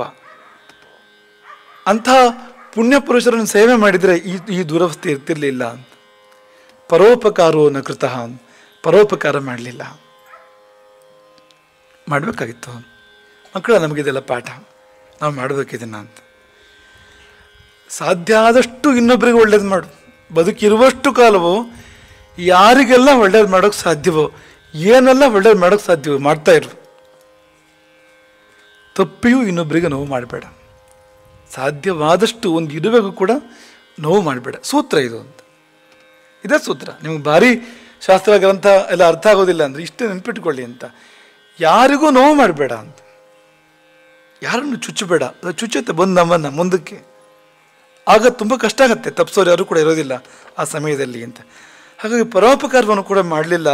ಅಂಥ ಪುಣ್ಯ ಪುರುಷರನ್ನು ಸೇವೆ ಮಾಡಿದರೆ ಈ ಈ ದುರವಸ್ಥೆ ಇರ್ತಿರ್ಲಿಲ್ಲ ಅಂತ ಪರೋಪಕಾರೋ ನ ಕೃತಃ ಪರೋಪಕಾರ ಮಾಡಲಿಲ್ಲ ಮಾಡಬೇಕಾಗಿತ್ತು ಮಕ್ಕಳ ನಮಗಿದೆಲ್ಲ ಪಾಠ ನಾವು ಮಾಡಬೇಕಿದನ್ನ ಅಂತ ಸಾಧ್ಯ ಆದಷ್ಟು ಇನ್ನೊಬ್ಬರಿಗೆ ಒಳ್ಳೇದು ಮಾಡು ಬದುಕಿರುವಷ್ಟು ಕಾಲವು ಯಾರಿಗೆಲ್ಲ ಒಳ್ಳೇದು ಮಾಡೋಕ್ಕೆ ಸಾಧ್ಯವೋ ಏನೆಲ್ಲ ಒಳ್ಳೇದು ಮಾಡೋಕ್ಕೆ ಸಾಧ್ಯವೋ ಮಾಡ್ತಾ ಇರು ತಪ್ಪಿಯೂ ಇನ್ನೊಬ್ಬರಿಗೆ ನೋವು ಮಾಡಬೇಡ ಸಾಧ್ಯವಾದಷ್ಟು ಒಂದು ಇರುವೆಗೂ ಕೂಡ ನೋವು ಮಾಡಬೇಡ ಸೂತ್ರ ಇದು ಅಂತ ಇದೇ ಸೂತ್ರ ನಿಮ್ಗೆ ಭಾರಿ ಶಾಸ್ತ್ರ ಗ್ರಂಥ ಎಲ್ಲ ಅರ್ಥ ಆಗೋದಿಲ್ಲ ಅಂದರೆ ಇಷ್ಟೇ ನೆನ್ಪಿಟ್ಕೊಳ್ಳಿ ಅಂತ ಯಾರಿಗೂ ನೋವು ಮಾಡಬೇಡ ಅಂತ ಯಾರನ್ನು ಚುಚ್ಚಬೇಡ ಅದು ಚುಚ್ಚುತ್ತೆ ಬಂದು ನಮ್ಮನ್ನು ಮುಂದಕ್ಕೆ ಆಗ ತುಂಬ ಕಷ್ಟ ಆಗುತ್ತೆ ತಪ್ಪಿಸೋರು ಯಾರು ಕೂಡ ಇರೋದಿಲ್ಲ ಆ ಸಮಯದಲ್ಲಿ ಅಂತ ಹಾಗಾಗಿ ಪರೋಪಕಾರವನ್ನು ಕೂಡ ಮಾಡಲಿಲ್ಲ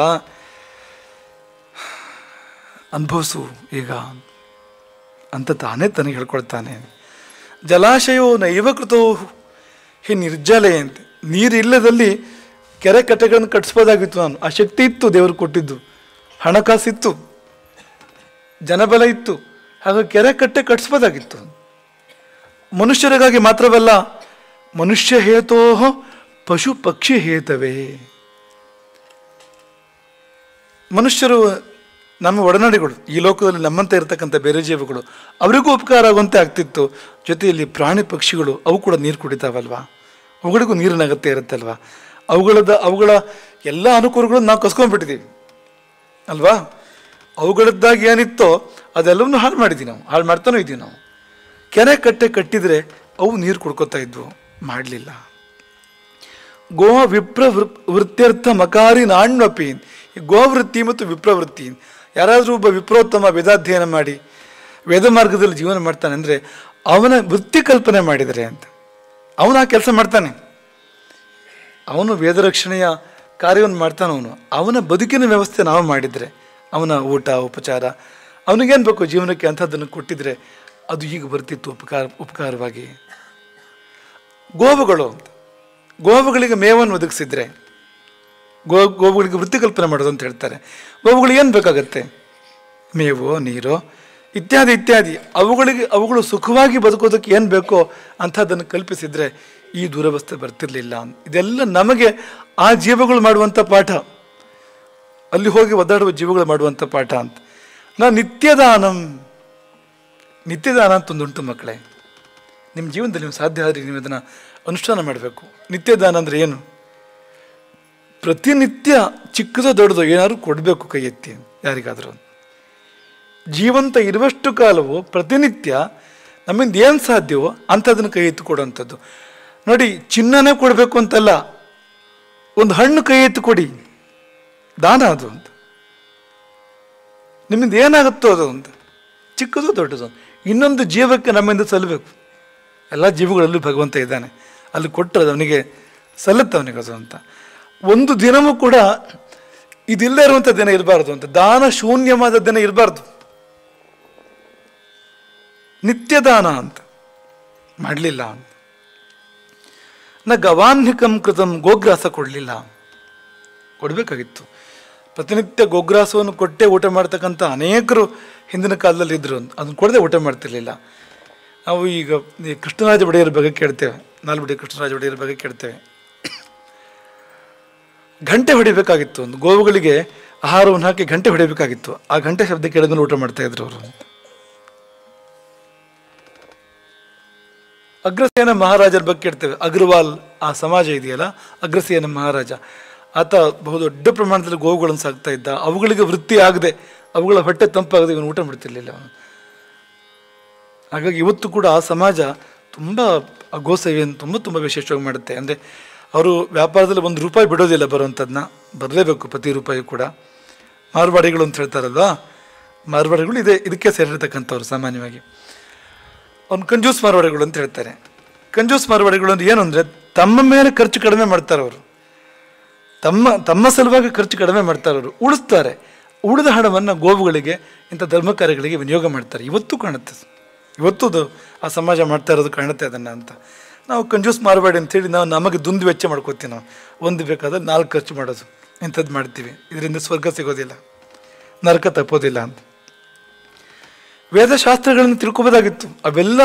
ಅನುಭವಿಸು ಈಗ ಅಂತ ತಾನೇ ತನಗೆ ಹೇಳ್ಕೊಳ್ತಾನೆ ಜಲಾಶಯೋ ನೈವ ಕೃತೋ ಹಿ ನಿರ್ಜಲೆ ಅಂತ ನೀರಿಲ್ಲದಲ್ಲಿ ಕೆರೆ ಕಟ್ಟೆಗಳನ್ನು ಕಟ್ಟಿಸ್ಬೋದಾಗಿತ್ತು ನಾನು ಆ ಶಕ್ತಿ ಇತ್ತು ದೇವರು ಕೊಟ್ಟಿದ್ದು ಹಣಕಾಸಿತ್ತು ಜನಬಲ ಇತ್ತು ಹಾಗಾಗಿ ಕೆರೆ ಕಟ್ಟೆ ಕಟ್ಟಿಸ್ಬೋದಾಗಿತ್ತು ಮನುಷ್ಯರಿಗಾಗಿ ಮಾತ್ರವಲ್ಲ ಮನುಷ್ಯ ಹೇತೋ ಪಶು ಪಕ್ಷಿ ಹೇತವೇ ಮನುಷ್ಯರು ನಮ್ಮ ಒಡನಾಡಿಗಳು ಈ ಲೋಕದಲ್ಲಿ ನಮ್ಮಂತೆ ಇರತಕ್ಕಂಥ ಬೇರೆ ಜೀವಿಗಳು ಅವರಿಗೂ ಉಪಕಾರ ಆಗುವಂತೆ ಆಗ್ತಿತ್ತು ಜೊತೆಯಲ್ಲಿ ಪ್ರಾಣಿ ಪಕ್ಷಿಗಳು ಅವು ಕೂಡ ನೀರು ಕುಡಿತಾವಲ್ವಾ ಅವುಗಳಿಗೂ ನೀರಿನ ಅಗತ್ಯ ಇರುತ್ತಲ್ವಾ ಅವುಗಳದ ಅವುಗಳ ಎಲ್ಲ ಅನುಕೂಲಗಳನ್ನು ನಾವು ಕಸ್ಕೊಂಡ್ಬಿಟ್ಟಿದ್ದೀವಿ ಅಲ್ವಾ ಅವುಗಳದ್ದಾಗಿ ಏನಿತ್ತೋ ಅದೆಲ್ಲವನ್ನೂ ಹಾಳು ಮಾಡಿದ್ದೀವಿ ನಾವು ಹಾಳು ಮಾಡ್ತಾನೂ ಇದ್ದೀವಿ ನಾವು ಕೆರೆ ಕಟ್ಟೆ ಕಟ್ಟಿದರೆ ಅವು ನೀರು ಕುಡ್ಕೊತಾ ಇದ್ವು ಮಾಡಲಿಲ್ಲ ಗೋ ವಿಪ್ರ ವೃ- ವೃತ್ಯರ್ಥ ಮಕಾರಿ ನಾಣ್ವಪಿ ಈ ಗೋವೃತ್ತಿ ಮತ್ತು ವಿಪ್ರವೃತ್ತಿ ಯಾರಾದರೂ ಒಬ್ಬ ವಿಪ್ರೋತ್ತಮ ವೇದಾಧ್ಯಯನ ಮಾಡಿ ವೇದ ಮಾರ್ಗದಲ್ಲಿ ಜೀವನ ಮಾಡ್ತಾನೆ ಅಂದರೆ ಅವನ ವೃತ್ತಿ ಕಲ್ಪನೆ ಮಾಡಿದರೆ ಅಂತ ಅವನು ಆ ಕೆಲಸ ಮಾಡ್ತಾನೆ ಅವನು ವೇದ ರಕ್ಷಣೆಯ ಕಾರ್ಯವನ್ನು ಮಾಡ್ತಾನೆ ಅವನು ಅವನ ಬದುಕಿನ ವ್ಯವಸ್ಥೆ ನಾವು ಮಾಡಿದರೆ ಅವನ ಊಟ ಉಪಚಾರ ಅವನಿಗೇನು ಬೇಕು ಜೀವನಕ್ಕೆ ಅಂಥದ್ದನ್ನು ಕೊಟ್ಟಿದ್ರೆ ಅದು ಈಗ ಬರ್ತಿತ್ತು ಉಪಕಾರ ಉಪಕಾರವಾಗಿ ಗೋವುಗಳು ಅಂತ ಗೋವುಗಳಿಗೆ ಮೇವನ್ನು ಒದಗಿಸಿದ್ರೆ ಗೋ ಗೋವುಗಳಿಗೆ ವೃತ್ತಿ ಕಲ್ಪನೆ ಮಾಡೋದು ಅಂತ ಹೇಳ್ತಾರೆ ಗೋವುಗಳಿಗೆ ಏನು ಬೇಕಾಗತ್ತೆ ಮೇವು ನೀರು ಇತ್ಯಾದಿ ಇತ್ಯಾದಿ ಅವುಗಳಿಗೆ ಅವುಗಳು ಸುಖವಾಗಿ ಬದುಕೋದಕ್ಕೆ ಏನು ಬೇಕೋ ಅಂಥದ್ದನ್ನು ಕಲ್ಪಿಸಿದ್ರೆ ಈ ದುರವಸ್ಥೆ ಬರ್ತಿರ್ಲಿಲ್ಲ ಇದೆಲ್ಲ ನಮಗೆ ಆ ಜೀವಗಳು ಮಾಡುವಂಥ ಪಾಠ ಅಲ್ಲಿ ಹೋಗಿ ಒದ್ದಾಡುವ ಜೀವಗಳು ಮಾಡುವಂಥ ಪಾಠ ಅಂತ ನಾ ನಿತ್ಯದಾನಂ ನಿತ್ಯದಾನ ಅಂತ ಒಂದುಂಟು ಮಕ್ಕಳೇ ನಿಮ್ಮ ಜೀವನದಲ್ಲಿ ನೀವು ಸಾಧ್ಯ ಆದರೆ ನೀವು ಅದನ್ನು ಅನುಷ್ಠಾನ ಮಾಡಬೇಕು ನಿತ್ಯದಾನ ಅಂದರೆ ಏನು ಪ್ರತಿನಿತ್ಯ ಚಿಕ್ಕದೋ ದೊಡ್ಡದೋ ಏನಾದ್ರು ಕೊಡಬೇಕು ಕೈ ಎತ್ತಿ ಯಾರಿಗಾದರೂ ಜೀವಂತ ಇರುವಷ್ಟು ಕಾಲವು ಪ್ರತಿನಿತ್ಯ ನಮ್ಮಿಂದ ಏನು ಸಾಧ್ಯವೋ ಅಂಥದನ್ನು ಕೈ ಎತ್ತಿ ಕೊಡುವಂಥದ್ದು ನೋಡಿ ಚಿನ್ನನೇ ಕೊಡಬೇಕು ಅಂತಲ್ಲ ಒಂದು ಹಣ್ಣು ಕೈ ಎತ್ತಿ ಕೊಡಿ ದಾನ ಅದು ಅಂತ ನಿಮ್ಮಿಂದ ಏನಾಗುತ್ತೋ ಅದು ಅಂತ ಚಿಕ್ಕದು ದೊಡ್ಡದು ಇನ್ನೊಂದು ಜೀವಕ್ಕೆ ನಮ್ಮಿಂದ ಸಲ್ಲಬೇಕು ಎಲ್ಲ ಜೀವಗಳಲ್ಲೂ ಭಗವಂತ ಇದ್ದಾನೆ ಅಲ್ಲಿ ಕೊಟ್ಟರೆ ಅದು ಅವನಿಗೆ ಸಲ್ಲುತ್ತೆ ಅವನಿಗೆ ಅದು ಅಂತ ಒಂದು ದಿನವೂ ಕೂಡ ಇದಿಲ್ಲದೆ ಇರುವಂಥ ದಿನ ಇರಬಾರ್ದು ಅಂತ ದಾನ ಶೂನ್ಯವಾದ ದಿನ ಇರಬಾರ್ದು ನಿತ್ಯ ದಾನ ಅಂತ ಮಾಡಲಿಲ್ಲ ಅಂತ ನ ಗವಾನ್ಹಿಕಂ ಕೃತಂ ಗೋಗ್ರಾಸ ಕೊಡಲಿಲ್ಲ ಕೊಡಬೇಕಾಗಿತ್ತು ಪ್ರತಿನಿತ್ಯ ಗೋಗ್ರಾಸವನ್ನು ಕೊಟ್ಟೆ ಊಟ ಮಾಡ್ತಕ್ಕಂಥ ಅನೇಕರು ಹಿಂದಿನ ಕಾಲದಲ್ಲಿ ಇದ್ರು ಅದನ್ನು ಕೊಡದೆ ಊಟ ಮಾಡ್ತಿರ್ಲಿಲ್ಲ ನಾವು ಈಗ ಈ ಕೃಷ್ಣರಾಜ ಒಡೆಯರ ಬಗ್ಗೆ ಕೇಳ್ತೇವೆ ನಾಲ್ಬಡಿ ಕೃಷ್ಣರಾಜ ಒಡೆಯರ ಬಗ್ಗೆ ಕೇಳ್ತೇವೆ ಗಂಟೆ ಹೊಡಿಬೇಕಾಗಿತ್ತು ಒಂದು ಗೋವುಗಳಿಗೆ ಆಹಾರವನ್ನು ಹಾಕಿ ಗಂಟೆ ಹೊಡಿಬೇಕಾಗಿತ್ತು ಆ ಗಂಟೆ ಶಬ್ದ ಕೇಳಿದ್ರೆ ಊಟ ಮಾಡ್ತಾ ಇದ್ರು ಅವರು ಅಗ್ರಸೇನ ಮಹಾರಾಜರ ಬಗ್ಗೆ ಕೇಳ್ತೇವೆ ಅಗ್ರವಾಲ್ ಆ ಸಮಾಜ ಇದೆಯಲ್ಲ ಅಗ್ರಸೇನ ಮಹಾರಾಜ ಆತ ಬಹುದೊಡ್ಡ ಪ್ರಮಾಣದಲ್ಲಿ ಗೋವುಗಳನ್ನು ಸಾಕ್ತಾ ಇದ್ದ ಅವುಗಳಿಗೆ ವೃತ್ತಿ ಆಗದೆ ಅವುಗಳ ಹೊಟ್ಟೆ ತಂಪಾಗದೆ ಇವನು ಊಟ ಮಾಡ್ತಿರ್ಲಿಲ್ಲ ಅವನು ಹಾಗಾಗಿ ಇವತ್ತು ಕೂಡ ಆ ಸಮಾಜ ತುಂಬ ಆ ಗೋಸೇವೆಯನ್ನು ತುಂಬ ತುಂಬ ವಿಶೇಷವಾಗಿ ಮಾಡುತ್ತೆ ಅಂದರೆ ಅವರು ವ್ಯಾಪಾರದಲ್ಲಿ ಒಂದು ರೂಪಾಯಿ ಬಿಡೋದಿಲ್ಲ ಬರುವಂಥದ್ದನ್ನ ಬರಲೇಬೇಕು ಪ್ರತಿ ರೂಪಾಯಿ ಕೂಡ ಮಾರ್ವಾಡಿಗಳು ಅಂತ ಹೇಳ್ತಾರಲ್ವಾ ಮಾರ್ವಾಡಿಗಳು ಇದೆ ಇದಕ್ಕೆ ಸೇರಿರ್ತಕ್ಕಂಥವ್ರು ಸಾಮಾನ್ಯವಾಗಿ ಅವ್ನು ಕಂಜೂಸ್ ಮಾರ್ವಾಡಿಗಳು ಅಂತ ಹೇಳ್ತಾರೆ ಕಂಜೂಸ್ ಮಾರ್ವಾಡಿಗಳು ಅಂದ್ರೆ ಏನು ಅಂದರೆ ತಮ್ಮ ಮೇಲೆ ಖರ್ಚು ಕಡಿಮೆ ಮಾಡ್ತಾರೆ ಅವರು ತಮ್ಮ ತಮ್ಮ ಸಲುವಾಗಿ ಖರ್ಚು ಕಡಿಮೆ ಮಾಡ್ತಾರೆ ಅವರು ಉಳಿಸ್ತಾರೆ ಉಳಿದ ಹಣವನ್ನು ಗೋವುಗಳಿಗೆ ಇಂಥ ಧರ್ಮ ಕಾರ್ಯಗಳಿಗೆ ವಿನಿಯೋಗ ಮಾಡ್ತಾರೆ ಇವತ್ತು ಕಾಣುತ್ತೆ ಇವತ್ತು ಅದು ಆ ಸಮಾಜ ಮಾಡ್ತಾ ಇರೋದು ಕಾಣುತ್ತೆ ಅದನ್ನು ಅಂತ ನಾವು ಕಂಜೂಸ್ ಮಾರಬೇಡಿ ಅಂತೇಳಿ ನಾವು ನಮಗೆ ದುಂದು ವೆಚ್ಚ ಮಾಡ್ಕೋತೀವಿ ನಾವು ಒಂದು ಬೇಕಾದ್ರೆ ನಾಲ್ಕು ಖರ್ಚು ಮಾಡೋದು ಇಂಥದ್ದು ಮಾಡ್ತೀವಿ ಇದರಿಂದ ಸ್ವರ್ಗ ಸಿಗೋದಿಲ್ಲ ನರಕ ತಪ್ಪೋದಿಲ್ಲ ಅಂತ ವೇದಶಾಸ್ತ್ರಗಳನ್ನು ತಿಳ್ಕೊಬೋದಾಗಿತ್ತು ಅವೆಲ್ಲ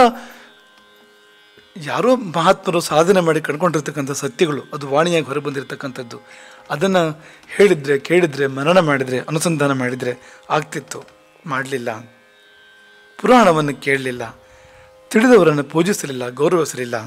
ಯಾರೋ ಮಹಾತ್ಮರು ಸಾಧನೆ ಮಾಡಿ ಕಂಡ್ಕೊಂಡಿರ್ತಕ್ಕಂಥ ಸತ್ಯಗಳು ಅದು ವಾಣಿಯಾಗಿ ಹೊರಬಂದಿರತಕ್ಕಂಥದ್ದು ಅದನ್ನು ಹೇಳಿದರೆ ಕೇಳಿದರೆ ಮನನ ಮಾಡಿದರೆ ಅನುಸಂಧಾನ ಮಾಡಿದರೆ ಆಗ್ತಿತ್ತು ಮಾಡಲಿಲ್ಲ ಪುರಾಣವನ್ನು ಕೇಳಲಿಲ್ಲ ತಿಳಿದವರನ್ನು ಪೂಜಿಸಲಿಲ್ಲ ಗೌರವಿಸಲಿಲ್ಲ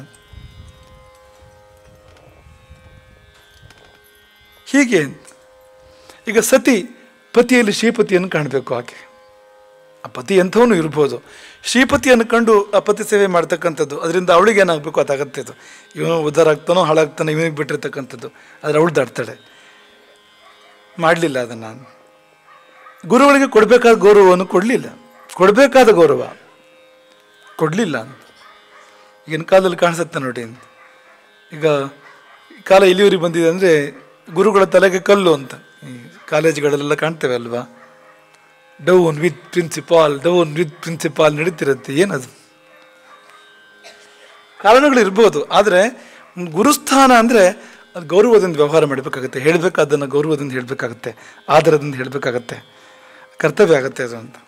ಹೀಗೆ ಈಗ ಸತಿ ಪತಿಯಲ್ಲಿ ಶ್ರೀಪತಿಯನ್ನು ಕಾಣಬೇಕು ಆಕೆ ಆ ಪತಿ ಎಂಥವನು ಇರ್ಬೋದು ಶ್ರೀಪತಿಯನ್ನು ಕಂಡು ಆ ಪತಿ ಸೇವೆ ಮಾಡ್ತಕ್ಕಂಥದ್ದು ಅದರಿಂದ ಅವಳಿಗೆ ಏನಾಗಬೇಕು ಅದಾಗತ್ತೆ ಅದು ಇವನು ಉದ್ಧಾರ ಆಗ್ತಾನೋ ಹಾಳಾಗ್ತಾನೋ ಇವನಿಗೆ ಬಿಟ್ಟಿರ್ತಕ್ಕಂಥದ್ದು ಆದರೆ ಅವಳು ದಾಟ್ತಾಳೆ ಮಾಡಲಿಲ್ಲ ಅದನ್ನು ಗುರುಗಳಿಗೆ ಕೊಡಬೇಕಾದ ಗೌರವವನ್ನು ಕೊಡಲಿಲ್ಲ ಕೊಡಬೇಕಾದ ಗೌರವ ಕೊಡಲಿಲ್ಲ ಈಗಿನ ಕಾಲದಲ್ಲಿ ಕಾಣಿಸುತ್ತೆ ನೋಡಿ ಈಗ ಕಾಲ ಇಲ್ಲಿವರೆಗೆ ಬಂದಿದೆ ಅಂದರೆ ಗುರುಗಳ ತಲೆಗೆ ಕಲ್ಲು ಅಂತ ಈ ಕಾಲೇಜುಗಳಲ್ಲೆಲ್ಲ ಕಾಣ್ತೇವೆ ಅಲ್ವಾ down with principal down with principal ನಡೀತಿರುತ್ತೆ ಏನದು ಕಾರಣಗಳು ಇರ್ಬೋದು ಆದರೆ ಗುರುಸ್ಥಾನ ಅಂದರೆ ಅದು ಗೌರವದಿಂದ ವ್ಯವಹಾರ ಮಾಡಬೇಕಾಗುತ್ತೆ ಹೇಳಬೇಕಾದನ್ನು ಗೌರವದಿಂದ ಹೇಳಬೇಕಾಗತ್ತೆ ಆದರದಿಂದ ಹೇಳಬೇಕಾಗತ್ತೆ ಕರ್ತವ್ಯ ಆಗುತ್ತೆ ಅದು ಅಂತ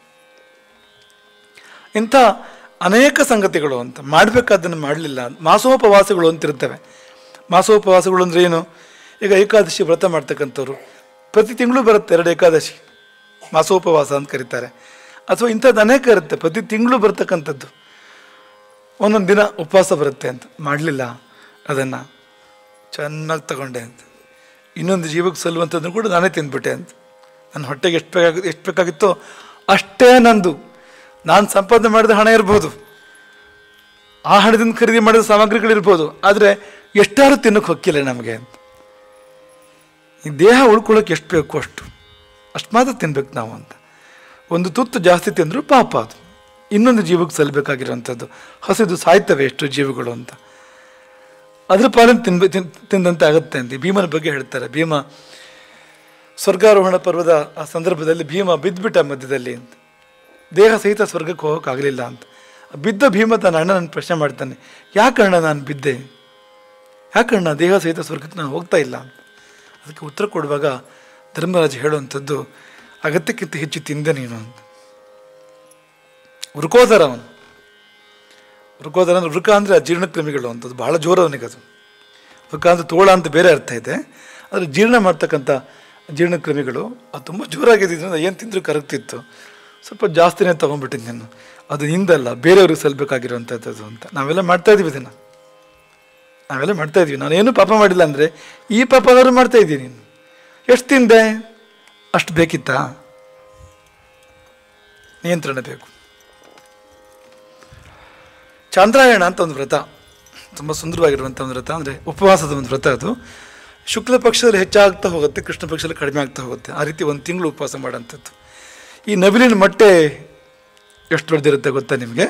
ಇಂಥ ಅನೇಕ ಸಂಗತಿಗಳು ಅಂತ ಮಾಡಬೇಕಾದನ್ನು ಮಾಡಲಿಲ್ಲ ಮಾಸೋಪವಾಸಗಳು ಅಂತಿರ್ತವೆ ಮಾಸೋಪವಾಸಗಳು ಅಂದರೆ ಏನು ಈಗ ಏಕಾದಶಿ ವ್ರತ ಮಾಡ್ತಕ್ಕಂಥವ್ರು ಪ್ರತಿ ತಿಂಗಳು ಬರುತ್ತೆ ಎರಡು ಏಕಾದಶಿ ಮಾಸೋಪವಾಸ ಅಂತ ಕರೀತಾರೆ ಅಥವಾ ಇಂಥದ್ದು ಅನೇಕ ಇರುತ್ತೆ ಪ್ರತಿ ತಿಂಗಳು ಬರ್ತಕ್ಕಂಥದ್ದು ಒಂದೊಂದು ದಿನ ಉಪವಾಸ ಬರುತ್ತೆ ಅಂತ ಮಾಡಲಿಲ್ಲ ಅದನ್ನು ಚೆನ್ನಾಗಿ ತಗೊಂಡೆ ಅಂತ ಇನ್ನೊಂದು ಜೀವಕ್ಕೆ ಸಲ್ಲುವಂಥದ್ದನ್ನು ಕೂಡ ನಾನೇ ತಿಂದ್ಬಿಟ್ಟೆ ಅಂತ ನನ್ನ ಹೊಟ್ಟೆಗೆ ಎಷ್ಟು ಬೇಕಾಗಿ ಎಷ್ಟು ಬೇಕಾಗಿತ್ತೋ ಅಷ್ಟೇ ನಂದು ನಾನು ಸಂಪಾದನೆ ಮಾಡಿದ ಹಣ ಇರ್ಬೋದು ಆ ಹಣದಿಂದ ಖರೀದಿ ಮಾಡಿದ ಸಾಮಗ್ರಿಗಳಿರ್ಬೋದು ಆದರೆ ಎಷ್ಟಾರು ತಿನ್ನೋಕೆ ಹೊಕ್ಕಿಲ್ಲ ನಮಗೆ ಅಂತ ಈ ದೇಹ ಉಳ್ಕೊಳ್ಳೋಕೆ ಎಷ್ಟು ಬೇಕು ಅಷ್ಟು ಅಷ್ಟು ಮಾತ್ರ ತಿನ್ಬೇಕು ನಾವು ಅಂತ ಒಂದು ತುತ್ತು ಜಾಸ್ತಿ ತಿಂದರೂ ಪಾಪ ಅದು ಇನ್ನೊಂದು ಜೀವಕ್ಕೆ ಸಲ್ಲಬೇಕಾಗಿರೋವಂಥದ್ದು ಹಸಿದು ಸಾಯ್ತವೆ ಎಷ್ಟು ಜೀವಗಳು ಅಂತ ಅದ್ರ ಪಾಲನೆ ತಿನ್ಬೆ ತಿನ್ ತಿಂದಂತೆ ಆಗುತ್ತೆ ಅಂತ ಈ ಭೀಮನ ಬಗ್ಗೆ ಹೇಳ್ತಾರೆ ಭೀಮ ಸ್ವರ್ಗಾರೋಹಣ ಪರ್ವದ ಆ ಸಂದರ್ಭದಲ್ಲಿ ಭೀಮ ಬಿದ್ದುಬಿಟ್ಟ ಮಧ್ಯದಲ್ಲಿ ಅಂತ ದೇಹ ಸಹಿತ ಸ್ವರ್ಗಕ್ಕೆ ಹೋಗೋಕ್ಕಾಗಲಿಲ್ಲ ಅಂತ ಬಿದ್ದ ಭೀಮ ತನ್ನ ಅಣ್ಣನ ಪ್ರಶ್ನೆ ಮಾಡ್ತಾನೆ ಯಾಕಣ್ಣ ನಾನು ಬಿದ್ದೆ ಯಾಕಣ್ಣ ದೇಹ ಸಹಿತ ಸ್ವರ್ಗಕ್ಕೆ ನಾನು ಹೋಗ್ತಾ ಇಲ್ಲ ಅಂತ ಅದಕ್ಕೆ ಉತ್ತರ ಕೊಡುವಾಗ ಧರ್ಮರಾಜ ಹೇಳುವಂಥದ್ದು ಅಗತ್ಯಕ್ಕಿಂತ ಹೆಚ್ಚು ತಿಂದೆ ನೀನು ಅಂತ ವೃಕೋದರ ಅವನು ವೃಕೋದರ ಅಂದ್ರೆ ವೃಕ ಅಂದರೆ ಜೀರ್ಣಕ್ರಮಿಗಳು ಅಂತದ್ದು ಬಹಳ ಜೋರು ಅವನಿಗೆ ಅದು ವೃಕ ಅಂದರೆ ತೋಳ ಅಂತ ಬೇರೆ ಅರ್ಥ ಇದೆ ಆದರೆ ಜೀರ್ಣ ಮಾಡ್ತಕ್ಕಂಥ ಜೀರ್ಣಕ್ರಮಿಗಳು ಅದು ತುಂಬ ಜೋರಾಗಿದ್ದರಿಂದ ಏನು ತಿಂದರೂ ಕರಗ್ತಿತ್ತು ಸ್ವಲ್ಪ ಜಾಸ್ತಿನೇ ತೊಗೊಂಡ್ಬಿಟ್ಟಿದ್ದು ನಾನು ಅದು ಹಿಂದಲ್ಲ ಬೇರೆಯವ್ರಿಗೆ ಸಲ್ಬೇಕಾಗಿರುವಂಥದ್ದು ಅಂತ ನಾವೆಲ್ಲ ಮಾಡ್ತಾ ಇದೀವಿ ಇದನ್ನು ನಾವೆಲ್ಲ ಮಾಡ್ತಾ ಇದೀವಿ ನಾನೇನು ಪಾಪ ಮಾಡಿಲ್ಲ ಅಂದರೆ ಈ ಪಾಪ ಆದರೂ ಮಾಡ್ತಾ ಇದ್ದೀನಿ ನೀನು ಎಷ್ಟು ತಿಂದೆ ಅಷ್ಟು ಬೇಕಿತ್ತಾ ನಿಯಂತ್ರಣ ಬೇಕು ಚಾಂದ್ರಾಯಣ ಅಂತ ಒಂದು ವ್ರತ ತುಂಬ ಸುಂದರವಾಗಿರುವಂಥ ಒಂದು ವ್ರತ ಅಂದರೆ ಉಪವಾಸದ ಒಂದು ವ್ರತ ಅದು ಶುಕ್ಲ ಪಕ್ಷದಲ್ಲಿ ಹೆಚ್ಚಾಗ್ತಾ ಹೋಗುತ್ತೆ ಕೃಷ್ಣ ಪಕ್ಷದಲ್ಲಿ ಕಡಿಮೆ ಆಗ್ತಾ ಹೋಗುತ್ತೆ ಆ ರೀತಿ ಒಂದು ತಿಂಗಳು ಉಪವಾಸ ಮಾಡೋಂಥದ್ದು ಈ ನವಿಲಿನ ಮೊಟ್ಟೆ ಎಷ್ಟು ದೊಡ್ಡದಿರುತ್ತೆ ಗೊತ್ತಾ ನಿಮಗೆ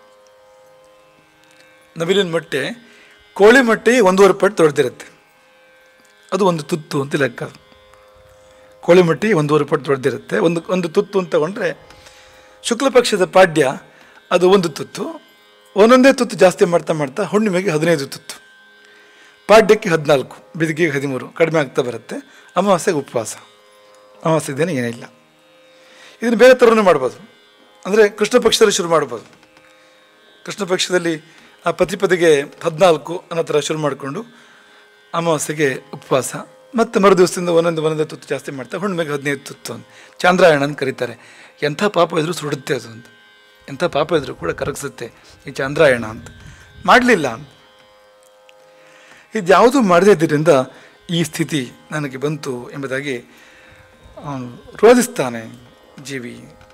ನವಿಲಿನ ಮೊಟ್ಟೆ ಕೋಳಿ ಮೊಟ್ಟೆ ಒಂದೂವರೆ ಪಟ್ಟು ದೊಡ್ಡದಿರುತ್ತೆ ಅದು ಒಂದು ತುತ್ತು ಅಂತ ಲೆಕ್ಕ ಕೋಳಿ ಮೊಟ್ಟೆ ಒಂದೂವರೆ ಪಟ್ಟು ದೊಡ್ಡದಿರುತ್ತೆ ಒಂದು ಒಂದು ತುತ್ತು ಅಂತ ತಗೊಂಡ್ರೆ ಶುಕ್ಲ ಪಕ್ಷದ ಪಾಡ್ಯ ಅದು ಒಂದು ತುತ್ತು ಒಂದೊಂದೇ ತುತ್ತು ಜಾಸ್ತಿ ಮಾಡ್ತಾ ಮಾಡ್ತಾ ಹುಣ್ಣಿಮೆಗೆ ಹದಿನೈದು ತುತ್ತು ಪಾಡ್ಯಕ್ಕೆ ಹದಿನಾಲ್ಕು ಬಿದಿಗೆಗೆ ಹದಿಮೂರು ಕಡಿಮೆ ಆಗ್ತಾ ಬರುತ್ತೆ ಅಮಾವಾಸ್ಯೆಗೆ ಉಪವಾಸ ಅಮಾವಾಸ್ಯೆ ದಿನ ಏನಿಲ್ಲ ಇದನ್ನು ಬೇರೆ ಥರನೂ ಮಾಡ್ಬೋದು ಅಂದರೆ ಕೃಷ್ಣ ಪಕ್ಷದಲ್ಲಿ ಶುರು ಮಾಡ್ಬೋದು ಕೃಷ್ಣ ಪಕ್ಷದಲ್ಲಿ ಆ ಪತಿಪದಿಗೆ ಹದಿನಾಲ್ಕು ಅನ್ನೋ ಥರ ಶುರು ಮಾಡಿಕೊಂಡು ಅಮಾವಾಸ್ಯೆಗೆ ಉಪವಾಸ ಮತ್ತು ಮರು ದಿವಸದಿಂದ ಒಂದೊಂದು ಒಂದೊಂದೇ ತುತ್ತು ಜಾಸ್ತಿ ಮಾಡ್ತಾ ಹುಣ್ಣಿಮೆಗೆ ಹದಿನೈದು ತುತ್ತು ಅಂತ ಚಾಂದ್ರಾಯಣ ಅಂತ ಕರೀತಾರೆ ಎಂಥ ಪಾಪ ಇದ್ರೂ ಸುಡುತ್ತೆ ಅದು ಅಂತ ಎಂಥ ಪಾಪ ಇದ್ರೂ ಕೂಡ ಕರಗಿಸುತ್ತೆ ಈ ಚಾಂದ್ರಾಯಣ ಅಂತ ಮಾಡಲಿಲ್ಲ ಅಂತ ಇದ್ಯಾವುದು ಮಾಡದೇ ಇದ್ದರಿಂದ ಈ ಸ್ಥಿತಿ ನನಗೆ ಬಂತು ಎಂಬುದಾಗಿ ಅವನು ರೋಧಿಸ್ತಾನೆ ಜೀವಿ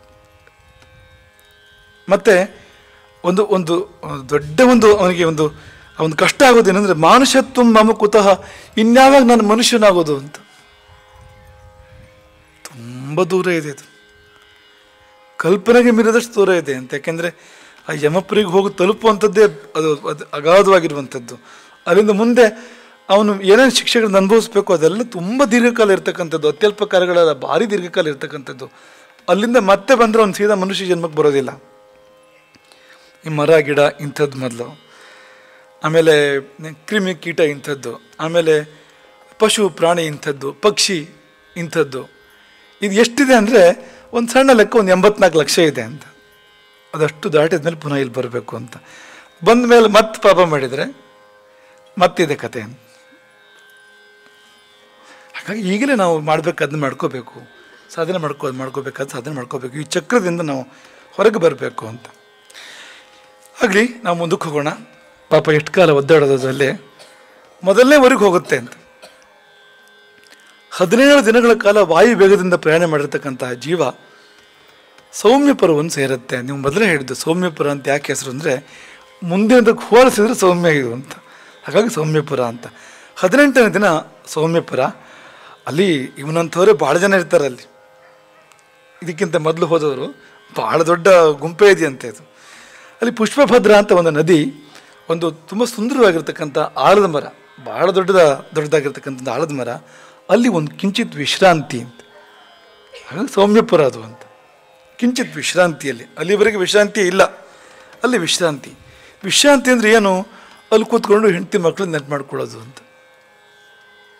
ಮತ್ತೆ ಒಂದು ಒಂದು ದೊಡ್ಡ ಒಂದು ಅವನಿಗೆ ಒಂದು ಒಂದು ಕಷ್ಟ ಆಗೋದೇನೆಂದರೆ ಮಾನುಷತ್ವ ಮಮ ಕುತಃ ಇನ್ಯಾವಾಗ ನಾನು ಮನುಷ್ಯನಾಗೋದು ಅಂತ ತುಂಬ ದೂರ ಇದೆ ಅದು ಕಲ್ಪನೆಗೆ ಮೀರಿದಷ್ಟು ದೂರ ಇದೆ ಅಂತ ಯಾಕೆಂದರೆ ಆ ಯಮಪುರಿಗೆ ಹೋಗಿ ತಲುಪುವಂಥದ್ದೇ ಅದು ಅದು ಅಗಾಧವಾಗಿರುವಂಥದ್ದು ಅಲ್ಲಿಂದ ಮುಂದೆ ಅವನು ಏನೇನು ಶಿಕ್ಷೆಗಳನ್ನ ಅನುಭವಿಸ್ಬೇಕು ಅದೆಲ್ಲ ತುಂಬ ದೀರ್ಘಕಾಲ ಇರ್ತಕ್ಕಂಥದ್ದು ಅತ್ಯಲ್ಪ ಕಾರ್ಯಗಳೆಲ್ಲ ಭಾರಿ ದೀರ್ಘಕಾಲ ಇರ್ತಕ್ಕಂಥದ್ದು ಅಲ್ಲಿಂದ ಮತ್ತೆ ಬಂದರೆ ಅವ್ನು ಸೀದಾ ಮನುಷ್ಯ ಜನ್ಮಕ್ಕೆ ಬರೋದಿಲ್ಲ ಈ ಮರ ಗಿಡ ಇಂಥದ್ದು ಮೊದಲು ಆಮೇಲೆ ಕ್ರಿಮಿ ಕೀಟ ಇಂಥದ್ದು ಆಮೇಲೆ ಪಶು ಪ್ರಾಣಿ ಇಂಥದ್ದು ಪಕ್ಷಿ ಇಂಥದ್ದು ಇದು ಎಷ್ಟಿದೆ ಅಂದರೆ ಒಂದು ಸಣ್ಣ ಲೆಕ್ಕ ಒಂದು ಎಂಬತ್ನಾಲ್ಕು ಲಕ್ಷ ಇದೆ ಅಂತ ಅದಷ್ಟು ದಾಟಿದ ಮೇಲೆ ಪುನಃ ಇಲ್ಲಿ ಬರಬೇಕು ಅಂತ ಬಂದ ಮೇಲೆ ಮತ್ತೆ ಪಾಪ ಮಾಡಿದರೆ ಮತ್ತಿದೆ ಕತೆ ಅಂತ ಹಾಗಾಗಿ ಈಗಲೇ ನಾವು ಮಾಡಬೇಕಾದನ್ನ ಮಾಡ್ಕೋಬೇಕು ಸಾಧನೆ ಮಾಡ್ಕೋ ಮಾಡ್ಕೋಬೇಕಾದ ಸಾಧನೆ ಮಾಡ್ಕೋಬೇಕು ಈ ಚಕ್ರದಿಂದ ನಾವು ಹೊರಗೆ ಬರಬೇಕು ಅಂತ ಆಗಲಿ ನಾವು ಮುಂದಕ್ಕೆ ಹೋಗೋಣ ಪಾಪ ಎಷ್ಟು ಕಾಲ ಒದ್ದಾಡೋದ್ರಲ್ಲೇ ಮೊದಲನೇ ಊರಿಗೆ ಹೋಗುತ್ತೆ ಅಂತ ಹದಿನೇಳು ದಿನಗಳ ಕಾಲ ವಾಯು ವೇಗದಿಂದ ಪ್ರಯಾಣ ಮಾಡಿರ್ತಕ್ಕಂತಹ ಜೀವ ಸೌಮ್ಯಪುರವನ್ನು ಸೇರುತ್ತೆ ನೀವು ಮೊದಲೇ ಹೇಳಿದ್ದು ಸೌಮ್ಯಪುರ ಅಂತ ಯಾಕೆ ಹೆಸರು ಅಂದರೆ ಮುಂದಿನದಕ್ಕೆ ಹೋಲಿಸಿದ್ರೆ ಸೌಮ್ಯ ಇದು ಅಂತ ಹಾಗಾಗಿ ಸೌಮ್ಯಪುರ ಅಂತ ಹದಿನೆಂಟನೇ ದಿನ ಸೌಮ್ಯಪುರ ಅಲ್ಲಿ ಇವನಂಥವರೇ ಭಾಳ ಜನ ಇರ್ತಾರೆ ಅಲ್ಲಿ ಇದಕ್ಕಿಂತ ಮೊದಲು ಹೋದವರು ಭಾಳ ದೊಡ್ಡ ಗುಂಪೇ ಇದೆಯಂತೆ ಇದು ಅಲ್ಲಿ ಪುಷ್ಪಭದ್ರ ಅಂತ ಒಂದು ನದಿ ಒಂದು ತುಂಬ ಸುಂದರವಾಗಿರ್ತಕ್ಕಂಥ ಆಲದ ಮರ ಭಾಳ ದೊಡ್ಡದ ದೊಡ್ಡದಾಗಿರ್ತಕ್ಕಂಥ ಆಲದ ಮರ ಅಲ್ಲಿ ಒಂದು ಕಿಂಚಿತ್ ವಿಶ್ರಾಂತಿ ಅಂತ ಹಾಗಾಗಿ ಸೌಮ್ಯಪುರ ಅದು ಅಂತ ಕಿಂಚಿತ್ ವಿಶ್ರಾಂತಿಯಲ್ಲಿ ಅಲ್ಲಿವರೆಗೆ ವಿಶ್ರಾಂತಿ ಇಲ್ಲ ಅಲ್ಲಿ ವಿಶ್ರಾಂತಿ ವಿಶ್ರಾಂತಿ ಅಂದರೆ ಏನು ಅಲ್ಲಿ ಕೂತ್ಕೊಂಡು ಹೆಂಡತಿ ಮಕ್ಕಳು ನೆಟ್ ಮಾಡ್ಕೊಳ್ಳೋದು ಅಂತ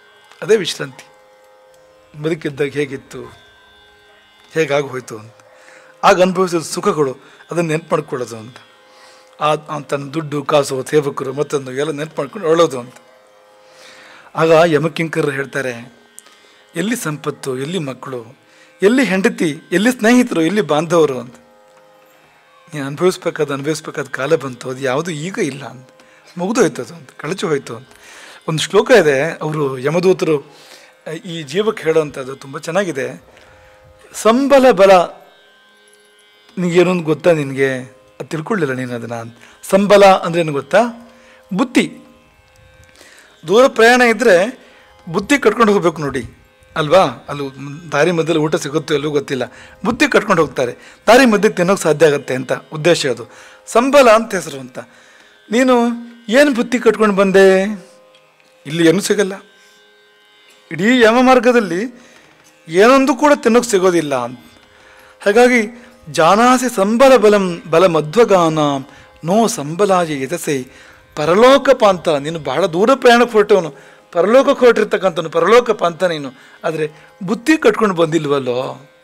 ಅದೇ ವಿಶ್ರಾಂತಿ ಬದುಕಿದ್ದಾಗ ಹೇಗಿತ್ತು ಹೇಗಾಗಿ ಹೋಯ್ತು ಅಂತ ಆಗ ಅನುಭವಿಸಿದ ಸುಖಗಳು ಅದನ್ನು ನೆನ್ಪು ಮಾಡ್ಕೊಳ್ಳೋದು ಅಂತ ಆ ಆ ತನ್ನ ದುಡ್ಡು ಕಾಸು ಸೇವಕರು ಮತ್ತೊಂದು ಎಲ್ಲ ನೆನ್ಪು ಮಾಡ್ಕೊಂಡು ಒಳ್ಳೋದು ಅಂತ ಆಗ ಯಮಕಿಂಕರರು ಹೇಳ್ತಾರೆ ಎಲ್ಲಿ ಸಂಪತ್ತು ಎಲ್ಲಿ ಮಕ್ಕಳು ಎಲ್ಲಿ ಹೆಂಡತಿ ಎಲ್ಲಿ ಸ್ನೇಹಿತರು ಎಲ್ಲಿ ಬಾಂಧವರು ಅಂತ ನೀನು ಅನುಭವಿಸ್ಬೇಕಾದ ಅನುಭವಿಸ್ಬೇಕಾದ ಕಾಲ ಬಂತು ಅದು ಯಾವುದು ಈಗ ಇಲ್ಲ ಅಂತ ಮುಗಿದು ಹೋಯ್ತು ಅದು ಅಂತ ಕಳಚು ಹೋಯ್ತು ಅಂತ ಒಂದು ಶ್ಲೋಕ ಇದೆ ಅವರು ಯಮದೂತರು ಅಹ್, ಈ ಜೀವಕ್ಕೆ ಹೇಳೋವಂಥದ್ದು ತುಂಬ ಚೆನ್ನಾಗಿದೆ ಸಂಬಲ ಬಲ ನಿನಗೇನು ಅಂತ ಗೊತ್ತಾ ನಿನಗೆ ಅದು ತಿಳ್ಕೊಳ್ಳಿಲ್ಲ ನೀನು ಅದನ್ನು ಸಂಬಲ ಅಂದ್ರೆ ಏನು ಗೊತ್ತಾ ಬುದ್ಧಿ ದೂರ ಪ್ರಯಾಣ ಇದ್ದರೆ ಬುದ್ಧಿ ಕಟ್ಕೊಂಡು ಹೋಗ್ಬೇಕು ನೋಡಿ ಅಲ್ವಾ ಅಲ್ಲಿ ಮ್- ದಾರಿ ಮಧ್ಯದಲ್ಲಿ ಊಟ ಸಿಗುತ್ತೋ ಎಲ್ಲೂ ಗೊತ್ತಿಲ್ಲ ಬುದ್ಧಿ ಕಟ್ಕೊಂಡು ಹೋಗ್ತಾರೆ ದಾರಿ ಮಧ್ಯೆ ತಿನ್ನೋಕೆ ಸಾಧ್ಯ ಆಗುತ್ತೆ ಅಂತ ಉದ್ದೇಶ ಅದು ಸಂಬಲ ಅಂತ ಹೆಸರು ಅಂತ ನೀನು ಏನು ಬುದ್ಧಿ ಕಟ್ಕೊಂಡು ಬಂದೆ ಇಲ್ಲಿ ಏನೂ ಸಿಗಲ್ಲ ಇಡೀ ಯಮ ಮಾರ್ಗದಲ್ಲಿ ಏನೊಂದು ಕೂಡ ತಿನ್ನೋಕೆ ಸಿಗೋದಿಲ್ಲ ಅಂತ ಹಾಗಾಗಿ ಜಾನಾಸಿ ಸಂಬಲ ಬಲಂ ಬಲ ಮಧ್ವಗಾನ ನೋ ಸಂಬಲಾಯ ಯತಸೆ ಪರಲೋಕ ಪಾಂತ ನೀನು ಬಹಳ ದೂರ ಪ್ರಯಾಣಕ್ಕೆ ಹೊರಟವನು ಪರಲೋಕಕ್ಕೆ ಹೊರಟಿರ್ತಕ್ಕಂಥನು ಪರಲೋಕ ಪಾಂತ ನೀನು ಆದರೆ ಬುತ್ತಿ ಕಟ್ಕೊಂಡು ಬಂದಿಲ್ವಲ್ಲೋ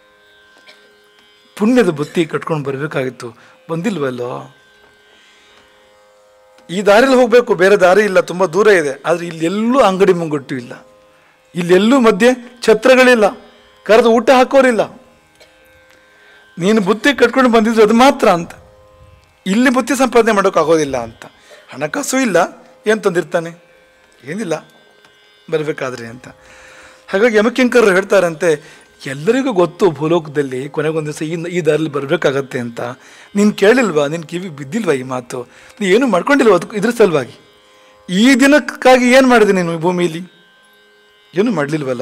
ಪುಣ್ಯದ ಬುತ್ತಿ ಕಟ್ಕೊಂಡು ಬರಬೇಕಾಗಿತ್ತು ಬಂದಿಲ್ವಲ್ಲೋ ಈ ದಾರಿಯಲ್ಲಿ ಹೋಗಬೇಕು ಬೇರೆ ದಾರಿ ಇಲ್ಲ ತುಂಬ ದೂರ ಇದೆ ಆದರೆ ಇಲ್ಲೆಲ್ಲೂ ಅಂಗಡಿ ಮುಂಗಟ್ಟು ಇಲ್ಲ ಇಲ್ಲೆಲ್ಲೂ ಮಧ್ಯೆ ಛತ್ರಗಳಿಲ್ಲ ಕರೆದು ಊಟ ಹಾಕೋರಿಲ್ಲ ನೀನು ಬುತ್ತಿ ಕಟ್ಕೊಂಡು ಬಂದಿದ್ರು ಅದು ಮಾತ್ರ ಅಂತ ಇಲ್ಲಿ ಬುತ್ತಿ ಸಂಪಾದನೆ ಮಾಡೋಕ್ಕಾಗೋದಿಲ್ಲ ಅಂತ ಹಣಕಾಸು ಇಲ್ಲ ಏನು ತಂದಿರ್ತಾನೆ ಏನಿಲ್ಲ ಬರಬೇಕಾದ್ರೆ ಅಂತ ಹಾಗಾಗಿ ಯಮಕಿಂಕರರು ಹೇಳ್ತಾರಂತೆ ಎಲ್ಲರಿಗೂ ಗೊತ್ತು ಭೂಲೋಕದಲ್ಲಿ ಕೊನೆಗೊಂದು ದಿವಸ ಈ ಈ ದಾರಿಲಿ ಬರಬೇಕಾಗತ್ತೆ ಅಂತ ನೀನು ಕೇಳಿಲ್ವಾ ನಿನ್ನ ಕಿವಿ ಬಿದ್ದಿಲ್ವಾ ಈ ಮಾತು ನೀ ಏನು ಮಾಡ್ಕೊಂಡಿಲ್ವ ಅದಕ್ಕೆ ಇದ್ರ ಸಲುವಾಗಿ ಈ ದಿನಕ್ಕಾಗಿ ಏನು ಮಾಡಿದೆ ನೀನು ಈ ಭೂಮಿಲಿ ಏನು ಮಾಡಲಿಲ್ವಲ್ಲ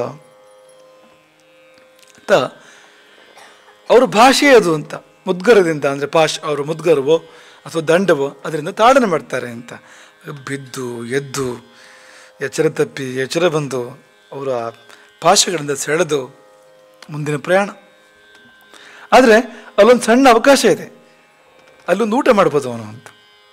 ಅಂತ ಅವ್ರ ಭಾಷೆ ಅದು ಅಂತ ಮುದ್ಗರದಿಂದ ಅಂದರೆ ಪಾಶ್ ಅವರು ಮುದ್ಗರವೋ ಅಥವಾ ದಂಡವೋ ಅದರಿಂದ ತಾಡನೆ ಮಾಡ್ತಾರೆ ಅಂತ ಬಿದ್ದು ಎದ್ದು ಎಚ್ಚರ ತಪ್ಪಿ ಎಚ್ಚರ ಬಂದು ಅವರ ಪಾಶಗಳಿಂದ ಸೆಳೆದು ಮುಂದಿನ ಪ್ರಯಾಣ ಆದರೆ ಅಲ್ಲೊಂದು ಸಣ್ಣ ಅವಕಾಶ ಇದೆ ಅಲ್ಲೊಂದು ಊಟ ಮಾಡ್ಬೋದು ಅವನು ಅಂತ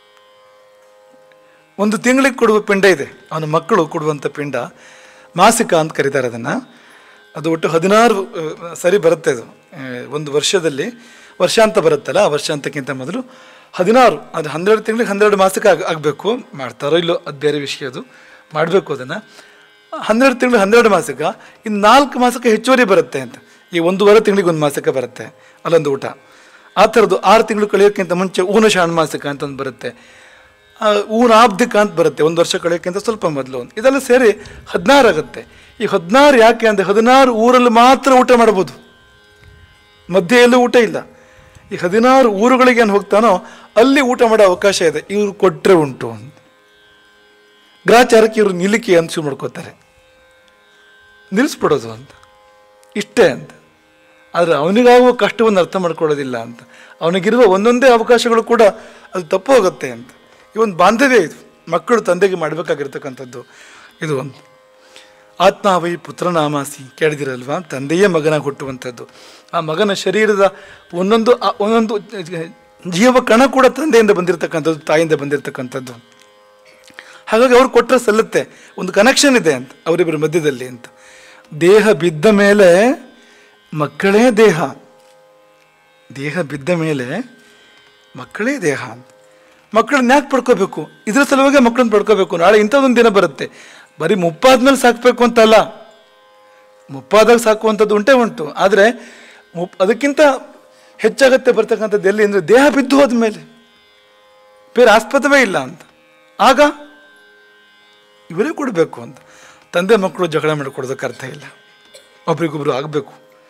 ಒಂದು ತಿಂಗಳಿಗೆ ಕೊಡುವ ಪಿಂಡ ಇದೆ ಅವನ ಮಕ್ಕಳು ಕೊಡುವಂಥ ಪಿಂಡ ಮಾಸಿಕ ಅಂತ ಕರೀತಾರೆ ಅದನ್ನು ಅದು ಒಟ್ಟು ಹದಿನಾರು ಆ, ಸರಿ ಬರುತ್ತೆ ಅದು ಆ, ಒಂದು ವರ್ಷದಲ್ಲಿ ವರ್ಷಾಂತ ಬರುತ್ತಲ್ಲ ಆ ವರ್ಷಾಂತಕ್ಕಿಂತ ಮೊದಲು ಹದಿನಾರು ಅದು ಹನ್ನೆರಡು ತಿಂಗಳಿಗೆ ಹನ್ನೆರಡು ಮಾಸಿಕ ಆಗ ಆಗಬೇಕು ಮಾಡ್ತಾರೋ ಇಲ್ಲೋ ಅದು ಬೇರೆ ವಿಷಯ ಅದು ಮಾಡಬೇಕು ಅದನ್ನು ಹನ್ನೆರಡು ತಿಂಗಳು ಹನ್ನೆರಡು ಮಾಸಿಕ ಇನ್ನು ನಾಲ್ಕು ಮಾಸಕ್ಕೆ ಹೆಚ್ಚುವರಿ ಬರುತ್ತೆ ಅಂತ ಈ ಒಂದೂವರೆ ತಿಂಗಳಿಗೆ ಒಂದು ಮಾಸಿಕ ಬರುತ್ತೆ ಅಲ್ಲೊಂದು ಊಟ ಆ ಥರದ್ದು ಆರು ತಿಂಗಳು ಕಳೆಯೋಕ್ಕಿಂತ ಮುಂಚೆ ಊನ ಷಾಣ್ಮಾಸಿಕ ಅಂತ ಒಂದು ಬರುತ್ತೆ ಆ, ಊನಾಬ್ದಿಕ ಅಂತ ಬರುತ್ತೆ ಒಂದು ವರ್ಷ ಕಳೆಯೋಕ್ಕಿಂತ ಸ್ವಲ್ಪ ಮೊದಲು ಒಂದು ಇದೆಲ್ಲ ಸೇರಿ ಹದಿನಾರು ಆಗುತ್ತೆ ಈ ಹದಿನಾರು ಯಾಕೆ ಅಂದರೆ ಹದಿನಾರು ಊರಲ್ಲಿ ಮಾತ್ರ ಊಟ ಮಾಡ್ಬೋದು ಮಧ್ಯೆ ಎಲ್ಲೂ ಊಟ ಇಲ್ಲ ಈ ಹದಿನಾರು ಊರುಗಳಿಗೆ ಏನು ಹೋಗ್ತಾನೋ ಅಲ್ಲಿ ಊಟ ಮಾಡೋ ಅವಕಾಶ ಇದೆ ಇವ್ರು ಕೊಟ್ಟರೆ ಉಂಟು ಅಂತ ಗ್ರಾಚಾರಕ್ಕೆ ಇವರು ನಿಲ್ಲಿಕೆ ಅನ್ಸು ಮಾಡ್ಕೋತಾರೆ ನಿಲ್ಲಿಸ್ಬಿಡೋದು ಅಂತ ಇಷ್ಟೇ ಅಂತ ಆದರೆ ಅವನಿಗಾಗುವ ಕಷ್ಟವನ್ನು ಅರ್ಥ ಮಾಡ್ಕೊಳ್ಳೋದಿಲ್ಲ ಅಂತ ಅವನಿಗಿರುವ ಒಂದೊಂದೇ ಅವಕಾಶಗಳು ಕೂಡ ಅದು ತಪ್ಪು ಹೋಗುತ್ತೆ ಅಂತ ಈ ಒಂದು ಬಾಂಧವ್ಯ ಇದು ಮಕ್ಕಳು ತಂದೆಗೆ ಮಾಡಬೇಕಾಗಿರ್ತಕ್ಕಂಥದ್ದು ಇದು ಒಂದು ಆತ್ಮಾವೈ ಪುತ್ರನಾಮಾಸಿ ಕೇಳಿದಿರಲ್ವಾ ತಂದೆಯೇ ಮಗನ ಹುಟ್ಟುವಂಥದ್ದು ಆ ಮಗನ ಶರೀರದ ಒಂದೊಂದು ಆ- ಒಂದೊಂದು ಜೀವ ಕಣ ಕೂಡ ತಂದೆಯಿಂದ ಬಂದಿರತಕ್ಕಂಥದ್ದು ತಾಯಿಯಿಂದ ಬಂದಿರತಕ್ಕಂಥದ್ದು ಹಾಗಾಗಿ ಅವ್ರು ಕೊಟ್ಟರೆ ಸಲ್ಲುತ್ತೆ ಒಂದು ಕನೆಕ್ಷನ್ ಇದೆ ಅಂತ ಅವರಿಬ್ಬರ ಮಧ್ಯದಲ್ಲಿ ಅಂತ ದೇಹ ಬಿದ್ದ ಮೇಲೆ ಮಕ್ಕಳೇ ದೇಹ ದೇಹ ಬಿದ್ದ ಮೇಲೆ ಮಕ್ಕಳೇ ದೇಹ ಅಂತ ಮಕ್ಕಳನ್ನ ಯಾಕೆ ಪಡ್ಕೋಬೇಕು ಇದ್ರ ಸಲುವಾಗಿ ಮಕ್ಕಳನ್ನ ಪಡ್ಕೋಬೇಕು ನಾಳೆ ಇಂಥದ್ದೊಂದು ದಿನ ಬರುತ್ತೆ ಬರೀ ಮುಪ್ಪಾದ್ಮೇಲೆ ಸಾಕಬೇಕು ಅಂತಲ್ಲ ಮುಪ್ಪಾದಾಗ ಸಾಕುವಂಥದ್ದು ಉಂಟೇ ಉಂಟು ಆದರೆ ಮುಪ್ ಅದಕ್ಕಿಂತ ಹೆಚ್ಚಾಗತ್ತೆ ಬರ್ತಕ್ಕಂಥದ್ದು ಎಲ್ಲಿ ಅಂದರೆ ದೇಹ ಬಿದ್ದು ಹೋದ್ಮೇಲೆ ಬೇರೆ ಆಸ್ಪದವೇ ಇಲ್ಲ ಅಂತ ಆಗ ಇವರೇ ಕೊಡಬೇಕು ಅಂತ ತಂದೆ ಮಕ್ಕಳು ಜಗಳ ಮಾಡಿಕೊಡೋದಕ್ಕೆ ಅರ್ಥ ಇಲ್ಲ ಒಬ್ರಿಗೊಬ್ರು ಆಗಬೇಕು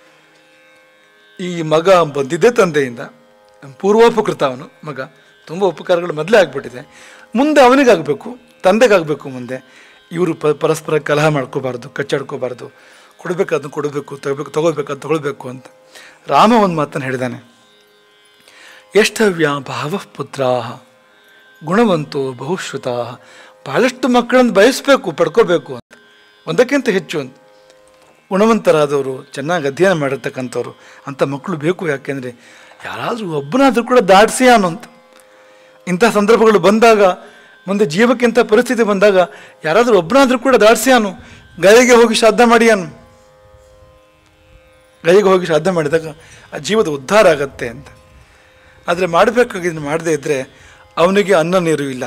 ಈ ಮಗ ಬಂದಿದ್ದೇ ತಂದೆಯಿಂದ ಪೂರ್ವೋಪಕೃತ ಅವನು ಮಗ ತುಂಬ ಉಪಕಾರಗಳು ಮೊದಲೇ ಆಗ್ಬಿಟ್ಟಿದೆ ಮುಂದೆ ಅವನಿಗಾಗಬೇಕು ತಂದೆಗಾಗಬೇಕು ಮುಂದೆ ಇವರು ಪ ಪರಸ್ಪರ ಕಲಹ ಮಾಡ್ಕೋಬಾರ್ದು ಕಚ್ಚಾಡ್ಕೋಬಾರ್ದು ಕೊಡಬೇಕಾದನ್ನು ಕೊಡಬೇಕು ತಗೋಬೇಕು ತಗೋಬೇಕಾದ್ ತಗೊಳ್ಬೇಕು ಅಂತ ರಾಮ ಒಂದು ಮಾತನ್ನು ಹೇಳಿದಾನೆ ಎಷ್ಟವ್ಯ ಭಾವ ಪುತ್ರಾ ಗುಣವಂತೋ ಬಹುಶ್ರುತ ಬಹಳಷ್ಟು ಮಕ್ಕಳನ್ನು ಬಯಸಬೇಕು ಪಡ್ಕೋಬೇಕು ಅಂತ ಒಂದಕ್ಕಿಂತ ಹೆಚ್ಚು ಅಂತ ಗುಣವಂತರಾದವರು ಚೆನ್ನಾಗಿ ಅಧ್ಯಯನ ಮಾಡಿರ್ತಕ್ಕಂಥವ್ರು ಅಂಥ ಮಕ್ಕಳು ಬೇಕು ಯಾಕೆಂದರೆ ಯಾರಾದರೂ ಒಬ್ಬನಾದರೂ ಕೂಡ ದಾಟಿಸಿ ಅನ್ನೋಂತ ಇಂಥ ಸಂದರ್ಭಗಳು ಬಂದಾಗ ಮುಂದೆ ಜೀವಕ್ಕಿಂತ ಪರಿಸ್ಥಿತಿ ಬಂದಾಗ ಯಾರಾದರೂ ಒಬ್ಬನಾದರೂ ಕೂಡ ದಾಟಿಸಿ ಅನು ಗಯೆಗೆ ಹೋಗಿ ಶ್ರಾದ್ದ ಮಾಡಿ ಅನ್ ಗಯೆಗೆ ಹೋಗಿ ಶ್ರಾದ್ದ ಮಾಡಿದಾಗ ಆ ಜೀವದ ಉದ್ಧಾರ ಆಗತ್ತೆ ಅಂತ ಆದರೆ ಮಾಡಬೇಕಾಗಿದ್ದು ಮಾಡದೇ ಇದ್ದರೆ ಅವನಿಗೆ ಅನ್ನ ನೀರು ಇಲ್ಲ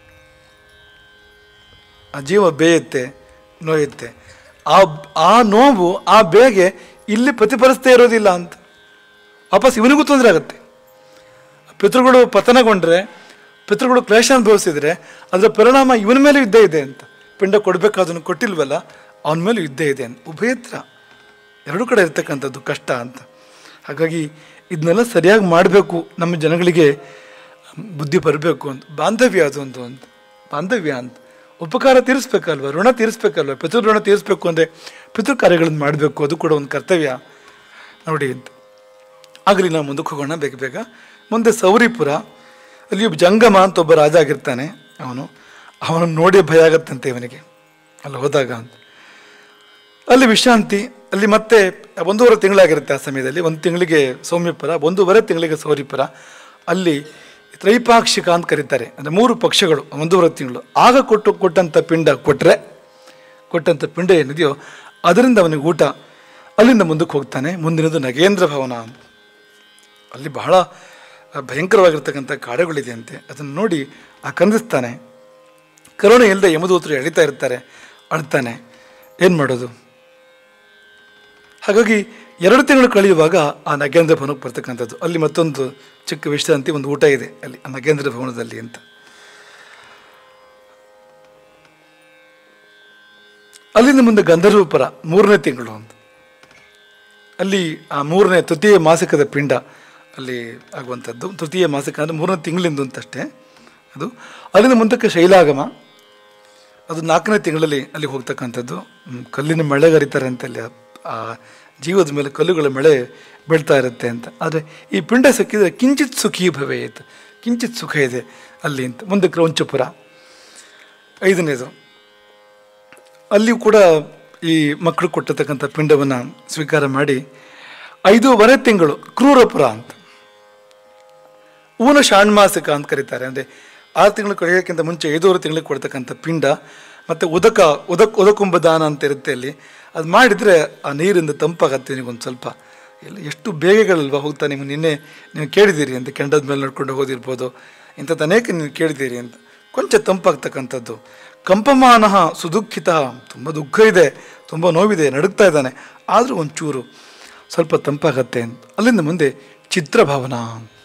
ಆ ಜೀವ ಬೇಯುತ್ತೆ ನೋಯುತ್ತೆ ಆ ಆ ನೋವು ಆ ಬೇಗೆ ಇಲ್ಲಿ ಪ್ರತಿಫಲಿಸ್ತೇ ಇರೋದಿಲ್ಲ ಅಂತ ವಾಪಸ್ ಇವನಿಗೂ ತೊಂದರೆ ಆಗುತ್ತೆ ಪಿತೃಗಳು ಪತನಗೊಂಡ್ರೆ ಪಿತೃಗಳು ಕ್ಲೇಶ ಅನುಭವಿಸಿದ್ರೆ ಅದರ ಪರಿಣಾಮ ಇವನ ಮೇಲೆ ಇದ್ದೇ ಇದೆ ಅಂತ ಪಿಂಡ ಕೊಡಬೇಕಾದನ್ನು ಕೊಟ್ಟಿಲ್ವಲ್ಲ ಅವನ ಮೇಲೂ ಇದ್ದೇ ಇದೆ ಅಂತ ಉಭಯತ್ರ ಎರಡೂ ಕಡೆ ಇರ್ತಕ್ಕಂಥದ್ದು ಕಷ್ಟ ಅಂತ ಹಾಗಾಗಿ ಇದನ್ನೆಲ್ಲ ಸರಿಯಾಗಿ ಮಾಡಬೇಕು ನಮ್ಮ ಜನಗಳಿಗೆ ಬುದ್ಧಿ ಬರಬೇಕು ಅಂತ ಬಾಂಧವ್ಯ ಅದೊಂದು ಅಂತ ಬಾಂಧವ್ಯ ಅಂತ ಉಪಕಾರ ತೀರಿಸ್ಬೇಕಲ್ವ ಋಣ ತೀರಿಸ್ಬೇಕಲ್ವ ಪಿತೃ ಋಣ ತೀರಿಸ್ಬೇಕು ಅಂದರೆ ಪಿತೃ ಕಾರ್ಯಗಳನ್ನು ಮಾಡಬೇಕು ಅದು ಕೂಡ ಒಂದು ಕರ್ತವ್ಯ ನೋಡಿ ಅಂತ ಆಗಲಿ ನಾವು ಮುಂದಕ್ಕೆ ಹೋಗೋಣ ಬೇಗ ಬೇಗ ಮುಂದೆ ಸೌರಿಪುರ ಅಲ್ಲಿ ಒಬ್ಬ ಜಂಗಮ ಅಂತ ಒಬ್ಬ ರಾಜ ಆಗಿರ್ತಾನೆ ಅವನು ಅವನನ್ನು ನೋಡಿ ಭಯ ಆಗತ್ತಂತೆ ಇವನಿಗೆ ಅಲ್ಲಿ ಹೋದಾಗ ಅಂತ ಅಲ್ಲಿ ವಿಶ್ರಾಂತಿ ಅಲ್ಲಿ ಮತ್ತೆ ಒಂದೂವರೆ ತಿಂಗಳಾಗಿರುತ್ತೆ ಆ ಸಮಯದಲ್ಲಿ ಒಂದು ತಿಂಗಳಿಗೆ ಸೌಮ್ಯಪುರ ಒಂದೂವರೆ ತಿಂಗಳಿಗೆ ಸೌರಿಪುರ ಅಲ್ಲಿ ತ್ರೈಪಾಕ್ಷಿಕ ಅಂತ ಕರೀತಾರೆ ಅಂದರೆ ಮೂರು ಪಕ್ಷಗಳು ಒಂದೂವರೆ ತಿಂಗಳು ಆಗ ಕೊಟ್ಟು ಕೊಟ್ಟಂಥ ಪಿಂಡ ಕೊಟ್ಟರೆ ಕೊಟ್ಟಂಥ ಪಿಂಡ ಏನಿದೆಯೋ ಅದರಿಂದ ಅವನಿಗೆ ಊಟ ಅಲ್ಲಿಂದ ಮುಂದಕ್ಕೆ ಹೋಗ್ತಾನೆ ಮುಂದಿನದು ನಗೇಂದ್ರ ಭವನ ಅಂತ ಅಲ್ಲಿ ಬಹಳ ಭಯಂಕರವಾಗಿರ್ತಕ್ಕಂಥ ಕಾಡುಗಳಿದೆಯಂತೆ ಅದನ್ನು ನೋಡಿ ಆ ಕಂದಿಸ್ತಾನೆ ಕರುಣೆ ಇಲ್ಲದೆ ಯಮದೂತರು ಎಳಿತಾ ಇರ್ತಾರೆ ಅಳ್ತಾನೆ ಏನು ಮಾಡೋದು ಹಾಗಾಗಿ ಎರಡು ತಿಂಗಳು ಕಳೆಯುವಾಗ ಆ ನಗೇಂದ್ರ ಭವನಕ್ಕೆ ಬರ್ತಕ್ಕಂಥದ್ದು ಅಲ್ಲಿ ಮತ್ತೊಂದು ಚಿಕ್ಕ ವಿಶ್ರಾಂತಿ ಒಂದು ಊಟ ಇದೆ ಅಲ್ಲಿ ಆ ನಗೇಂದ್ರ ಭವನದಲ್ಲಿ ಅಂತ ಅಲ್ಲಿಂದ ಮುಂದೆ ಗಂಧರ್ವಪುರ ಮೂರನೇ ತಿಂಗಳು ಅಂತ ಅಲ್ಲಿ ಆ ಮೂರನೇ ತೃತೀಯ ಮಾಸಿಕದ ಪಿಂಡ ಅಲ್ಲಿ ಆಗುವಂಥದ್ದು ತೃತೀಯ ಮಾಸಿಕ ಅಂದರೆ ಮೂರನೇ ತಿಂಗಳಿಂದ ಅಂತಷ್ಟೇ ಅದು ಅಲ್ಲಿಂದ ಮುಂದಕ್ಕೆ ಶೈಲಾಗಮ ಅದು ನಾಲ್ಕನೇ ತಿಂಗಳಲ್ಲಿ ಅಲ್ಲಿ ಹೋಗ್ತಕ್ಕಂಥದ್ದು ಹ್ಮ್, ಕಲ್ಲಿನ ಮಳೆಗರಿತಾರೆ ಅಂತ ಅಲ್ಲಿ ಆ- ಆ ಜೀವದ ಮೇಲೆ ಕಲ್ಲುಗಳ ಮಳೆ ಬೀಳ್ತಾ ಇರುತ್ತೆ ಅಂತ ಆದರೆ ಈ ಪಿಂಡ ಸಿಕ್ಕಿದರೆ ಕಿಂಚಿತ್ ಸುಖಿ ಭವೇತ್ ಕಿಂಚಿತ್ ಸುಖ ಇದೆ ಅಲ್ಲಿ ಅಂತ ಮುಂದೆ ಕ್ರೌಂಚಪುರ ಐದನೇದು ಅಲ್ಲಿಯೂ ಕೂಡ ಈ ಮಕ್ಕಳು ಕೊಟ್ಟಿರ್ತಕ್ಕಂಥ ಪಿಂಡವನ್ನು ಸ್ವೀಕಾರ ಮಾಡಿ ಐದೂವರೆ ತಿಂಗಳು ಕ್ರೂರಪುರ ಅಂತ ಊನ ಷಾಣ್ಮಾಸಿಕ ಅಂತ ಕರೀತಾರೆ ಅಂದರೆ ಆರು ತಿಂಗಳು ಕಳೆಯೋಕ್ಕಿಂತ ಮುಂಚೆ ಐದೂವರೆ ತಿಂಗಳಿಗೆ ಕೊಡ್ತಕ್ಕಂಥ ಪಿಂಡ ಮತ್ತು ಉದಕ ಉದಕ್ ಉದಕುಂಭ ದಾನ ಅಂತ ಇರುತ್ತೆ ಅಲ್ಲಿ ಅದು ಮಾಡಿದರೆ ಆ ನೀರಿಂದ ತಂಪಾಗತ್ತೆ ನಿಗೊಂದು ಸ್ವಲ್ಪ ಎಲ್ಲ ಎಷ್ಟು ಬೇಗೆಗಳಲ್ವ ಹೋಗ್ತಾ ನೀವು ನಿನ್ನೆ ನೀವು ಕೇಳಿದ್ದೀರಿ ಅಂತ ಕೆಂಡದ ಮೇಲೆ ನಡ್ಕೊಂಡು ಹೋಗೋದಿರ್ಬೋದು ಇಂಥದ್ದು ಅನೇಕ ನೀವು ಕೇಳಿದ್ದೀರಿ ಅಂತ ಕೊಂಚ ತಂಪಾಗ್ತಕ್ಕಂಥದ್ದು ಕಂಪಮಾನ ಸುದುಃಖಿತ ತುಂಬ ದುಃಖ ಇದೆ ತುಂಬ ನೋವಿದೆ ನಡುಗ್ತಾ ಇದ್ದಾನೆ ಆದರೂ ಒಂಚೂರು ಸ್ವಲ್ಪ ತಂಪಾಗತ್ತೆ ಅಂತ ಅಲ್ಲಿಂದ ಮುಂದೆ ಚಿತ್ರಭವನ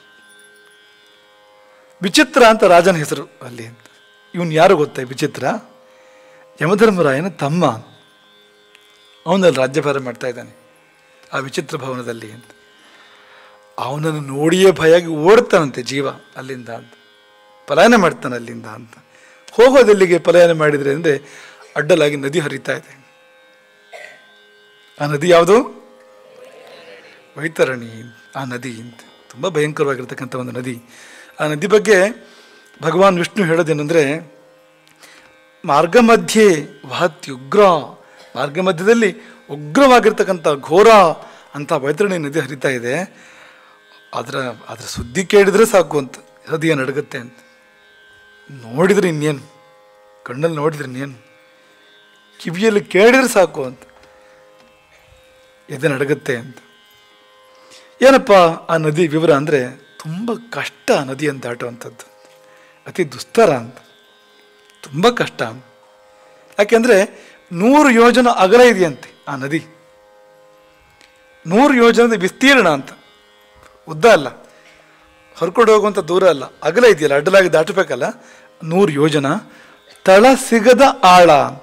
ವಿಚಿತ್ರ ಅಂತ ರಾಜನ ಹೆಸರು ಅಲ್ಲಿ ಅಂತ ಇವನು ಯಾರು ಗೊತ್ತಾ ಈ ವಿಚಿತ್ರ ಯಮಧರ್ಮರಾಯನ ತಮ್ಮ ಅವನಲ್ಲಿ ರಾಜ್ಯಭಾರ ಮಾಡ್ತಾ ಇದ್ದಾನೆ ಆ ವಿಚಿತ್ರ ಭವನದಲ್ಲಿ ಅಂತ ಅವನನ್ನು ನೋಡಿಯೇ ಭಯಾಗಿ ಓಡ್ತಾನಂತೆ ಜೀವ ಅಲ್ಲಿಂದ ಅಂತ ಪಲಾಯನ ಮಾಡ್ತಾನೆ ಅಲ್ಲಿಂದ ಅಂತ ಹೋಗೋದೆಲ್ಲಿಗೆ ಪಲಾಯನ ಮಾಡಿದರೆ ಅಂದರೆ ಅಡ್ಡಲಾಗಿ ನದಿ ಹರಿತಾ ಇದೆ ಆ ನದಿ ಯಾವುದು ವೈತರಣಿ ಆ ನದಿ ಅಂತ ತುಂಬ ಭಯಂಕರವಾಗಿರ್ತಕ್ಕಂಥ ಒಂದು ನದಿ ಆ ನದಿ ಬಗ್ಗೆ ಭಗವಾನ್ ವಿಷ್ಣು ಹೇಳೋದೇನೆಂದರೆ ಮಾರ್ಗ ಮಧ್ಯೆ ವಹತ್ಯುಗ್ರ ಮಾರ್ಗ ಮಧ್ಯದಲ್ಲಿ ಉಗ್ರವಾಗಿರ್ತಕ್ಕಂಥ ಘೋರ ಅಂತ ವೈತರಣಿ ನದಿ ಹರಿತಾ ಇದೆ ಅದರ ಅದರ ಸುದ್ದಿ ಕೇಳಿದರೆ ಸಾಕು ಅಂತ ಹೃದಯ ನಡುಗುತ್ತೆ ಅಂತ ನೋಡಿದ್ರೆ ಇನ್ನೇನು ಕಣ್ಣಲ್ಲಿ ನೋಡಿದ್ರೆ ಇನ್ನೇನು ಕಿವಿಯಲ್ಲಿ ಕೇಳಿದ್ರೆ ಸಾಕು ಅಂತ ಎದೆ ನಡಗುತ್ತೆ ಅಂತ ಏನಪ್ಪ ಆ ನದಿ ವಿವರ ಅಂದರೆ ತುಂಬ ಕಷ್ಟ ಆ ನದಿಯನ್ನು ದಾಟುವಂಥದ್ದು ಅತಿ ದುಸ್ತರ ಅಂತ ತುಂಬ ಕಷ್ಟ ಯಾಕೆಂದರೆ ನೂರು ಯೋಜನ ಅಗಲ ಇದೆಯಂತೆ ಆ ನದಿ ನೂರು ಯೋಜನದ ವಿಸ್ತೀರ್ಣ ಅಂತ ಉದ್ದ ಅಲ್ಲ ಹೊರ್ಕೊಂಡು ಹೋಗುವಂಥ ದೂರ ಅಲ್ಲ ಅಗಲ ಇದೆಯಲ್ಲ ಅಡ್ಡಲಾಗಿ ದಾಟಬೇಕಲ್ಲ ನೂರು ಯೋಜನ ತಳ ಸಿಗದ ಆಳ ಅಂತ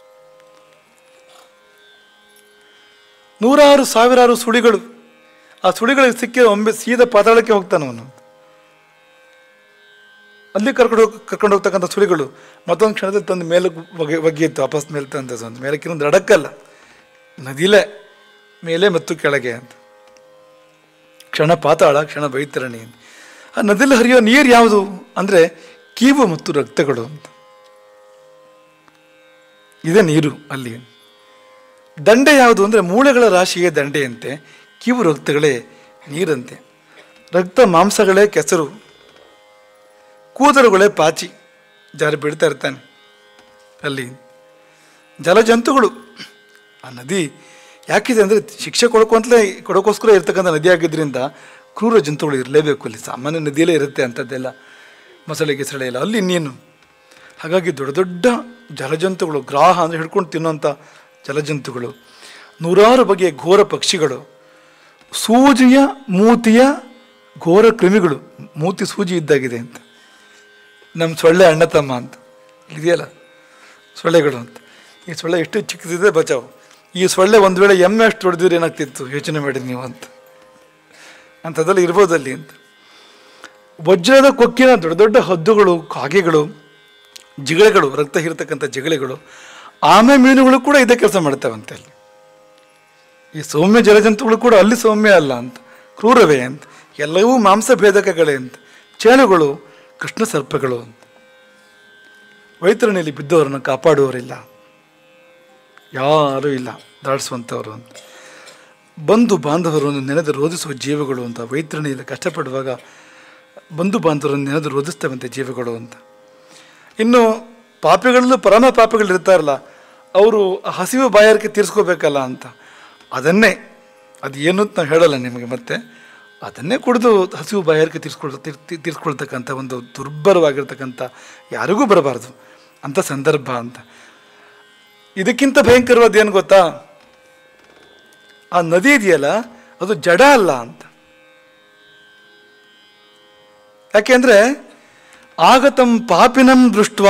ನೂರಾರು ಸಾವಿರಾರು ಸುಳಿಗಳು ಆ ಸುಳಿಗಳಿಗೆ ಸಿಕ್ಕಿ ಒಮ್ಮೆ ಸೀದಾ ಪಾತಾಳಕ್ಕೆ ಹೋಗ್ತಾನೆ ಅವನು ಅಲ್ಲಿ ಕರ್ಕೊಂಡು ಹೋಗಿ ಕರ್ಕೊಂಡು ಹೋಗ್ತಕ್ಕಂಥ ಸುಳಿಗಳು ಮತ್ತೊಂದು ಕ್ಷಣದಲ್ಲಿ ತಂದು ಮೇಲೆ ಒಗೆ ಒಗೆಯಿತ್ತು ವಾಪಸ್ ಮೇಲೆ ತಂದದ್ದು ಒಂದು ಮೇಲೆ ಒಂದು ಅಡಕ್ಕಲ್ಲ ನದಿಲೇ ಮೇಲೆ ಮತ್ತು ಕೆಳಗೆ ಅಂತ ಕ್ಷಣ ಪಾತಾಳ ಕ್ಷಣ ಬೈತರಣಿ ಅಂತ ಆ ನದಿಯಲ್ಲಿ ಹರಿಯೋ ನೀರು ಯಾವುದು ಅಂದರೆ ಕೀವು ಮತ್ತು ರಕ್ತಗಳು ಅಂತ ಇದೇ ನೀರು ಅಲ್ಲಿ ದಂಡೆ ಯಾವುದು ಅಂದರೆ ಮೂಳೆಗಳ ರಾಶಿಯೇ ದಂಡೆಯಂತೆ ಕಿವು ರಕ್ತಗಳೇ ನೀರಂತೆ ರಕ್ತ ಮಾಂಸಗಳೇ ಕೆಸರು ಕೂದಲುಗಳೇ ಪಾಚಿ ಜಾರಿ ಬಿಡ್ತಾ ಇರ್ತಾನೆ ಅಲ್ಲಿ ಜಲಜಂತುಗಳು ಆ ನದಿ ಯಾಕಿದೆ ಅಂದರೆ ಶಿಕ್ಷೆ ಕೊಡೋಕಂತಲೇ ಕೊಡೋಕ್ಕೋಸ್ಕರ ಇರ್ತಕ್ಕಂಥ ನದಿ ಆಗಿದ್ದರಿಂದ ಕ್ರೂರ ಜಂತುಗಳು ಇರಲೇಬೇಕು ಅಲ್ಲಿ ಸಾಮಾನ್ಯ ನದಿಯಲ್ಲೇ ಇರುತ್ತೆ ಅಂಥದ್ದೆಲ್ಲ ಮೊಸಳೆ ಗಿಸಳೆ ಇಲ್ಲ ಅಲ್ಲಿ ಇನ್ನೇನು ಹಾಗಾಗಿ ದೊಡ್ಡ ದೊಡ್ಡ ಜಲಜಂತುಗಳು ಗ್ರಾಹ ಅಂದರೆ ಹಿಡ್ಕೊಂಡು ತಿನ್ನುವಂಥ ಜಲಜಂತುಗಳು ನೂರಾರು ಬಗೆಯ ಘೋರ ಪಕ್ಷಿಗಳು ಸೂಜಿಯ ಮೂತಿಯ ಘೋರ ಕ್ರಿಮಿಗಳು ಮೂತಿ ಸೂಜಿ ಇದ್ದಾಗಿದೆ ಅಂತ ನಮ್ಮ ಸೊಳ್ಳೆ ಅಣ್ಣ ತಮ್ಮ ಅಂತ ಇದೆಯಲ್ಲ ಸೊಳ್ಳೆಗಳು ಅಂತ ಈ ಸೊಳ್ಳೆ ಎಷ್ಟು ಚಿಕ್ಕದಿದೆ ಬಚಾವು ಈ ಸೊಳ್ಳೆ ಒಂದು ವೇಳೆ ಎಮ್ಮೆ ಅಷ್ಟು ಹೊಡೆದಿದ್ರೆ ಏನಾಗ್ತಿತ್ತು ಯೋಚನೆ ಮಾಡಿ ನೀವು ಅಂತ ಅಂಥದ್ದೆಲ್ಲ ಇರ್ಬೋದಲ್ಲಿ ಅಂತ ವಜ್ರದ ಕೊಕ್ಕಿನ ದೊಡ್ಡ ದೊಡ್ಡ ಹದ್ದುಗಳು ಕಾಗೆಗಳು ಜಿಗಳೆಗಳು ರಕ್ತ ಹೀರತಕ್ಕಂಥ ಜಿಗಳೆಗಳು ಆಮೆ ಮೀನುಗಳು ಕೂಡ ಇದೇ ಕೆಲಸ ಮಾಡ್ತಾವಂತೆ ಅಲ್ಲಿ ಈ ಸೌಮ್ಯ ಜಲಜಂತುಗಳು ಕೂಡ ಅಲ್ಲಿ ಸೌಮ್ಯ ಅಲ್ಲ ಅಂತ ಕ್ರೂರವೇ ಅಂತ ಎಲ್ಲವೂ ಮಾಂಸ ಭೇದಕಗಳೇ ಅಂತ ಚೇಳುಗಳು ಕೃಷ್ಣ ಸರ್ಪಗಳು ಅಂತ ವೈತರಣಿಯಲ್ಲಿ ಬಿದ್ದವರನ್ನು ಕಾಪಾಡುವವರಿಲ್ಲ ಯಾರೂ ಇಲ್ಲ ದಾಟಿಸುವಂಥವ್ರು ಅಂತ ಬಂಧು ಬಾಂಧವರನ್ನು ನೆನೆದು ರೋಧಿಸುವ ಜೀವಗಳು ಅಂತ ವೈತರಣಿಯಲ್ಲಿ ಕಷ್ಟಪಡುವಾಗ ಬಂಧು ಬಾಂಧವರನ್ನು ನೆನೆದು ರೋಧಿಸ್ತವಂತೆ ಜೀವಗಳು ಅಂತ ಇನ್ನು ಪಾಪಿಗಳಲ್ಲೂ ಪರಮ ಪಾಪಿಗಳು ಇರ್ತಾರಲ್ಲ ಅವರು ಹಸಿವು ಬಾಯಾರಿಕೆ ತೀರಿಸ್ಕೋಬೇಕಲ್ಲ ಅಂತ ಅದನ್ನೇ ಅದು ಏನು ಅಂತ ನಾವು ಹೇಳಲ್ಲ ನಿಮಗೆ ಮತ್ತೆ ಅದನ್ನೇ ಕುಡಿದು ಹಸಿವು ಬಾಯಾರಿಕೆ ತೀರಿಸ್ಕೊಳ್ ತೀರ್- ತೀರಿಸ್ಕೊಳ್ತಕ್ಕಂಥ ಒಂದು ದುರ್ಬಲವಾಗಿರ್ತಕ್ಕಂಥ ಯಾರಿಗೂ ಬರಬಾರ್ದು ಅಂಥ ಸಂದರ್ಭ ಅಂತ ಇದಕ್ಕಿಂತ ಭಯಂಕರವಾದ ಏನು ಗೊತ್ತಾ ಆ ನದಿ ಇದೆಯಲ್ಲ ಅದು ಜಡ ಅಲ್ಲ ಅಂತ ಯಾಕೆಂದ್ರೆ ಆಗತಂ ಪಾಪಿನಂ ದೃಷ್ಟ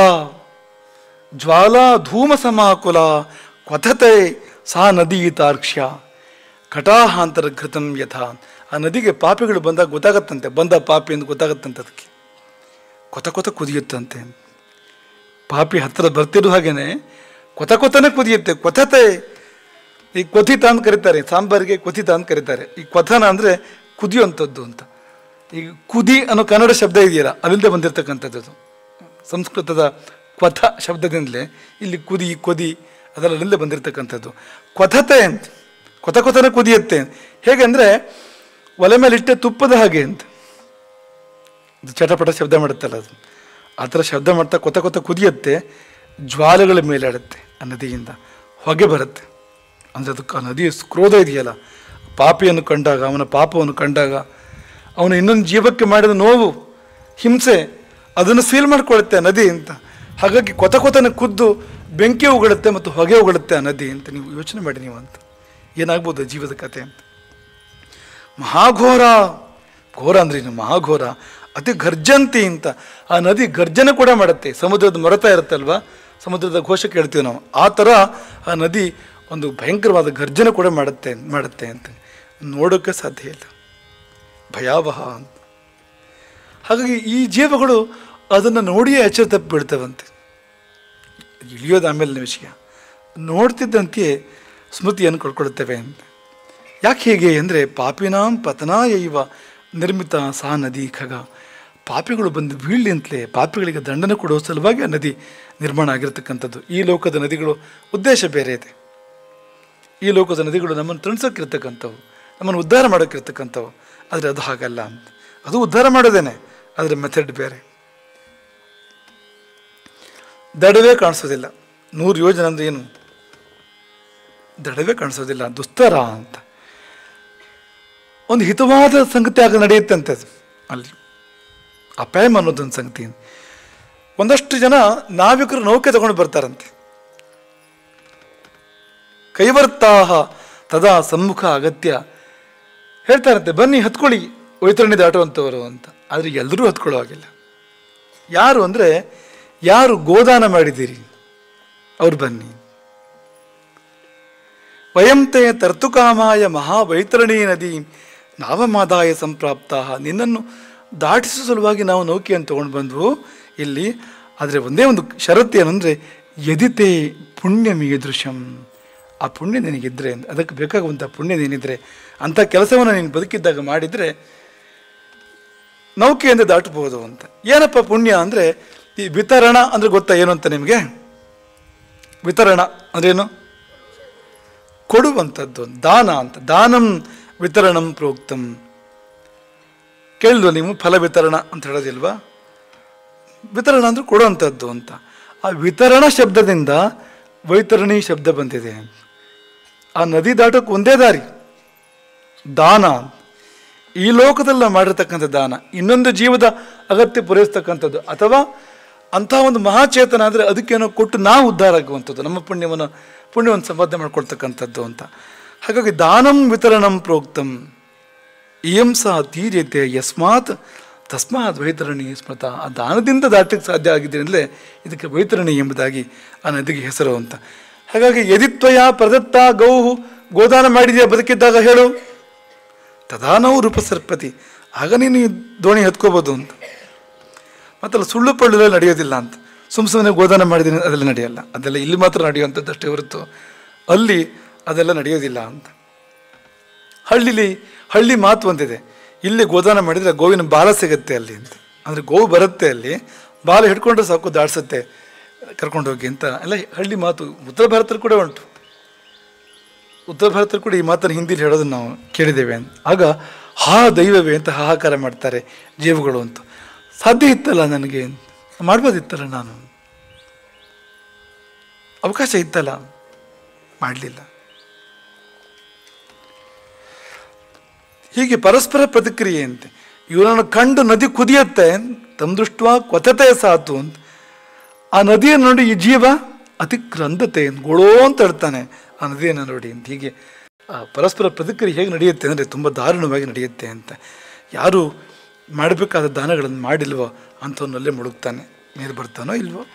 ಜ್ವಾಲಾ ಧೂಮ ಸಮಾಕುಲ ಕ್ವಥತೆ ಸಾ ನದಿ ತಾರ್ಕ್ಷ್ಯ ಕಟಾಹಾಂತರ ಘೃತಂ ಯಥಾ ಆ ನದಿಗೆ ಪಾಪಿಗಳು ಬಂದಾಗ ಗೊತ್ತಾಗತ್ತಂತೆ ಬಂದ ಪಾಪಿ ಅಂತ ಗೊತ್ತಾಗತ್ತಂತೆ ಅದಕ್ಕೆ ಕೊತ ಕೊತ ಕುದಿಯುತ್ತಂತೆ ಪಾಪಿ ಹತ್ತಿರ ಬರ್ತಿರೋ ಹಾಗೇನೆ ಕೊತ ಕೊತನೆ ಕುದಿಯುತ್ತೆ ಕೊಥತೆ ಈ ಕ್ವಥಿತ ಅಂತ ಕರೀತಾರೆ ಸಾಂಬಾರಿಗೆ ಕ್ವಥಿತ ಅಂತ ಕರೀತಾರೆ ಈ ಕ್ವಥನ ಅಂದರೆ ಕುದಿಯುವಂಥದ್ದು ಅಂತ ಈ ಕುದಿ ಅನ್ನೋ ಕನ್ನಡ ಶಬ್ದ ಇದೆಯಲ್ಲ ಅಲ್ಲಿಂದ ಬಂದಿರತಕ್ಕಂಥದ್ದು ಅದು. ಸಂಸ್ಕೃತದ ಕ್ವಥ ಶಬ್ದದಿಂದಲೇ ಇಲ್ಲಿ ಕುದಿ ಕೊದಿ ಅದೆಲ್ಲ ಅಲ್ಲಿಂದ ಬಂದಿರತಕ್ಕಂಥದ್ದು ಕ್ವಥತೆ ಅಂತ ಕೊತ ಕೊತನೆ ಕುದಿಯುತ್ತೆ ಹೇಗೆಂದರೆ ಒಲೆ ಮೇಲೆ ಇಟ್ಟೆ ತುಪ್ಪದ ಹಾಗೆ ಅಂತ ಇದು ಚಟಪಟ ಶಬ್ದ ಮಾಡುತ್ತಲ್ಲ ಅದು ಆ ಥರ ಶಬ್ದ ಮಾಡ್ತಾ ಕೊತ ಕೊತ ಕುದಿಯುತ್ತೆ ಜ್ವಾಲೆಗಳ ಮೇಲೆ ಆಡುತ್ತೆ ಆ ನದಿಯಿಂದ ಹೊಗೆ ಬರುತ್ತೆ ಅಂದರೆ ಅದಕ್ಕೆ ಆ ನದಿಯ ಕ್ರೋಧ ಇದೆಯಲ್ಲ ಪಾಪಿಯನ್ನು ಕಂಡಾಗ ಅವನ ಪಾಪವನ್ನು ಕಂಡಾಗ ಅವನು ಇನ್ನೊಂದು ಜೀವಕ್ಕೆ ಮಾಡಿದ ನೋವು ಹಿಂಸೆ ಅದನ್ನು ಸೀಲ್ ಮಾಡ್ಕೊಳುತ್ತೆ ಆ ನದಿ ಅಂತ ಹಾಗಾಗಿ ಕೊತ ಕೊತನೆ ಖುದ್ದು ಬೆಂಕಿ ಉಗುಳುತ್ತೆ ಮತ್ತು ಹೊಗೆ ಉಗುಳುತ್ತೆ ಆ ನದಿ ಅಂತ ನೀವು ಯೋಚನೆ ಮಾಡಿ ನೀವು ಅಂತ ಏನಾಗ್ಬೋದು ಜೀವದ ಕತೆ ಅಂತ ಮಹಾಘೋರ ಘೋರ ಅಂದ್ರೆ ಏನು ಮಹಾಘೋರ ಅತಿ ಗರ್ಜಂತಿ ಅಂತ ಆ ನದಿ ಗರ್ಜನೆ ಕೂಡ ಮಾಡುತ್ತೆ ಸಮುದ್ರದ ಮೊರತ ಇರುತ್ತಲ್ವಾ ಸಮುದ್ರದ ಘೋಷ ಕೇಳ್ತೀವಿ ನಾವು ಆ ಥರ ಆ ನದಿ ಒಂದು ಭಯಂಕರವಾದ ಗರ್ಜನೆ ಕೂಡ ಮಾಡುತ್ತೆ ಮಾಡುತ್ತೆ ಅಂತ ನೋಡೋಕ್ಕೆ ಸಾಧ್ಯ ಇಲ್ಲ ಭಯಾವಹ ಅಂತ ಹಾಗಾಗಿ ಈ ಜೀವಗಳು ಅದನ್ನು ನೋಡಿಯೇ ಎಚ್ಚರ ತಪ್ಪಿ ಬೀಳ್ತವಂತೆ ಇಳಿಯೋದು ಆಮೇಲಿನ ವಿಷಯ ನೋಡ್ತಿದ್ದಂತೆಯೇ ಸ್ಮೃತಿಯನ್ನು ಕಳ್ಕೊಳ್ತೇವೆ ಅಂತ ಯಾಕೆ ಹೇಗೆ ಅಂದರೆ ಪಾಪಿನಾಂ ಪತನಾಯ ಇವ ನಿರ್ಮಿತ ಸಾ ನದಿ ಖಗ ಪಾಪಿಗಳು ಬಂದು ಬೀಳಲಿ ಅಂತಲೇ ಪಾಪಿಗಳಿಗೆ ದಂಡನೆ ಕೊಡುವ ಸಲುವಾಗಿ ಆ ನದಿ ನಿರ್ಮಾಣ ಆಗಿರ್ತಕ್ಕಂಥದ್ದು ಈ ಲೋಕದ ನದಿಗಳು ಉದ್ದೇಶ ಬೇರೆ ಇದೆ ಈ ಲೋಕದ ನದಿಗಳು ನಮ್ಮನ್ನು ತಣಿಸೋಕ್ಕಿರ್ತಕ್ಕಂಥವು ನಮ್ಮನ್ನು ಉದ್ಧಾರ ಮಾಡೋಕ್ಕಿರ್ತಕ್ಕಂಥವು ಆದರೆ ಅದು ಹಾಗಲ್ಲ ಅಂತ ಅದು ಉದ್ಧಾರ ಮಾಡೋದೇನೆ ಆದರೆ ಮೆಥಡ್ ಬೇರೆ ದಡವೇ ಕಾಣಿಸೋದಿಲ್ಲ ನೂರು ಯೋಜನೆ ಅಂದ್ರೆ ಏನು ದಡವೇ ಕಾಣಿಸೋದಿಲ್ಲ ದುಸ್ತರ ಅಂತ ಒಂದು ಹಿತವಾದ ಸಂಗತಿ ಆಗ ನಡೆಯುತ್ತಂತೆ ಅದು ಅಲ್ಲಿ ಅಪಾಯಂ ಅನ್ನೋದೊಂದು ಸಂಗತಿ ಒಂದಷ್ಟು ಜನ ನಾವಿಕರು ನೌಕೆ ತಗೊಂಡು ಬರ್ತಾರಂತೆ ಕೈವರ್ತಾಹ ತದಾ ಸಮ್ಮುಖ ಅಗತ್ಯ ಹೇಳ್ತಾರಂತೆ ಬನ್ನಿ ಹತ್ಕೊಳ್ಳಿ ವೈತರಣಿ ದಾಟುವಂಥವರು ಅಂತ ಆದರೆ ಎಲ್ಲರೂ ಹತ್ಕೊಳ್ಳೋ ಹಾಗಿಲ್ಲ ಯಾರು ಅಂದರೆ ಯಾರು ಗೋದಾನ ಮಾಡಿದ್ದೀರಿ ಅವ್ರು ಬನ್ನಿ ವಯಂತೆ ತರ್ತುಕಾಮಾಯ ಮಹಾವೈತರಣಿ ನದಿ ನಾವಮಾದಾಯ ಸಂಪ್ರಾಪ್ತ ನಿನ್ನನ್ನು ದಾಟಿಸುವ ಸಲುವಾಗಿ ನಾವು ನೌಕೆಯನ್ನು ತಗೊಂಡು ಬಂದ್ವು ಇಲ್ಲಿ ಆದರೆ ಒಂದೇ ಒಂದು ಷರತ್ತು ಏನಂದರೆ ಯದಿತೆ ಪುಣ್ಯಮೀದೃಶಂ ಆ ಪುಣ್ಯ ನಿನಗಿದ್ರೆ ಅದಕ್ಕೆ ಬೇಕಾಗುವಂಥ ಪುಣ್ಯ ನೀನಿದ್ರೆ ಅಂಥ ಕೆಲಸವನ್ನು ನೀನು ಬದುಕಿದ್ದಾಗ ಮಾಡಿದರೆ ನೌಕೆಯಿಂದ ದಾಟಬಹುದು ಅಂತ ಏನಪ್ಪ ಪುಣ್ಯ ಅಂದರೆ ಈ ವಿತರಣ ಅಂದರೆ ಗೊತ್ತಾ ಏನು ಅಂತ ನಿಮಗೆ ವಿತರಣ ಅಂದ್ರೇನು ಕೊಡುವಂಥದ್ದು ದಾನ ಅಂತ ದಾನಂ ವಿತರಣಂ ಪ್ರೋಕ್ತಂ ಕೇಳಿದ್ವ ನೀವು ಫಲ ವಿತರಣ ಅಂತ ಹೇಳೋದಿಲ್ವಾ ವಿತರಣ ಅಂದ್ರೆ ಕೊಡುವಂಥದ್ದು ಅಂತ ಆ ವಿತರಣ ಶಬ್ದದಿಂದ ವೈತರಣಿ ಶಬ್ದ ಬಂದಿದೆ ಆ ನದಿ ದಾಟಕ್ಕೆ ಒಂದೇ ದಾರಿ ದಾನ ಈ ಲೋಕದಲ್ಲಿ ನಾವು ಮಾಡಿರ್ತಕ್ಕಂಥ ದಾನ ಇನ್ನೊಂದು ಜೀವದ ಅಗತ್ಯ ಪೂರೈಸ್ತಕ್ಕಂಥದ್ದು ಅಥವಾ ಅಂತಹ ಒಂದು ಮಹಾಚೇತನ ಆದರೆ ಅದಕ್ಕೇನೋ ಕೊಟ್ಟು ನಾವು ಉದ್ಧಾರ ಆಗುವಂಥದ್ದು ನಮ್ಮ ಪುಣ್ಯವನ್ನು ಪುಣ್ಯವನ್ನು ಸಂಪಾದನೆ ಮಾಡ್ಕೊಳ್ತಕ್ಕಂಥದ್ದು ಅಂತ ಹಾಗಾಗಿ ದಾನಂ ವಿತರಣಂ ಪ್ರೋಕ್ತಂ ಇಯಂ ಸಹ ತೀರ್ಯತೆ ಯಸ್ಮಾತ್ ತಸ್ಮಾತ್ ವೈತರಣಿ ಸ್ಮೃತ ಆ ದಾನದಿಂದ ದಾಟಕ್ಕೆ ಸಾಧ್ಯ ಆಗಿದ್ದರಿಂದಲೇ ಇದಕ್ಕೆ ವೈತರಣಿ ಎಂಬುದಾಗಿ ಆ ನದಿಗೆ ಹೆಸರು ಅಂತ ಹಾಗಾಗಿ ಯದಿತ್ವಯ ಪ್ರದತ್ತ ಗೌಹು ಗೋದಾನ ಮಾಡಿದೆಯಾ ಬದುಕಿದ್ದಾಗ ಹೇಳು ತದಾನವು ರೂಪಸರ್ಪತಿ ಆಗ ನೀನು ಈ ದೋಣಿ ಹತ್ಕೋಬೋದು ಅಂತ ಮತ್ತಲ್ಲ ಸುಳ್ಳು ಪಳ್ಳು ನಡೆಯೋದಿಲ್ಲ ಅಂತ ಸುಮ್ ಸುಮ್ಮನೆ ಗೋದಾನ ಮಾಡಿದ್ದೀನಿ ಅದೆಲ್ಲ ನಡೆಯಲ್ಲ ಅದೆಲ್ಲ ಇಲ್ಲಿ ಮಾತ್ರ ನಡೆಯುವಂಥದ್ದಷ್ಟೇ ಹೊರತು ಅಲ್ಲಿ ಅದೆಲ್ಲ ನಡೆಯೋದಿಲ್ಲ ಅಂತ ಹಳ್ಳಿಲಿ ಹಳ್ಳಿ ಮಾತು ಒಂದಿದೆ ಇಲ್ಲಿ ಗೋದಾನ ಮಾಡಿದರೆ ಗೋವಿನ ಬಾಲ ಸಿಗುತ್ತೆ ಅಲ್ಲಿ ಅಂತ ಅಂದರೆ ಗೋವು ಬರುತ್ತೆ ಅಲ್ಲಿ ಬಾಲ ಹಿಡ್ಕೊಂಡ್ರೆ ಸಾಕು ದಾಡ್ಸುತ್ತೆ ಕರ್ಕೊಂಡೋಗಿ ಅಂತ ಎಲ್ಲ ಹಳ್ಳಿ ಮಾತು ಉತ್ತರ ಭಾರತದಲ್ಲಿ ಕೂಡ ಉಂಟು ಉತ್ತರ ಭಾರತದಲ್ಲಿ ಕೂಡ ಈ ಮಾತನ್ನು ಹಿಂದಿಲಿ ಹೇಳೋದನ್ನು ನಾವು ಕೇಳಿದ್ದೇವೆ ಅಂತ ಆಗ ಹಾ ದೈವವೇ ಅಂತ ಹಾಹಾಕಾರ ಮಾಡ್ತಾರೆ ಜೀವಗಳು ಅಂತ ಸಾಧ್ಯ ಇತ್ತಲ್ಲ ನನಗೆ ಮಾಡ್ಬೋದಿತ್ತಲ್ಲ ನಾನು ಅವಕಾಶ ಇತ್ತಲ್ಲ ಮಾಡಲಿಲ್ಲ ಹೀಗೆ ಪರಸ್ಪರ ಪ್ರತಿಕ್ರಿಯೆ ಅಂತೆ ಇವರನ್ನು ಕಂಡು ನದಿ ಕುದಿಯತ್ತೆ ತಂದೃಷ್ಟ ಕ್ವತತೆ ಸಾತು ಅಂತ ಆ ನದಿಯನ್ನು ನೋಡಿ ಈ ಜೀವ ಅತಿಕ್ರಂದತೆ ಗೊಳೋ ಅಂತ ಹೇಳ್ತಾನೆ ಆ ನದಿಯನ್ನು ನೋಡಿ ಅಂತ ಹೀಗೆ ಆ ಪರಸ್ಪರ ಪ್ರತಿಕ್ರಿಯೆ ಹೇಗೆ ನಡೆಯುತ್ತೆ ಅಂದರೆ ತುಂಬ ದಾರುಣವಾಗಿ ನಡೆಯುತ್ತೆ ಅಂತ ಯಾರು ಮಾಡಬೇಕಾದ ದಾನಗಳನ್ನು ಮಾಡಿಲ್ವೋ ಅಂಥವನ್ನಲ್ಲೇ ಮುಳುಗ್ತಾನೆ ಮೇಲೆ ಬರ್ತಾನೋ ಇಲ್ವೋ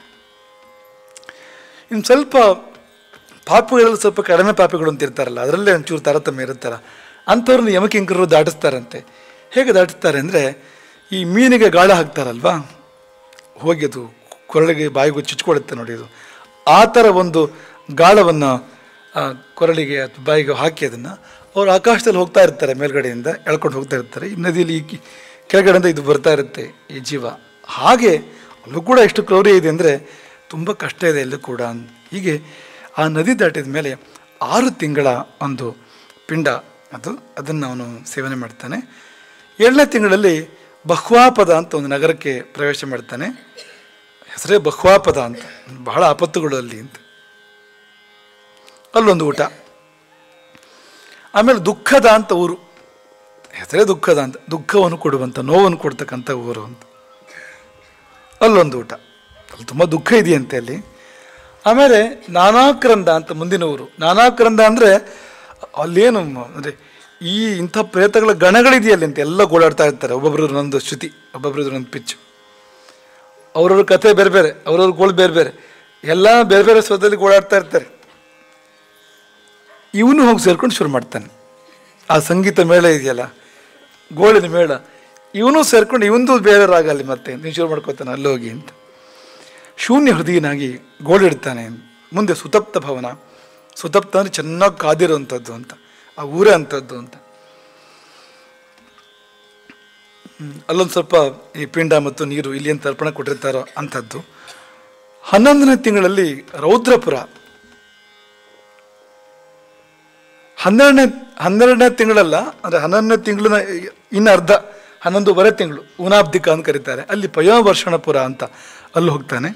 ಇನ್ನು ಸ್ವಲ್ಪ ಪಾಪಗಳಲ್ಲಿ ಸ್ವಲ್ಪ ಕಡಿಮೆ ಪಾಪಿಗಳು ಅಂತ ಇರ್ತಾರಲ್ಲ ಅದರಲ್ಲೇ ಒಂಚೂರು ತಾರತಮ್ಯ ಇರುತ್ತಲ್ಲ ಅಂಥವ್ರನ್ನ ಯಮಕಿಂಕರರು ದಾಟಿಸ್ತಾರಂತೆ ಹೇಗೆ ದಾಟಿಸ್ತಾರೆ ಅಂದರೆ ಈ ಮೀನಿಗೆ ಗಾಳ ಹಾಕ್ತಾರಲ್ವಾ ಹೋಗಿ ಅದು ಕೊರಳಿಗೆ ಬಾಯಿಗೂ ಚುಚ್ಕೊಳ್ಳುತ್ತೆ ನೋಡಿ ಅದು ಆ ಥರ ಒಂದು ಗಾಳವನ್ನು ಆ ಕೊರಳಿಗೆ ಅಥವಾ ಬಾಯಿಗೆ ಹಾಕಿ ಅದನ್ನು ಅವ್ರು ಆಕಾಶದಲ್ಲಿ ಹೋಗ್ತಾ ಇರ್ತಾರೆ ಮೇಲ್ಗಡೆಯಿಂದ ಎಳ್ಕೊಂಡು ಹೋಗ್ತಾ ಇರ್ತಾರೆ ಈ ನದಿಯಲ್ಲಿ ಈ ಕಿ- ಕೆಳಗಡೆಯಿಂದ ಇದು ಬರ್ತಾ ಇರುತ್ತೆ ಈ ಜೀವ ಹಾಗೆ ಅಲ್ಲೂ ಕೂಡ ಎಷ್ಟು ಕ್ರೌರ್ಯ ಇದೆ ಅಂದರೆ ತುಂಬ ಕಷ್ಟ ಇದೆ ಎಲ್ಲೂ ಕೂಡ ಹೀಗೆ ಆ ನದಿ ದಾಟಿದ ಮೇಲೆ ಆರು ತಿಂಗಳ ಒಂದು ಪಿಂಡ ಅದು ಅದನ್ನು ಅವನು ಸೇವನೆ ಮಾಡ್ತಾನೆ ಏಳನೇ ತಿಂಗಳಲ್ಲಿ ಬಹ್ವಾಪದ ಅಂತ ಒಂದು ನಗರಕ್ಕೆ ಪ್ರವೇಶ ಮಾಡ್ತಾನೆ ಹೆಸರೇ ಬಹ್ವಾಪದ ಅಂತ ಬಹಳ ಆಪತ್ತುಗಳು ಅಲ್ಲಿ ಅಂತ ಅಲ್ಲೊಂದು ಊಟ ಆಮೇಲೆ ದುಃಖದ ಅಂತ ಊರು ಹೆಸರೇ ದುಃಖದ ಅಂತ ದುಃಖವನ್ನು ಕೊಡುವಂಥ ನೋವನ್ನು ಕೊಡ್ತಕ್ಕಂಥ ಊರು ಅಂತ ಅಲ್ಲೊಂದು ಊಟ ಅಲ್ಲಿ ತುಂಬ ದುಃಖ ಇದೆಯಂತೆ ಅಲ್ಲಿ ಆಮೇಲೆ ನಾನಾಕ್ರಂದ ಅಂತ ಮುಂದಿನ ಊರು ನಾನಾಕ್ರಂದ ಅಂದರೆ ಅಲ್ಲೇನು ಅಂದರೆ ಈ ಇಂಥ ಪ್ರೇತಗಳ ಗಣಗಳಿದೆಯಲ್ಲಿ ಅಂತ ಎಲ್ಲ ಗೋಳಾಡ್ತಾ ಇರ್ತಾರೆ ಒಬ್ಬೊಬ್ರು ಒಂದೊಂದು ಶ್ರುತಿ ಒಬ್ಬೊಬ್ರು ಒಂದೊಂದು ಪಿಚ್ಚು ಅವ್ರವ್ರ ಕಥೆ ಬೇರೆ ಬೇರೆ ಅವ್ರವ್ರ ಗೋಳು ಬೇರೆ ಬೇರೆ ಎಲ್ಲ ಬೇರೆ ಬೇರೆ ಸ್ವರದಲ್ಲಿ ಗೋಳಾಡ್ತಾ ಇರ್ತಾರೆ ಇವನು ಹೋಗಿ ಸೇರ್ಕೊಂಡು ಶುರು ಮಾಡ್ತಾನೆ ಆ ಸಂಗೀತ ಮೇಳ ಇದೆಯಲ್ಲ ಗೋಳಿನ ಮೇಳ ಇವನು ಸೇರ್ಕೊಂಡು ಇವಂದು ಬೇರೆ ರಾಗ ಅಲ್ಲಿ ಮತ್ತೆ ನೀನು ಶುರು ಮಾಡ್ಕೋತಾನೆ ಅಲ್ಲಿ ಹೋಗಿ ಅಂತ ಶೂನ್ಯ ಹೃದಯನಾಗಿ ಗೋಳಿಡ್ತಾನೆ ಮುಂದೆ ಸುತಪ್ತ ಭವನ ಸುತಪ್ತ ಅಂದರೆ ಚೆನ್ನಾಗಿ ಕಾದಿರೋವಂಥದ್ದು ಅಂತ ಆ ಊರೇ ಅಂಥದ್ದು ಅಂತ ಹ್ಮ್, ಅಲ್ಲೊಂದು ಸ್ವಲ್ಪ ಈ ಪಿಂಡ ಮತ್ತು ನೀರು ಇಲ್ಲಿ ಏನು ತರ್ಪಣ ಕೊಟ್ಟಿರ್ತಾರೋ ಅಂಥದ್ದು ಹನ್ನೊಂದನೇ ತಿಂಗಳಲ್ಲಿ ರೌದ್ರಪುರ ಹನ್ನೆರಡನೇ ಹನ್ನೆರಡನೇ ತಿಂಗಳಲ್ಲ ಅಂದರೆ ಹನ್ನೊಂದನೇ ತಿಂಗಳಿನ ಇನ್ನು ಅರ್ಧ ಹನ್ನೊಂದುವರೆ ತಿಂಗಳು ಊನಾಬ್ದಿಕ ಅಂತ ಕರೀತಾರೆ ಅಲ್ಲಿ ಪಯೋವರ್ಷಣಪುರ ಅಂತ ಅಲ್ಲಿ ಹೋಗ್ತಾನೆ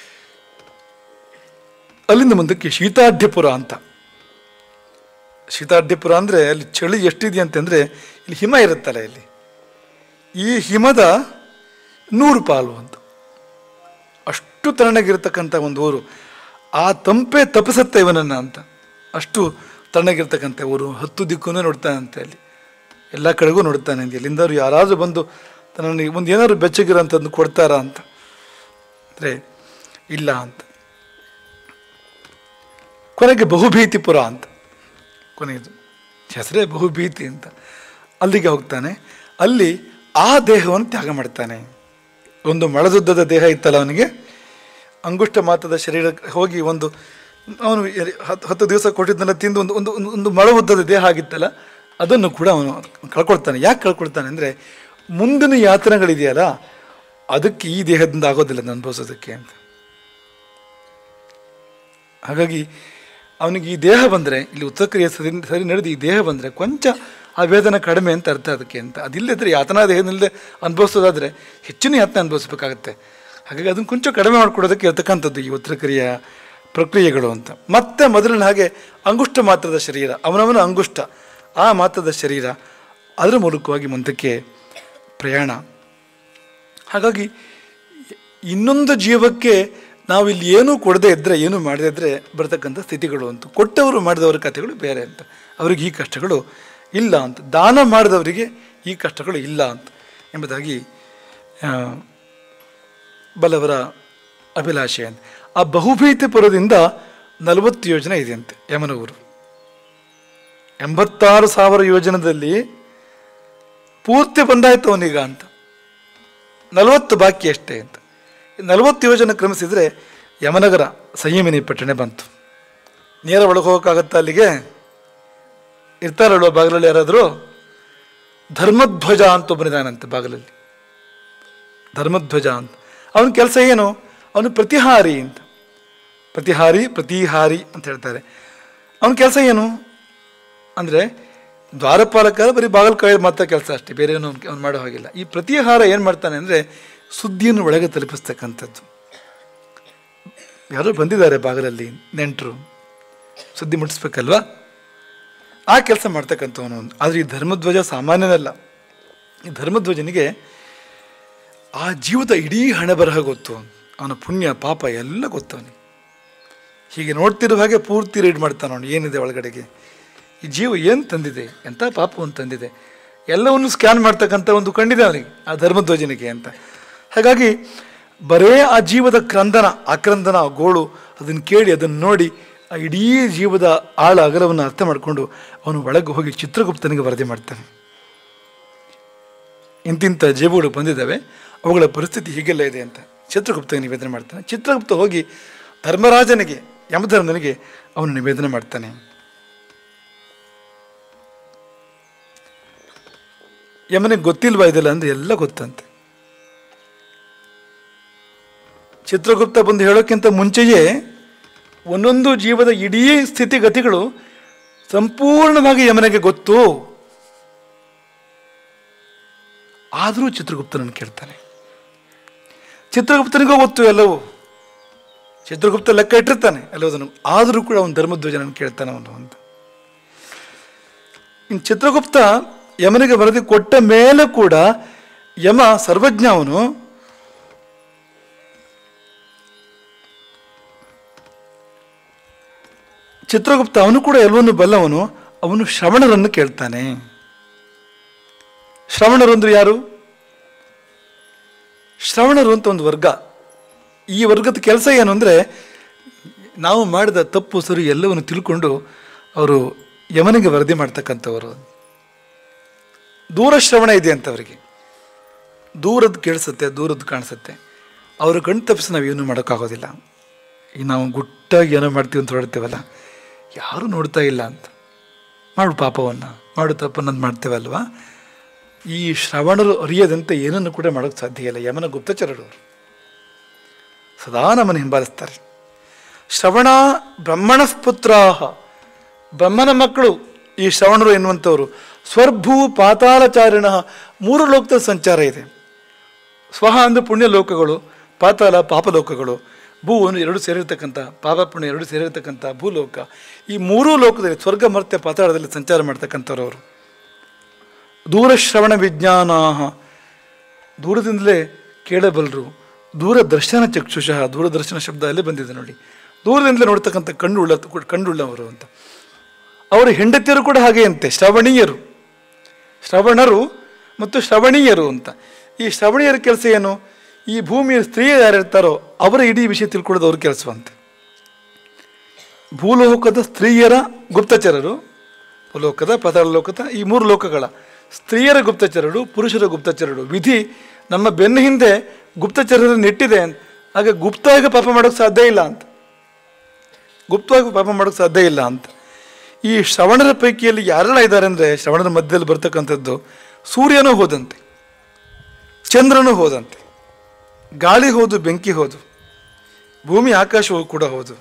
ಅಲ್ಲಿಂದ ಮುಂದಕ್ಕೆ ಶೀತಾಢ್ಯಪುರ ಅಂತ ಶೀತಾಢ್ಯಪುರ ಅಂದರೆ ಅಲ್ಲಿ ಚಳಿ ಎಷ್ಟಿದೆ ಅಂತಂದರೆ ಇಲ್ಲಿ ಹಿಮ ಇರುತ್ತಲ್ಲ ಇಲ್ಲಿ ಈ ಹಿಮದ ನೂರು ಪಾಲು ಅಂತ ಅಷ್ಟು ತಣ್ಣಗಿರ್ತಕ್ಕಂಥ ಒಂದು ಊರು ಆ ತಂಪೆ ತಪಿಸುತ್ತೆ ಇವನನ್ನು ಅಂತ ಅಷ್ಟು ತಣ್ಣಗಿರ್ತಕ್ಕಂಥ ಊರು ಹತ್ತು ದಿಕ್ಕೂ ನೋಡ್ತಾನಂತೆ ಅಲ್ಲಿ ಎಲ್ಲ ಕಡೆಗೂ ನೋಡ್ತಾನೆ ಅಂತ ಎಲ್ಲಿಂದಾದ್ರು ಯಾರಾದರೂ ಬಂದು ತನ್ನನ್ನು ಒಂದು ಏನಾದ್ರು ಬೆಚ್ಚಗಿರೋಂಥದ್ದು ಕೊಡ್ತಾರಾ ಅಂತ ಅಂದರೆ ಇಲ್ಲ ಅಂತ ಕೊನೆಗೆ ಬಹುಭೀತಿಪುರ ಅಂತ ಕೊನೆಯದು ಹೆಸರೇ ಬಹುಭೀತಿ ಅಂತ ಅಲ್ಲಿಗೆ ಹೋಗ್ತಾನೆ ಅಲ್ಲಿ ಆ ದೇಹವನ್ನು ತ್ಯಾಗ ಮಾಡ್ತಾನೆ ಒಂದು ಮಳದುದ್ದದ ದೇಹ ಇತ್ತಲ್ಲ ಅವನಿಗೆ ಅಂಗುಷ್ಟ ಮಾತದ ಶರೀರ ಹೋಗಿ ಒಂದು ಅವನು ಎರಿ- ಹತ್ತು ಹತ್ತು ದಿವಸ ಕೊಟ್ಟಿದ್ದನ್ನೆಲ್ಲ ತಿಂದು ಒಂದು ಒಂದು ಒಂದು- ಒಂದು ಮಳ ಉದ್ದದ ದೇಹ ಆಗಿತ್ತಲ್ಲ ಅದನ್ನು ಕೂಡ ಅವನು ಕಳ್ಕೊಳ್ತಾನೆ ಯಾಕೆ ಕಳ್ಕೊಳ್ತಾನೆ ಅಂದರೆ ಮುಂದಿನ ಯಾತನೆಗಳಿದೆಯಲ್ಲ ಅದಕ್ಕೆ ಈ ದೇಹದಿಂದ ಆಗೋದಿಲ್ಲ ಅದನ್ನ ಅನುಭವಿಸೋದಕ್ಕೆ ಅಂತ ಹಾಗಾಗಿ ಅವನಿಗೆ ಈ ದೇಹ ಬಂದರೆ ಇಲ್ಲಿ ಉತ್ತರ ಕ್ರಿಯೆ ಸರಿ ಸರಿ ನಡೆದು ಈ ದೇಹ ಬಂದರೆ ಕೊಂಚ ಆ ವೇದನೆ ಕಡಿಮೆ ಅಂತ ಅರ್ಥ ಅದಕ್ಕೆ ಅಂತ ಅದಿಲ್ಲದ್ರೆ ಯಾತನಾ ದೇಹದಲ್ಲದೆ ಅನುಭವಿಸೋದಾದರೆ ಹೆಚ್ಚಿನ ಯಾತನೆ ಅನುಭವಿಸ್ಬೇಕಾಗತ್ತೆ ಹಾಗಾಗಿ ಅದನ್ನು ಕೊಂಚ ಕಡಿಮೆ ಮಾಡಿಕೊಡೋದಕ್ಕೆ ಇರ್ತಕ್ಕಂಥದ್ದು ಈ ಉತ್ತರ ಕ್ರಿಯೆಯ ಪ್ರಕ್ರಿಯೆಗಳು ಅಂತ ಮತ್ತೆ ಮೊದಲಿನ ಹಾಗೆ ಅಂಗುಷ್ಟ ಮಾತ್ರದ ಶರೀರ ಅವನವನ ಅಂಗುಷ್ಟ ಆ ಮಾತ್ರದ ಶರೀರ ಅದರ ಮೂಲಕವಾಗಿ ಮುಂದಕ್ಕೆ ಪ್ರಯಾಣ ಹಾಗಾಗಿ ಇನ್ನೊಂದು ಜೀವಕ್ಕೆ ನಾವು ಇಲ್ಲಿ ಏನೂ ಕೊಡದೇ ಇದ್ದರೆ ಏನೂ ಮಾಡದೇ ಇದ್ದರೆ ಬರ್ತಕ್ಕಂಥ ಸ್ಥಿತಿಗಳು ಅಂತ ಕೊಟ್ಟವರು ಮಾಡಿದವರ ಕಥೆಗಳು ಬೇರೆ ಅಂತ ಅವ್ರಿಗೆ ಈ ಕಷ್ಟಗಳು ಇಲ್ಲ ಅಂತ ದಾನ ಮಾಡಿದವರಿಗೆ ಈ ಕಷ್ಟಗಳು ಇಲ್ಲ ಅಂತ ಎಂಬುದಾಗಿ ಆ, ಬಲವರ ಅಭಿಲಾಷೆ ಅಂತ ಆ ಬಹುಭೀತಿ ಪುರದಿಂದ ನಲವತ್ತು ಯೋಜನೆ ಇದೆ ಅಂತೆ ಯಮನೂರು ಎಂಬತ್ತಾರು ಸಾವಿರ ಯೋಜನದಲ್ಲಿ ಪೂರ್ತಿ ಬಂದಾಯ್ತು ಅವನೀಗ ಅಂತ ನಲವತ್ತು ಬಾಕಿ ಅಷ್ಟೇ ಅಂತ ನಲವತ್ತು ಯೋಜನೆ ಕ್ರಮಿಸಿದರೆ ಯಮನಗರ ಸಂಯಮಿನಿ ಪಟ್ಟಣ ಬಂತು ನೇರ ಒಳಗೆ ಹೋಗೋಕ್ಕಾಗತ್ತಾ ಅಲ್ಲಿಗೆ ಇರ್ತಾರಲ್ವ ಬಾಗಿಲಲ್ಲಿ ಯಾರಾದರೂ ಧರ್ಮಧ್ವಜ ಅಂತ ಒಬ್ಬನಿದಾನಂತೆ ಬಾಗಿಲಲ್ಲಿ ಧರ್ಮಧ್ವಜ ಅಂತ ಅವನ ಕೆಲಸ ಏನು ಅವನು ಪ್ರತಿಹಾರಿ ಅಂತ ಪ್ರತಿಹಾರಿ ಪ್ರತಿಹಾರಿ ಅಂತ ಹೇಳ್ತಾರೆ ಅವನ ಕೆಲಸ ಏನು ಅಂದರೆ ದ್ವಾರಪಾಲಕ ಬರೀ ಬಾಗಿಲು ಕಾಯಿ ಮಾತ್ರ ಕೆಲಸ ಅಷ್ಟೇ ಬೇರೆ ಏನು ಅವ್ನು ಮಾಡೋ ಹಾಗಿಲ್ಲ ಈ ಪ್ರತಿಹಾರ ಏನು ಮಾಡ್ತಾನೆ ಅಂದರೆ ಸುದ್ದಿಯನ್ನು ಒಳಗೆ ತಲುಪಿಸ್ತಕ್ಕಂಥದ್ದು ಯಾರೋ ಬಂದಿದ್ದಾರೆ ಬಾಗಿಲಲ್ಲಿ ನೆಂಟರು ಸುದ್ದಿ ಮುಟ್ಟಿಸ್ಬೇಕಲ್ವಾ ಆ ಕೆಲಸ ಮಾಡ್ತಕ್ಕಂಥವನು ಆದರೆ ಈ ಧರ್ಮಧ್ವಜ ಸಾಮಾನ್ಯನಲ್ಲ ಈ ಧರ್ಮಧ್ವಜನಿಗೆ ಆ ಜೀವದ ಇಡೀ ಹಣೆ ಬರಹ ಗೊತ್ತು ಅವನ ಪುಣ್ಯ ಪಾಪ ಎಲ್ಲ ಗೊತ್ತು ಅವನಿಗೆ ಹೀಗೆ ನೋಡ್ತಿರೋ ಹಾಗೆ ಪೂರ್ತಿ ರೀಡ್ ಮಾಡ್ತಾನೆ ಅವನು ಏನಿದೆ ಒಳಗಡೆಗೆ ಈ ಜೀವ ಏನು ತಂದಿದೆ ಎಂಥ ಪಾಪವನ್ನು ತಂದಿದೆ ಎಲ್ಲವನ್ನು ಸ್ಕ್ಯಾನ್ ಮಾಡ್ತಕ್ಕಂಥ ಒಂದು ಕಂಡಿದೆ ಅವನಿಗೆ ಆ ಧರ್ಮಧ್ವಜನಿಗೆ ಅಂತ ಹಾಗಾಗಿ ಬರೇ ಆ ಜೀವದ ಕ್ರಂದನ ಆಕ್ರಂದನ ಆ ಗೋಳು ಅದನ್ನು ಕೇಳಿ ಅದನ್ನು ನೋಡಿ ಆ ಇಡೀ ಜೀವದ ಆಳ ಅಗಲವನ್ನು ಅರ್ಥ ಮಾಡಿಕೊಂಡು ಅವನು ಒಳಗೆ ಹೋಗಿ ಚಿತ್ರಗುಪ್ತನಿಗೆ ವರದಿ ಮಾಡ್ತಾನೆ ಇಂತಿಂಥ ಜೀವಗಳು ಬಂದಿದ್ದಾವೆ ಅವುಗಳ ಪರಿಸ್ಥಿತಿ ಹೀಗೆಲ್ಲ ಇದೆ ಅಂತ ಚಿತ್ರಗುಪ್ತ ನಿವೇದನೆ ಮಾಡ್ತಾನೆ ಚಿತ್ರಗುಪ್ತ ಹೋಗಿ ಧರ್ಮರಾಜನಿಗೆ ಯಮಧರ್ಮನಿಗೆ ಅವನು ನಿವೇದನೆ ಮಾಡ್ತಾನೆ ಯಮನಿಗೆ ಗೊತ್ತಿಲ್ವಾ ಇದೆಲ್ಲ ಅಂದ್ರೆ ಎಲ್ಲ ಗೊತ್ತಂತೆ ಚಿತ್ರಗುಪ್ತ ಬಂದು ಹೇಳೋಕ್ಕಿಂತ ಮುಂಚೆಯೇ ಒಂದೊಂದು ಜೀವದ ಇಡೀ ಸ್ಥಿತಿಗತಿಗಳು ಸಂಪೂರ್ಣವಾಗಿ ಯಮನಿಗೆ ಗೊತ್ತು ಆದರೂ ಚಿತ್ರಗುಪ್ತನನ್ನು ಕೇಳ್ತಾನೆ ಚಿತ್ರಗುಪ್ತನಿಗೂ ಗೊತ್ತು ಎಲ್ಲವೂ ಚಿತ್ರಗುಪ್ತ ಲೆಕ್ಕ ಇಟ್ಟಿರ್ತಾನೆ ಎಲ್ಲದನ್ನು ಆದರೂ ಕೂಡ ಅವನು ಧರ್ಮಧ್ವಜನನ್ನು ಕೇಳ್ತಾನೆ ಅವನು ಅಂತ ಇನ್ನು ಚಿತ್ರಗುಪ್ತ ಯಮನಿಗೆ ವರದಿ ಕೊಟ್ಟ ಮೇಲೆ ಕೂಡ ಯಮ ಸರ್ವಜ್ಞ ಅವನು ಚಿತ್ರಗುಪ್ತ ಅವನು ಕೂಡ ಎಲ್ಲವನ್ನು ಬಲ್ಲವನು ಅವನು ಶ್ರವಣರನ್ನು ಕೇಳ್ತಾನೆ ಶ್ರವಣರು ಅಂದ್ರೆ ಯಾರು ಶ್ರವಣರು ಅಂತ ಒಂದು ವರ್ಗ ಈ ವರ್ಗದ ಕೆಲಸ ಏನು ಅಂದರೆ ನಾವು ಮಾಡಿದ ತಪ್ಪು ಸರಿ ಎಲ್ಲವನ್ನು ತಿಳ್ಕೊಂಡು ಅವರು ಯಮನಿಗೆ ವರದಿ ಮಾಡ್ತಕ್ಕಂಥವರು ದೂರ ಶ್ರವಣ ಇದೆ ಅಂತ ಅವರಿಗೆ ದೂರದ್ದು ಕೇಳಿಸುತ್ತೆ ದೂರದ್ದು ಕಾಣಿಸುತ್ತೆ ಅವರು ಕಣ್ ತಪ್ಪಿಸಿ ನಾವು ಏನೂ ಮಾಡೋಕ್ಕಾಗೋದಿಲ್ಲ ಈಗ ನಾವು ಗುಟ್ಟಾಗಿ ಏನೋ ಮಾಡ್ತೀವಿ ಅಂತ ಹೊರಡ್ತೀವಲ್ಲ ಯಾರೂ ನೋಡ್ತಾ ಇಲ್ಲ ಅಂತ ಮಾಡು ಪಾಪವನ್ನು ಮಾಡು ತಪ್ಪನ್ನೊಂದು ಮಾಡ್ತೇವಲ್ವಾ ಈ ಶ್ರವಣರು ಅರಿಯದಂತೆ ಏನನ್ನು ಕೂಡ ಮಾಡೋಕ್ಕೆ ಸಾಧ್ಯ ಇಲ್ಲ ಯಮನ ಗುಪ್ತಚರರು ಅವರು ಸದಾ ನಮ್ಮನ್ನು ಹಿಂಬಾಲಿಸ್ತಾರೆ ಶ್ರವಣ ಬ್ರಹ್ಮಣ ಪುತ್ರಾಹ ಬ್ರಹ್ಮನ ಮಕ್ಕಳು ಈ ಶ್ರವಣರು ಎನ್ನುವಂಥವರು ಸ್ವರ್ಭೂ ಪಾತಾಳಚಾರಿಣ ಮೂರು ಲೋಕದ ಸಂಚಾರ ಇದೆ ಸ್ವಹ ಅಂದರೆ ಪುಣ್ಯ ಲೋಕಗಳು ಪಾತಾಳ ಪಾಪಲೋಕಗಳು ಭೂ ಒಂದು ಎರಡು ಸೇರಿರ್ತಕ್ಕಂಥ ಪಾಪ ಪುಣ್ಯ ಎರಡು ಸೇರಿರ್ತಕ್ಕಂಥ ಭೂಲೋಕ ಈ ಮೂರೂ ಲೋಕದಲ್ಲಿ ಸ್ವರ್ಗ ಮರ್ತ್ಯ ಪಾತಾಳದಲ್ಲಿ ಸಂಚಾರ ಮಾಡ್ತಕ್ಕಂಥವ್ರು ಅವರು ದೂರ ಶ್ರವಣ ವಿಜ್ಞಾನ ದೂರದಿಂದಲೇ ಕೇಳಬಲ್ಲರು ದೂರದರ್ಶನ ಚಕ್ಷುಷಃ ದೂರದರ್ಶನ ಶಬ್ದ ಅಲ್ಲೇ ಬಂದಿದೆ ನೋಡಿ ದೂರದಿಂದಲೇ ನೋಡ್ತಕ್ಕಂಥ ಕಣ್ಣುಳ್ಳ ಕಣ್ಣುಳ್ಳವರು ಅಂತ ಅವರ ಹೆಂಡತಿಯರು ಕೂಡ ಹಾಗೆ ಅಂತೆ ಶ್ರವಣೀಯರು ಶ್ರವಣರು ಮತ್ತು ಶ್ರವಣೀಯರು ಅಂತ ಈ ಶ್ರವಣೀಯರ ಕೆಲಸ ಏನು ಈ ಭೂಮಿಯ ಸ್ತ್ರೀಯರು ಯಾರಿರ್ತಾರೋ ಅವರ ಇಡೀ ವಿಷಯ ತಿಳ್ಕೊಳ್ಳೋದು ಅವ್ರ ಕೆಲಸವಂತೆ ಭೂಲೋಕದ ಸ್ತ್ರೀಯರ ಗುಪ್ತಚರರು ಭೂಲೋಕದ ಪತಾಳ ಲೋಕದ ಈ ಮೂರು ಲೋಕಗಳ ಸ್ತ್ರೀಯರ ಗುಪ್ತಚರರು ಪುರುಷರ ಗುಪ್ತಚರರು ವಿಧಿ ನಮ್ಮ ಬೆನ್ನ ಹಿಂದೆ ಗುಪ್ತಚರರ ನೆಟ್ಟಿದೆ ಅಂತ ಹಾಗೆ ಗುಪ್ತವಾಗಿ ಪಾಪ ಮಾಡೋಕ್ಕೆ ಸಾಧ್ಯ ಇಲ್ಲ ಅಂತ ಗುಪ್ತವಾಗಿ ಪಾಪ ಮಾಡೋಕ್ಕೆ ಸಾಧ್ಯ ಇಲ್ಲ ಅಂತ ಈ ಶ್ರವಣರ ಪೈಕಿಯಲ್ಲಿ ಯಾರೆಲ್ಲ ಇದ್ದಾರೆ ಅಂದರೆ ಶ್ರವಣರ ಮಧ್ಯದಲ್ಲಿ ಬರ್ತಕ್ಕಂಥದ್ದು ಸೂರ್ಯನೂ ಹೋದಂತೆ ಚಂದ್ರನೂ ಹೋದಂತೆ ಗಾಳಿ ಹೋದು ಬೆಂಕಿ ಹೋದು ಭೂಮಿ ಆಕಾಶವೂ ಕೂಡ ಹೋದು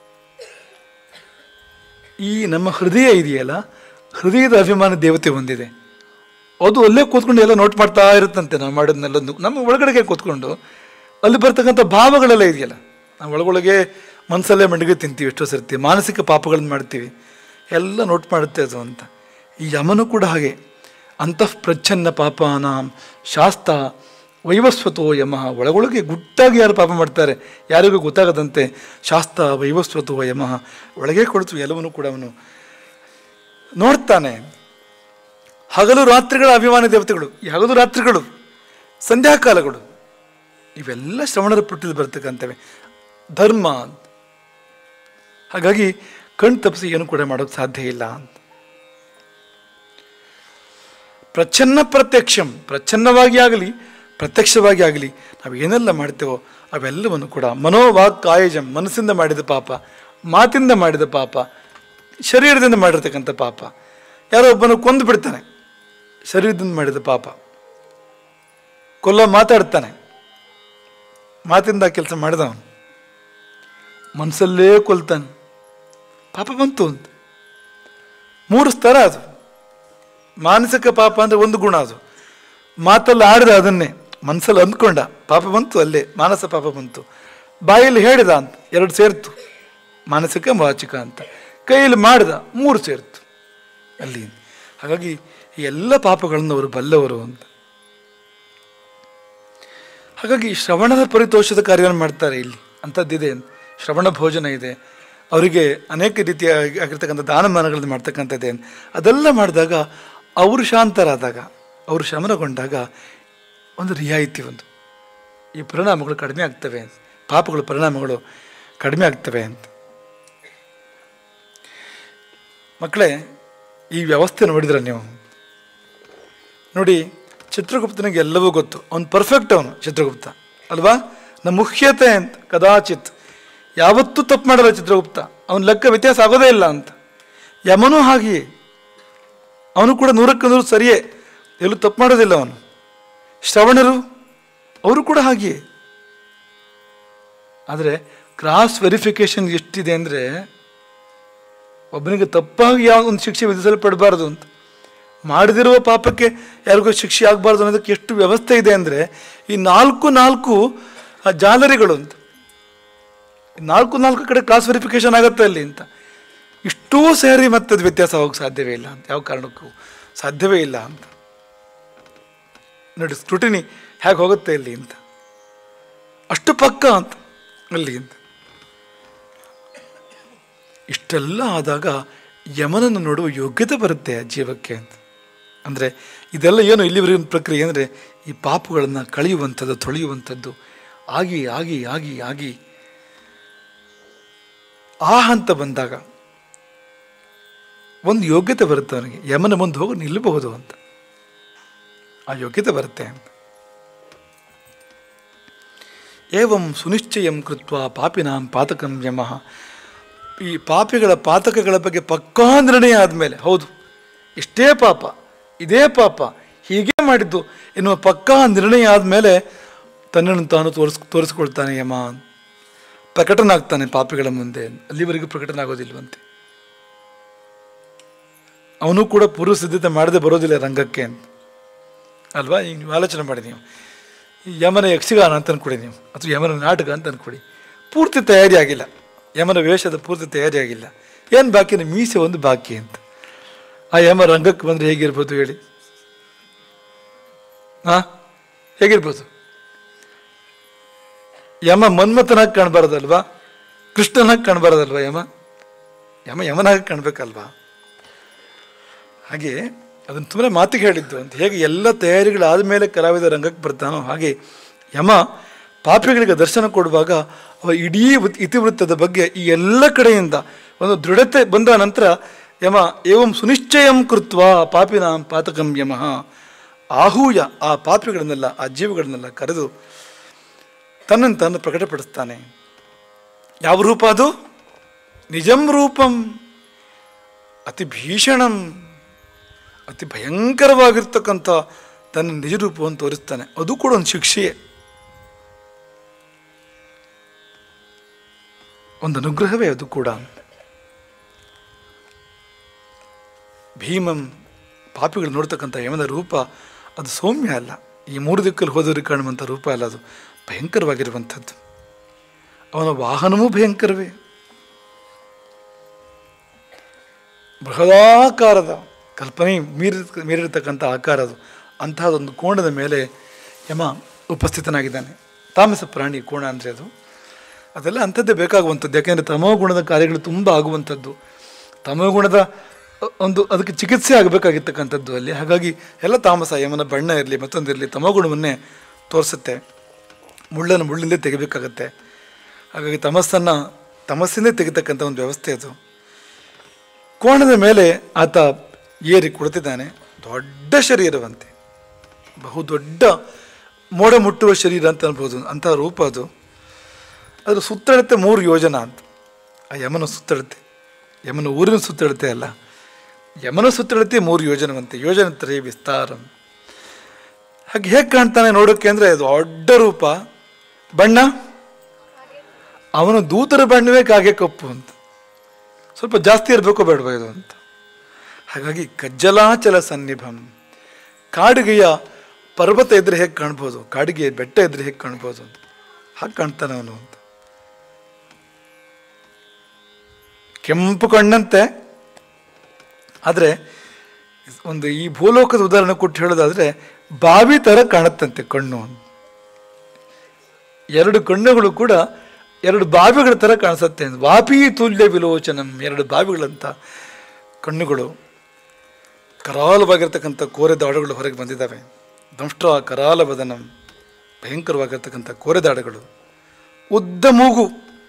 ಈ ನಮ್ಮ ಹೃದಯ ಇದೆಯಲ್ಲ ಹೃದಯದ ಅಭಿಮಾನ ದೇವತೆ ಹೊಂದಿದೆ ಅದು ಅಲ್ಲೇ ಕೂತ್ಕೊಂಡು ಎಲ್ಲ ನೋಟ್ ಮಾಡ್ತಾ ಇರುತ್ತಂತೆ ನಾವು ಮಾಡೋದನ್ನೆಲ್ಲೊಂದು ನಮ್ಮ ಒಳಗಡೆಗೆ ಕೂತ್ಕೊಂಡು ಅಲ್ಲಿ ಬರ್ತಕ್ಕಂಥ ಭಾವಗಳೆಲ್ಲ ಇದೆಯಲ್ಲ ನಾವು ಒಳಗೊಳಗೆ ಮನಸ್ಸಲ್ಲೇ ಮಂಡಿಗೆ ತಿಂತೀವಿ ಎಷ್ಟೋ ಸರ್ತಿ ಮಾನಸಿಕ ಪಾಪಗಳನ್ನ ಮಾಡ್ತೀವಿ ಎಲ್ಲ ನೋಟ್ ಮಾಡುತ್ತೆ ಅದು ಅಂತ ಈ ಯಮನು ಕೂಡ ಹಾಗೆ ಅಂತಃ ಪ್ರಚ್ಛನ್ನ ಪಾಪಾನಾಂ ಶಾಸ್ತ ವೈವಸ್ವತೋ ಯಮ ಒಳಗೊಳಗೆ ಗುಟ್ಟಾಗಿ ಯಾರು ಪಾಪ ಮಾಡ್ತಾರೆ ಯಾರಿಗೂ ಗೊತ್ತಾಗದಂತೆ ಶಾಸ್ತ ವೈವಸ್ವತೋ ಯಮ ಒಳಗೆ ಕೊಡ್ತು ಎಲ್ಲವನ್ನೂ ಕೂಡ ಅವನು ನೋಡ್ತಾನೆ ಹಗಲು ರಾತ್ರಿಗಳ ಅಭಿಮಾನಿ ದೇವತೆಗಳು ಈ ಹಗಲು ರಾತ್ರಿಗಳು ಸಂಧ್ಯಾಕಾಲಗಳು ಇವೆಲ್ಲ ಶ್ರವಣರ ಪುಟ್ಟಿದ್ದು ಬರ್ತಕ್ಕಂಥವೆ ಧರ್ಮ ಅಂತ ಹಾಗಾಗಿ ಕಣ್ ತಪ್ಪಿಸಿ ಏನು ಕೂಡ ಮಾಡೋಕ್ಕೆ ಸಾಧ್ಯ ಇಲ್ಲ ಅಂತ ಪ್ರಚ್ಛನ್ನ ಪ್ರತ್ಯಕ್ಷಂ ಪ್ರಚ್ಛನ್ನವಾಗಿ ಆಗಲಿ ಪ್ರತ್ಯಕ್ಷವಾಗಿ ಆಗಲಿ ನಾವು ಏನೆಲ್ಲ ಮಾಡ್ತೇವೋ ಅವೆಲ್ಲವನ್ನು ಕೂಡ ಮನೋವಾಕ್ ಕಾಯಜಂ ಮನಸ್ಸಿಂದ ಮಾಡಿದ ಪಾಪ ಮಾತಿಂದ ಮಾಡಿದ ಪಾಪ ಶರೀರದಿಂದ ಮಾಡಿರ್ತಕ್ಕಂಥ ಪಾಪ ಯಾರೋ ಒಬ್ಬನು ಕೊಂದು ಬಿಡ್ತಾನೆ ಶರೀರದಿಂದ ಮಾಡಿದ ಪಾಪ ಕೊಲ್ಲ ಮಾತಾಡ್ತಾನೆ ಮಾತಿಂದ ಕೆಲಸ ಮಾಡಿದವನು ಮನಸ್ಸಲ್ಲೇ ಕೊಲ್ತಾನೆ ಪಾಪ ಬಂತು ಅಂತ ಮೂರು ಸ್ತರ ಅದು ಮಾನಸಿಕ ಪಾಪ ಅಂದರೆ ಒಂದು ಗುಣ ಅದು ಮಾತಲ್ಲಿ ಆಡಿದ ಅದನ್ನೇ ಮನಸ್ಸಲ್ಲಿ ಅಂದ್ಕೊಂಡ ಪಾಪ ಬಂತು ಅಲ್ಲೇ ಮಾನಸ ಪಾಪ ಬಂತು ಬಾಯಲ್ಲಿ ಹೇಳಿದ ಅಂತ ಎರಡು ಸೇರ್ತು ಮಾನಸಿಕ ವಾಚಿಕ ಅಂತ ಕೈಯಲ್ಲಿ ಮಾಡಿದ ಮೂರು ಸೇರ್ತು ಅಲ್ಲಿ ಹಾಗಾಗಿ ಈ ಎಲ್ಲ ಪಾಪಗಳನ್ನು ಅವರು ಬಲ್ಲವರು ಅಂತ ಹಾಗಾಗಿ ಶ್ರವಣದ ಪರಿತೋಷದ ಕಾರ್ಯವನ್ನು ಮಾಡ್ತಾರೆ ಇಲ್ಲಿ ಅಂಥದ್ದಿದೆ ಶ್ರವಣ ಭೋಜನ ಇದೆ ಅವರಿಗೆ ಅನೇಕ ರೀತಿಯ ಆಗಿರ್ತಕ್ಕಂಥ ದಾನಮಾನಗಳನ್ನು ಮಾಡ್ತಕ್ಕಂಥದ್ದೇ ಅದೆಲ್ಲ ಮಾಡಿದಾಗ ಅವರು ಶಾಂತರಾದಾಗ ಅವರು ಶಮನಗೊಂಡಾಗ ಒಂದು ರಿಯಾಯಿತಿ ಒಂದು ಈ ಪರಿಣಾಮಗಳು ಕಡಿಮೆ ಆಗ್ತವೆ ಪಾಪಗಳ ಪರಿಣಾಮಗಳು ಕಡಿಮೆ ಆಗ್ತವೆ ಅಂತ ಮಕ್ಕಳೇ ಈ ವ್ಯವಸ್ಥೆ ನೋಡಿದ್ರ ನೀವು ನೋಡಿ ಚಿತ್ರಗುಪ್ತನಿಗೆ ಎಲ್ಲವೂ ಗೊತ್ತು ಅವನು ಪರ್ಫೆಕ್ಟ್ ಅವನು ಚಿತ್ರಗುಪ್ತ ಅಲ್ವಾ ನಮ್ಮ ಮುಖ್ಯತೆ ಅಂತ ಕದಾಚಿತ್ ಯಾವತ್ತೂ ತಪ್ಪು ಮಾಡಲ್ಲ ಚಿತ್ರಗುಪ್ತ ಅವನ ಲೆಕ್ಕ ವ್ಯತ್ಯಾಸ ಆಗೋದೇ ಇಲ್ಲ ಅಂತ ಯಮನೂ ಹಾಗೆಯೇ ಅವನು ಕೂಡ ನೂರಕ್ಕೆ ನೂರು ಸರಿಯೇ ಎಲ್ಲೂ ತಪ್ಪು ಮಾಡೋದಿಲ್ಲ ಅವನು ಶ್ರವಣರು ಅವರು ಕೂಡ ಹಾಗೆಯೇ ಆದರೆ ಕ್ರಾಸ್ ವೆರಿಫಿಕೇಶನ್ ಎಷ್ಟಿದೆ ಅಂದರೆ ಒಬ್ಬನಿಗೆ ತಪ್ಪಾಗಿ ಯಾವ ಒಂದು ಶಿಕ್ಷೆ ವಿಧಿಸಲ್ಪಡಬಾರ್ದು ಅಂತ ಮಾಡದಿರುವ ಪಾಪಕ್ಕೆ ಯಾರಿಗೂ ಶಿಕ್ಷೆ ಆಗಬಾರ್ದು ಅನ್ನೋದಕ್ಕೆ ಎಷ್ಟು ವ್ಯವಸ್ಥೆ ಇದೆ ಅಂದರೆ ಈ ನಾಲ್ಕು ನಾಲ್ಕು ಆ ಜಾಲರಿಗಳು ಅಂತ ಈ ನಾಲ್ಕು ನಾಲ್ಕು ಕಡೆ ಕ್ಲಾಸ್ ವೆರಿಫಿಕೇಶನ್ ಆಗುತ್ತೆ ಅಲ್ಲಿ ಅಂತ ಇಷ್ಟೂ ಸೇರಿ ಮತ್ತೆ ಅದು ವ್ಯತ್ಯಾಸ ಹೋಗಕ್ಕೆ ಸಾಧ್ಯವೇ ಇಲ್ಲ ಅಂತ ಯಾವ ಕಾರಣಕ್ಕೂ ಸಾಧ್ಯವೇ ಇಲ್ಲ ಅಂತ ನೋಡಿ ಸ್ಕ್ರೂಟಿನಿ ಹೇಗೆ ಹೋಗುತ್ತೆ ಇಲ್ಲಿ ಅಂತ ಅಷ್ಟು ಪಕ್ಕ ಅಂತ ಅಲ್ಲಿ ಅಂತ ಇಷ್ಟೆಲ್ಲ ಆದಾಗ ಯಮನನ್ನು ನೋಡುವ ಯೋಗ್ಯತೆ ಬರುತ್ತೆ ಆ ಜೀವಕ್ಕೆ ಅಂತ ಅಂದರೆ ಇದೆಲ್ಲ ಏನು ಇಲ್ಲಿವರೆಗಿನ ಪ್ರಕ್ರಿಯೆ ಅಂದರೆ ಈ ಪಾಪಗಳನ್ನು ಕಳೆಯುವಂಥದ್ದು ತೊಳೆಯುವಂಥದ್ದು ಆಗಿ ಆಗಿ ಆಗಿ ಆಗಿ ಆ ಹಂತ ಬಂದಾಗ ಒಂದು ಯೋಗ್ಯತೆ ಬರುತ್ತೆ ಅವನಿಗೆ ಯಮನ ಮುಂದೆ ಹೋಗಿ ನಿಲ್ಲಬಹುದು ಅಂತ ಆ ಯೋಗ್ಯತೆ ಬರುತ್ತೆ ಅಂತ ಏವಂ ಸುನಿಶ್ಚಯಂ ಕೃತ್ವ ಪಾಪಿನಾಂ ಪಾತಕಂ ಯಮಃ ಈ ಪಾಪಿಗಳ ಪಾತಕಗಳ ಬಗ್ಗೆ ಪಕ್ಕಾ ನಿರ್ಣಯ ಆದಮೇಲೆ ಹೌದು ಇಷ್ಟೇ ಪಾಪ ಇದೇ ಪಾಪ ಹೀಗೆ ಮಾಡಿದ್ದು ಎನ್ನುವ ಪಕ್ಕಾ ನಿರ್ಣಯ ಆದಮೇಲೆ ತನ್ನನ್ನು ತಾನು ತೋರಿಸ್ ತೋರಿಸ್ಕೊಳ್ತಾನೆ ಯಮ ಪ್ರಕಟನಾಗ್ತಾನೆ ಪಾಪಿಗಳ ಮುಂದೆ ಅಲ್ಲಿವರೆಗೂ ಪ್ರಕಟನ ಆಗೋದಿಲ್ವಂತೆ ಅವನು ಕೂಡ ಪೂರ್ವ ಸಿದ್ಧತೆ ಮಾಡದೆ ಬರೋದಿಲ್ಲ ರಂಗಕ್ಕೆ ಅಂತ ಅಲ್ವಾ ಈಗ ನೀವು ಆಲೋಚನೆ ಮಾಡಿ ನೀವು ಈ ಯಮನ ಯಕ್ಷಗಾನ ಅಂತ ಅನ್ಕೊಡಿ ನೀವು ಅಥವಾ ಯಮನ ನಾಟಕ ಅಂತ ಅನ್ಕೊಡಿ ಪೂರ್ತಿ ತಯಾರಿ ಆಗಿಲ್ಲ ಯಮನ ವೇಷದ ಪೂರ್ತಿ ತಯಾರಿ ಆಗಿಲ್ಲ ಏನು ಬಾಕಿ ಅಂದ್ರೆ ಮೀಸೆ ಒಂದು ಬಾಕಿ ಅಂತ ಆ ಯಮ ರಂಗಕ್ಕೆ ಬಂದರೆ ಹೇಗಿರ್ಬೋದು ಹೇಳಿ ಹಾ ಹೇಗಿರ್ಬೋದು ಯಮ ಮನ್ಮಥನಾಗಿ ಕಾಣಬಾರ್ದಲ್ವಾ ಕೃಷ್ಣನಾಗಿ ಕಾಣಬಾರ್ದಲ್ವಾ ಯಮ ಯಮ ಯಮನಾಗಿ ಕಾಣ್ಬೇಕಲ್ವಾ ಹಾಗೆ ಅದನ್ನು ತುಂಬ ಮಾತಿಗೆ ಹೇಳಿದ್ದು ಅಂತ ಹೇಗೆ ಎಲ್ಲ ತಯಾರಿಗಳಾದ ಮೇಲೆ ಕಲಾವಿದ ರಂಗಕ್ಕೆ ಬರ್ತಾನೋ ಹಾಗೆ ಯಮ ಪಾಪಿಗಳಿಗೆ ದರ್ಶನ ಕೊಡುವಾಗ ಅವ ಇಡೀ ವೃತ್- ಇತಿವೃತ್ತದ ಬಗ್ಗೆ ಈ ಎಲ್ಲ ಕಡೆಯಿಂದ ಒಂದು ದೃಢತೆ ಬಂದ ನಂತರ ಯಮ ಏವಂ ಸುನಿಶ್ಚಯಂ ಕೃತ್ವ ಪಾಪಿನಾಂ ಪಾತಕಂ ಯಮಃ ಆಹೂಯ ಆ ಪಾಪಿಗಳನ್ನೆಲ್ಲ ಆ ಜೀವಗಳನ್ನೆಲ್ಲ ಕರೆದು ತನ್ನನ್ನು ತಾನು ಪ್ರಕಟಪಡಿಸ್ತಾನೆ ಯಾವ ರೂಪ ಅದು ನಿಜಂ ರೂಪಂ ಅತಿ ಭೀಷಣಂ ಅತಿ ಭಯಂಕರವಾಗಿರ್ತಕ್ಕಂಥ ತನ್ನ ನಿಜ ರೂಪವನ್ನು ತೋರಿಸ್ತಾನೆ ಅದು ಕೂಡ ಒಂದು ಶಿಕ್ಷೆಯೇ ಒಂದು ಅನುಗ್ರಹವೇ ಅದು ಕೂಡ ಭೀಮಂ ಪಾಪಿಗಳು ನೋಡ್ತಕ್ಕಂಥ ಯಮನ ರೂಪ ಅದು ಸೌಮ್ಯ ಅಲ್ಲ ಈ ಮೂರು ದಿಕ್ಕಲ್ಲಿ ಹೋದವರಿಗೆ ಕಾಣುವಂಥ ರೂಪ ಅಲ್ಲ ಅದು ಭಯಂಕರವಾಗಿರುವಂಥದ್ದು ಅವನ ವಾಹನವೂ ಭಯಂಕರವೇ ಬೃಹದಾಕಾರದ ಕಲ್ಪನೆ ಮೀರಿ ಮೀರಿರ್ತಕ್ಕಂಥ ಆಕಾರ ಅದು ಅಂತಹದೊಂದು ಕೋಣದ ಮೇಲೆ ಯಮ ಉಪಸ್ಥಿತನಾಗಿದ್ದಾನೆ ತಾಮಸ ಪ್ರಾಣಿ ಕೋಣ ಅಂದರೆ ಅದು ಅದೆಲ್ಲ ಅಂಥದ್ದೇ ಬೇಕಾಗುವಂಥದ್ದು ಯಾಕೆಂದರೆ ತಮೋಗುಣದ ಕಾರ್ಯಗಳು ತುಂಬ ಆಗುವಂಥದ್ದು ತಮೋಗುಣದ ಅ- ಒಂದು ಅದಕ್ಕೆ ಚಿಕಿತ್ಸೆ ಆಗಬೇಕಾಗಿರ್ತಕ್ಕಂಥದ್ದು ಅಲ್ಲಿ ಹಾಗಾಗಿ ಎಲ್ಲ ತಾಮಸ ಯಮನ ಬಣ್ಣ ಇರಲಿ ಮತ್ತೊಂದಿರಲಿ ತಮೋಗುಣವನ್ನೇ ತೋರಿಸುತ್ತೆ ಮುಳ್ಳನ್ನು ಮುಳ್ಳಿಂದೇ ತೆಗಿಬೇಕಾಗತ್ತೆ ಹಾಗಾಗಿ ತಮಸ್ಸನ್ನು ತಮಸ್ಸಿಂದೇ ತೆಗಿತಕ್ಕಂಥ ಒಂದು ವ್ಯವಸ್ಥೆ ಅದು ಕೋಣದ ಮೇಲೆ ಆತ ಏರಿ ಕುಳಿತಿದ್ದಾನೆ ದೊಡ್ಡ ಶರೀರವಂತೆ ಬಹು ದೊಡ್ಡ ಮೋಡ ಮುಟ್ಟುವ ಶರೀರ ಅಂತ ಅನ್ಬೋದು ಅಂಥ ರೂಪ ಅದು ಅದ್ರ ಸುತ್ತಳತೆ ಮೂರು ಯೋಜನ ಅಂತ ಆ ಯಮನ ಸುತ್ತಳತೆ ಯಮನ ಊರಿನ ಸುತ್ತಳತೆ ಅಲ್ಲ ಯಮನ ಸುತ್ತಳತೆ ಮೂರು ಯೋಜನವಂತೆ ಯೋಜನತ್ರಯ ವಿಸ್ತಾರ ಹಾಗೆ ಹೇಗೆ ಕಾಣ್ತಾನೆ ನೋಡೋಕ್ಕೆ ಅಂದರೆ ದೊಡ್ಡ ರೂಪ ಬಣ್ಣ ಅವನ ದೂತರ ಬಣ್ಣವೇ ಕಾಗೆ ಕಪ್ಪು ಅಂತ ಸ್ವಲ್ಪ ಜಾಸ್ತಿ ಇರಬೇಕೋ ಬೇಡವಾ ಇದು ಅಂತ ಹಾಗಾಗಿ ಕಜ್ಜಲಾಚಲ ಸನ್ನಿಭಂ ಕಾಡಿಗೆಯ ಪರ್ವತ ಇದ್ರೆ ಹೇಗೆ ಕಾಣ್ಬೋದು ಕಾಡಿಗೆ ಬೆಟ್ಟ ಇದ್ರೆ ಹೇಗೆ ಕಾಣ್ಬೋದು ಅಂತ ಹಾಗೆ ಕಾಣ್ತಾನೆ ಅವನು ಅಂತ ಕೆಂಪು ಕಣ್ಣಂತೆ ಆದರೆ ಒಂದು ಈ ಭೂಲೋಕದ ಉದಾಹರಣೆ ಕೊಟ್ಟು ಹೇಳೋದಾದ್ರೆ ಬಾವಿ ಥರ ಕಾಣುತ್ತಂತೆ ಕಣ್ಣು ಅಂತ ಎರಡು ಕಣ್ಣುಗಳು ಕೂಡ ಎರಡು ಬಾವಿಗಳ ಥರ ಕಾಣಿಸುತ್ತೆ ವಾಪಿ ತುಲ್ಯ ವಿಲೋಚನಂ ಎರಡು ಬಾವಿಗಳಂತ ಕಣ್ಣುಗಳು ಕರಾಲವಾಗಿರ್ತಕ್ಕಂಥ ಕೋರೆ ದಾಡುಗಳು ಹೊರಗೆ ಬಂದಿದ್ದಾವೆ ದಂಷ್ಟ್ರ ಕರಾಲ ಬದನಂ ಭಯಂಕರವಾಗಿರ್ತಕ್ಕಂಥ ಕೋರೆ ದಾಡುಗಳು ಉದ್ದ ಮೂಗು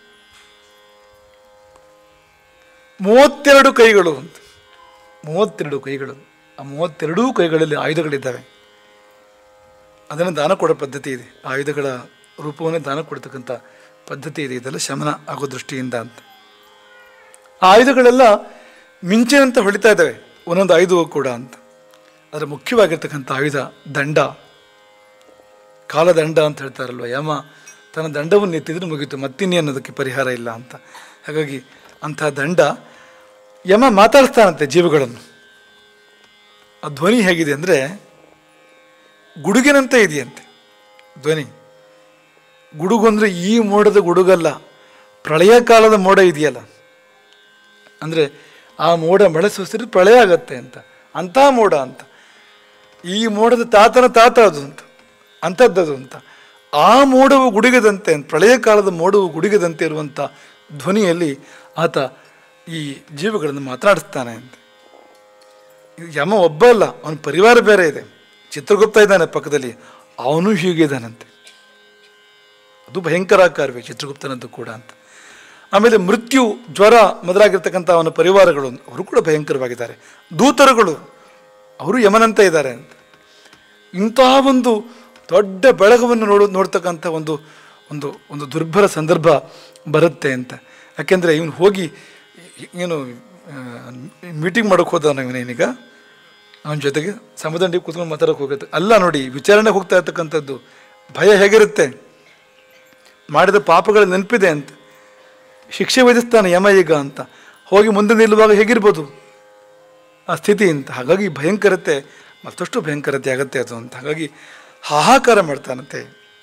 ಮೂವತ್ತೆರಡು ಕೈಗಳು ಅಂತ ಮೂವತ್ತೆರಡು ಕೈಗಳು ಆ ಮೂವತ್ತೆರಡೂ ಕೈಗಳಲ್ಲಿ ಆಯುಧಗಳಿದ್ದಾವೆ ಅದನ್ನು ದಾನ ಕೊಡೋ ಪದ್ಧತಿ ಇದೆ ಆಯುಧಗಳ ರೂಪವನ್ನೇ ದಾನ ಕೊಡ್ತಕ್ಕಂಥ ಪದ್ಧತಿ ಇದೆ ಇದೆಲ್ಲ ಶಮನ ಆಗೋ ದೃಷ್ಟಿಯಿಂದ ಅಂತ ಆ ಆಯುಧಗಳೆಲ್ಲ ಮಿಂಚಿನಂತ ಹೊಳಿತಾ ಇದ್ದಾವೆ ಒಂದೊಂದು ಆಯುಧವೂ ಕೂಡ ಅಂತ ಅದರ ಮುಖ್ಯವಾಗಿರ್ತಕ್ಕಂಥ ಆಯುಧ ದಂಡ ಕಾಲದಂಡ ಅಂತ ಹೇಳ್ತಾರಲ್ವ ಯಮ ತನ್ನ ದಂಡವನ್ನು ಎತ್ತಿದ್ರೆ ಮುಗೀತು ಮತ್ತಿನ್ನೇ ಅನ್ನೋದಕ್ಕೆ ಪರಿಹಾರ ಇಲ್ಲ ಅಂತ ಹಾಗಾಗಿ ಅಂಥ ದಂಡ ಯಮ ಮಾತಾಡ್ತಾನಂತೆ ಜೀವಗಳನ್ನು ಆ ಧ್ವನಿ ಹೇಗಿದೆ ಅಂದರೆ ಗುಡುಗಿನಂತೆ ಇದೆಯಂತೆ ಧ್ವನಿ ಗುಡುಗು ಅಂದರೆ ಈ ಮೋಡದ ಗುಡುಗಲ್ಲ ಪ್ರಳಯ ಕಾಲದ ಮೋಡ ಇದೆಯಲ್ಲ ಅಂದರೆ ಆ ಮೋಡ ಮಳೆ ಸುರಿಸಿದ್ರೆ ಪ್ರಳಯ ಆಗತ್ತೆ ಅಂತ ಅಂಥ ಮೋಡ ಅಂತ ಈ ಮೋಡದ ತಾತನ ತಾತ ಅದು ಅಂತ ಅಂಥದ್ದದು ಅಂತ ಆ ಮೋಡವು ಗುಡುಗದಂತೆ ಪ್ರಳಯ ಕಾಲದ ಮೋಡವು ಗುಡುಗದಂತೆ ಇರುವಂಥ ಧ್ವನಿಯಲ್ಲಿ ಆತ ಈ ಜೀವಗಳನ್ನು ಮಾತನಾಡಿಸ್ತಾನೆ ಅಂತ ಇದು ಯಮ ಒಬ್ಬ ಅಲ್ಲ ಅವನ ಪರಿವಾರ ಬೇರೆ ಇದೆ ಚಿತ್ರಗುಪ್ತ ಇದ್ದಾನೆ ಪಕ್ಕದಲ್ಲಿ ಅವನು ಹೀಗೆ ಇದ್ದಾನಂತೆ ಅದು ಭಯಂಕರಾಕಾರವೇ ಚಿತ್ರಗುಪ್ತನದ್ದು ಕೂಡ ಅಂತ ಆಮೇಲೆ ಮೃತ್ಯು ಜ್ವರ ಮೊದಲಾಗಿರ್ತಕ್ಕಂಥ ಅವನ ಪರಿವಾರಗಳು ಅವರು ಕೂಡ ಭಯಂಕರವಾಗಿದ್ದಾರೆ ದೂತರುಗಳು ಅವರು ಯಮನಂತೆ ಇದ್ದಾರೆ ಅಂತ ಇಂತಹ ಒಂದು ದೊಡ್ಡ ಬೆಳಗವನ್ನು ನೋಡು ನೋಡ್ತಕ್ಕಂಥ ಒಂದು ಒಂದು ಒಂದು ದುರ್ಭರ ಸಂದರ್ಭ ಬರುತ್ತೆ ಅಂತ ಯಾಕೆಂದರೆ ಇವನು ಹೋಗಿ ಏನು ಮೀಟಿಂಗ್ ಮಾಡೋಕೆ ಹೋದ ಇವನೇನೀಗ ಅವನ ಜೊತೆಗೆ ಸಮದಂಡಿ ಕೂತ್ಕೊಂಡು ಮಾತಾಡೋಕೆ ಹೋಗುತ್ತೆ ಅಲ್ಲ ನೋಡಿ ವಿಚಾರಣೆಗೆ ಹೋಗ್ತಾ ಇರ್ತಕ್ಕಂಥದ್ದು ಭಯ ಹೇಗಿರುತ್ತೆ ಮಾಡಿದ ಪಾಪಗಳ ನೆನಪಿದೆ ಅಂತ ಶಿಕ್ಷೆ ವಿಧಿಸ್ತಾನೆ ಯಮ ಈಗ ಅಂತ ಹೋಗಿ ಮುಂದೆ ನಿಲ್ಲುವಾಗ ಹೇಗಿರ್ಬೋದು ಆ ಸ್ಥಿತಿ ಅಂತ ಹಾಗಾಗಿ ಭಯಂಕರತೆ ಮತ್ತಷ್ಟು ಭಯಂಕರತೆ ಆಗತ್ತೆ ಅದು ಅಂತ ಹಾಗಾಗಿ ಹಾಹಾಕಾರ ಮಾಡ್ತಾನಂತೆ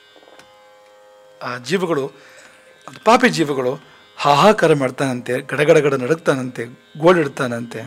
ಆ ಜೀವಗಳು ಅದು ಪಾಪಿ ಜೀವಗಳು ಹಾಹಾಕಾರ ಮಾಡ್ತಾನಂತೆ ಗಡಗಡಗಡ ನಡುಗ್ತಾನಂತೆ ಗೋಳಿಡ್ತಾನಂತೆ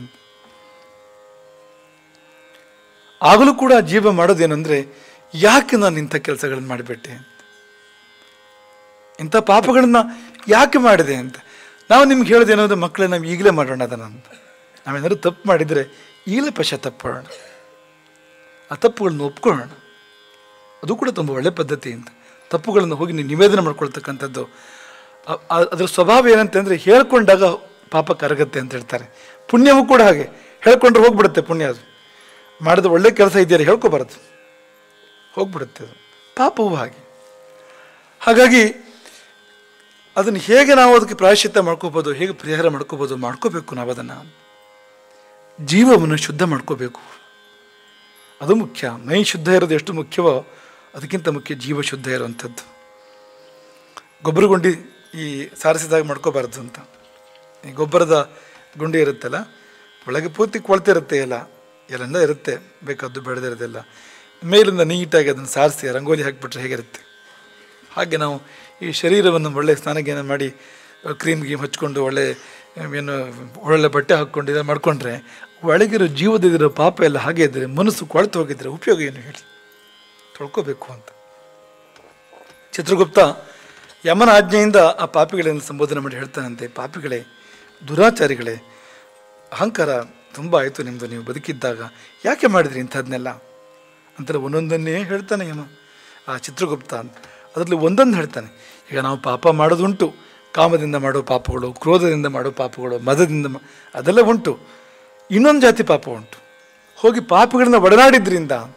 ಆಗಲೂ ಕೂಡ ಜೀವ ಮಾಡೋದೇನೆಂದ್ರೆ ಯಾಕೆ ನಾನು ಇಂಥ ಕೆಲಸಗಳನ್ನು ಮಾಡಿಬಿಟ್ಟೆ ಅಂತ ಇಂಥ ಪಾಪಗಳನ್ನ ಯಾಕೆ ಮಾಡಿದೆ ಅಂತ ನಾವು ನಿಮ್ಗೆ ಹೇಳೋದೇನೋದು ಮಕ್ಕಳೇ ನಾವು ಈಗಲೇ ಮಾಡೋಣ ಅದನ್ನು ಅಂತ ನಾವೇನಾದ್ರು ತಪ್ಪು ಮಾಡಿದರೆ ಈಗಲೇ ಪಶ್ಚಾತ್ತಾಪಡೋಣ ಆ ತಪ್ಪುಗಳನ್ನ ಒಪ್ಕೊಳ್ಳೋಣ ಅದು ಕೂಡ ತುಂಬ ಒಳ್ಳೆ ಪದ್ಧತಿ ಅಂತ ತಪ್ಪುಗಳನ್ನು ಹೋಗಿ ನೀವು ನಿವೇದನೆ ಮಾಡ್ಕೊಳ್ತಕ್ಕಂಥದ್ದು ಅ- ಅ- ಅದರ ಸ್ವಭಾವ ಏನಂತಂದರೆ ಹೇಳ್ಕೊಂಡಾಗ ಪಾಪ ಕರಗತ್ತೆ ಅಂತ ಹೇಳ್ತಾರೆ ಪುಣ್ಯವೂ ಕೂಡ ಹಾಗೆ ಹೇಳ್ಕೊಂಡ್ರೆ ಹೋಗ್ಬಿಡುತ್ತೆ ಪುಣ್ಯ ಅದು ಮಾಡಿದ ಒಳ್ಳೆ ಕೆಲಸ ಇದೆಯಲ್ಲ ಹೇಳ್ಕೊಬಾರದು ಹೋಗ್ಬಿಡುತ್ತೆ ಅದು ಪಾಪವೂ ಹಾಗೆ ಹಾಗಾಗಿ ಅದನ್ನು ಹೇಗೆ ನಾವು ಅದಕ್ಕೆ ಪ್ರಾಯಶ್ಚಿತ್ತ ಮಾಡ್ಕೋಬೋದು ಹೇಗೆ ಪರಿಹಾರ ಮಾಡ್ಕೋಬೋದು ಮಾಡ್ಕೋಬೇಕು ನಾವು ಅದನ್ನು ಜೀವವನ್ನು ಶುದ್ಧ ಮಾಡ್ಕೋಬೇಕು ಅದು ಮುಖ್ಯ ಮೈ ಶುದ್ಧ ಇರೋದು ಎಷ್ಟು ಮುಖ್ಯವೋ ಅದಕ್ಕಿಂತ ಮುಖ್ಯ ಜೀವ ಶುದ್ಧ ಇರುವಂಥದ್ದು ಗೊಬ್ಬರ ಗುಂಡಿ ಈ ಸಾರಿಸಿದಾಗ ಮಾಡ್ಕೋಬಾರ್ದು ಅಂತ ಈ ಗೊಬ್ಬರದ ಗುಂಡಿ ಇರುತ್ತಲ್ಲ ಒಳಗೆ ಪೂರ್ತಿ ಕೊಳ್ತಿರುತ್ತೆ ಎಲ್ಲ ಎಲ್ಲ ಇರುತ್ತೆ ಬೇಕಾದ್ದು ಬೆಳೆದಿರೋದೆಲ್ಲ ಮೇಲಿಂದ ನೀಟಾಗಿ ಅದನ್ನು ಸಾರಿಸಿ ರಂಗೋಲಿ ಹಾಕಿಬಿಟ್ರೆ ಹೇಗಿರುತ್ತೆ ಹಾಗೆ ನಾವು ಈ ಶರೀರವನ್ನು ಒಳ್ಳೆ ಸ್ನಾನ ಗೀನ ಮಾಡಿ ಕ್ರೀಮ್ ಗೀಮ್ ಹಚ್ಕೊಂಡು ಒಳ್ಳೆ ಏನು ಒಳ್ಳೆ ಬಟ್ಟೆ ಹಾಕ್ಕೊಂಡಿದ್ರೆ ಮಾಡ್ಕೊಂಡ್ರೆ ಒಳಗಿರೋ ಜೀವದಲ್ಲಿರೋ ಪಾಪ ಎಲ್ಲ ಹಾಗೆ ಇದ್ದರೆ ಮನಸ್ಸು ಕೊಳೆತು ಹೋಗಿದ್ರೆ ಉಪಯೋಗ ಏನು ಹೇಳಿ ತೊಳ್ಕೋಬೇಕು ಅಂತ ಚಿತ್ರಗುಪ್ತ ಯಮನ ಆಜ್ಞೆಯಿಂದ ಆ ಪಾಪಿಗಳನ್ನು ಸಂಬೋಧನೆ ಮಾಡಿ ಹೇಳ್ತಾನಂತೆ ಪಾಪಿಗಳೇ ದುರಾಚಾರಿಗಳೇ ಅಹಂಕಾರ ತುಂಬ ಆಯಿತು ನಿಮ್ಮದು ನೀವು ಬದುಕಿದ್ದಾಗ ಯಾಕೆ ಮಾಡಿದ್ರಿ ಇಂಥದ್ದನ್ನೆಲ್ಲ ಅಂತೆಲ್ಲ ಒಂದೊಂದನ್ನೇ ಹೇಳ್ತಾನೆ ಯಮ ಆ ಚಿತ್ರಗುಪ್ತ ಅಂತ ಅದರಲ್ಲಿ ಒಂದೊಂದು ಹೇಳ್ತಾನೆ ಈಗ ನಾವು ಪಾಪ ಮಾಡೋದುಂಟು ಕಾಮದಿಂದ ಮಾಡೋ ಪಾಪಗಳು ಕ್ರೋಧದಿಂದ ಮಾಡೋ ಪಾಪಗಳು ಮದದಿಂದ ಮಾ- ಅದೆಲ್ಲ ಉಂಟು ಇನ್ನೊಂದು ಜಾತಿ ಪಾಪ ಉಂಟು ಹೋಗಿ ಪಾಪಿಗಳನ್ನ ಒಡನಾಡಿದ್ರಿಂದ ಅಂತ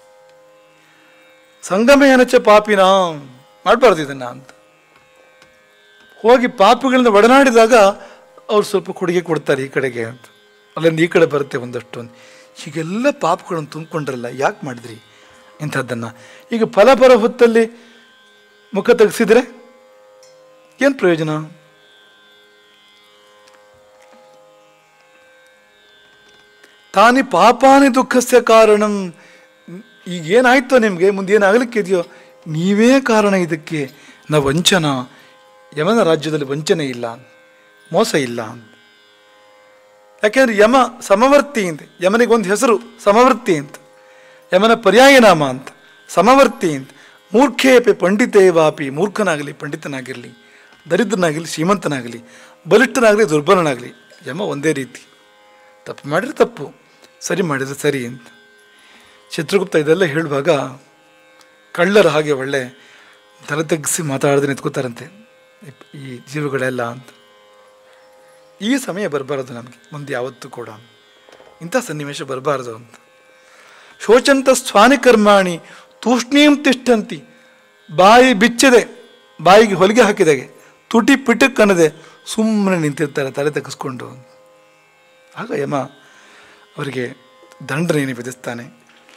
ಸಂಗಮೇನಚ ಪಾಪಿನ ಮಾಡಬಾರ್ದು ಇದನ್ನ ಅಂತ ಹೋಗಿ ಪಾಪಿಗಳನ್ನ ಒಡನಾಡಿದಾಗ ಅವ್ರು ಸ್ವಲ್ಪ ಕೊಡುಗೆ ಕೊಡ್ತಾರೆ ಈ ಕಡೆಗೆ ಅಂತ ಅಲ್ಲಿಂದ ಈ ಕಡೆ ಬರುತ್ತೆ ಒಂದಷ್ಟು ಅಂತ. ಹೀಗೆಲ್ಲ ಪಾಪಗಳನ್ನು ತುಂಬಿಕೊಂಡ್ರಲ್ಲ ಯಾಕೆ ಮಾಡಿದ್ರಿ ಇಂಥದ್ದನ್ನು ಈಗ ಫಲ ಬರೋ ಹೊತ್ತಲ್ಲಿ ಮುಖ ತೆಗೆಸಿದ್ರೆ ಏನು ಪ್ರಯೋಜನ ತಾನಿ ಪಾಪಾನಿ ದುಃಖಸ್ಯ ಕಾರಣಂ ಈಗೇನಾಯ್ತೋ ನಿಮಗೆ ಮುಂದೆ ಏನಾಗಲಿಕ್ಕಿದೆಯೋ ನೀವೇ ಕಾರಣ ಇದಕ್ಕೆ ನ ವಂಚನ ಯಮನ ರಾಜ್ಯದಲ್ಲಿ ವಂಚನೆ ಇಲ್ಲ ಮೋಸ ಇಲ್ಲ ಯಾಕೆಂದ್ರೆ ಯಮ ಸಮವರ್ತಿ ಅಂತ ಯಮನಿಗೊಂದು ಹೆಸರು ಸಮವರ್ತಿ ಅಂತ ಯಮನ ಪರ್ಯಾಯ ನಾಮ ಅಂತ ಸಮವರ್ತಿ ಅಂತ ಮೂರ್ಖೇಪಿ ಪಂಡಿತೇ ವಾಪಿ ಮೂರ್ಖನಾಗಲಿ ಪಂಡಿತನಾಗಿರಲಿ ದರಿದ್ರನಾಗಲಿ ಶ್ರೀಮಂತನಾಗಲಿ ಬಲಿಷ್ಠನಾಗಲಿ ದುರ್ಬಲನಾಗಲಿ ಯಮ ಒಂದೇ ರೀತಿ ತಪ್ಪು ಮಾಡಿದ್ರೆ ತಪ್ಪು ಸರಿ ಮಾಡಿದ್ರೆ ಸರಿ ಅಂತ ಚಿತ್ರಗುಪ್ತ ಇದೆಲ್ಲ ಹೇಳುವಾಗ ಕಳ್ಳರ ಹಾಗೆ ಒಳ್ಳೆ ತಲೆ ತಗ್ಗಿಸಿ ಮಾತಾಡದೆ ನಿಂತ್ಕೋತಾರಂತೆ ಈ- ಈ ಜೀವಿಗಳೆಲ್ಲ ಅಂತ ಈ ಸಮಯ ಬರಬಾರದು ನಮಗೆ ಮುಂದೆ ಯಾವತ್ತೂ ಕೂಡ ಇಂಥ ಸನ್ನಿವೇಶ ಬರಬಾರದು ಅಂತ ಶೋಚಂತ ಸ್ವಾನಿ ಕರ್ಮಾಣಿ ತೂಷ್ಣೀಂ ತಿಷ್ಟಂತಿ ಬಾಯಿ ಬಿಚ್ಚದೆ ಬಾಯಿಗೆ ಹೊಲಿಗೆ ಹಾಕಿದಾಗೆ ತುಟಿ ಪಿಟಕ್ ಅನ್ನದೆ ಸುಮ್ಮನೆ ನಿಂತಿರ್ತಾರೆ ತಲೆ ತಗ್ಗಿಸ್ಕೊಂಡು ಆಗ ಯಮ ಅವರಿಗೆ ದಂಡನೆಯನ್ನು ವಿಧಿಸ್ತಾನೆ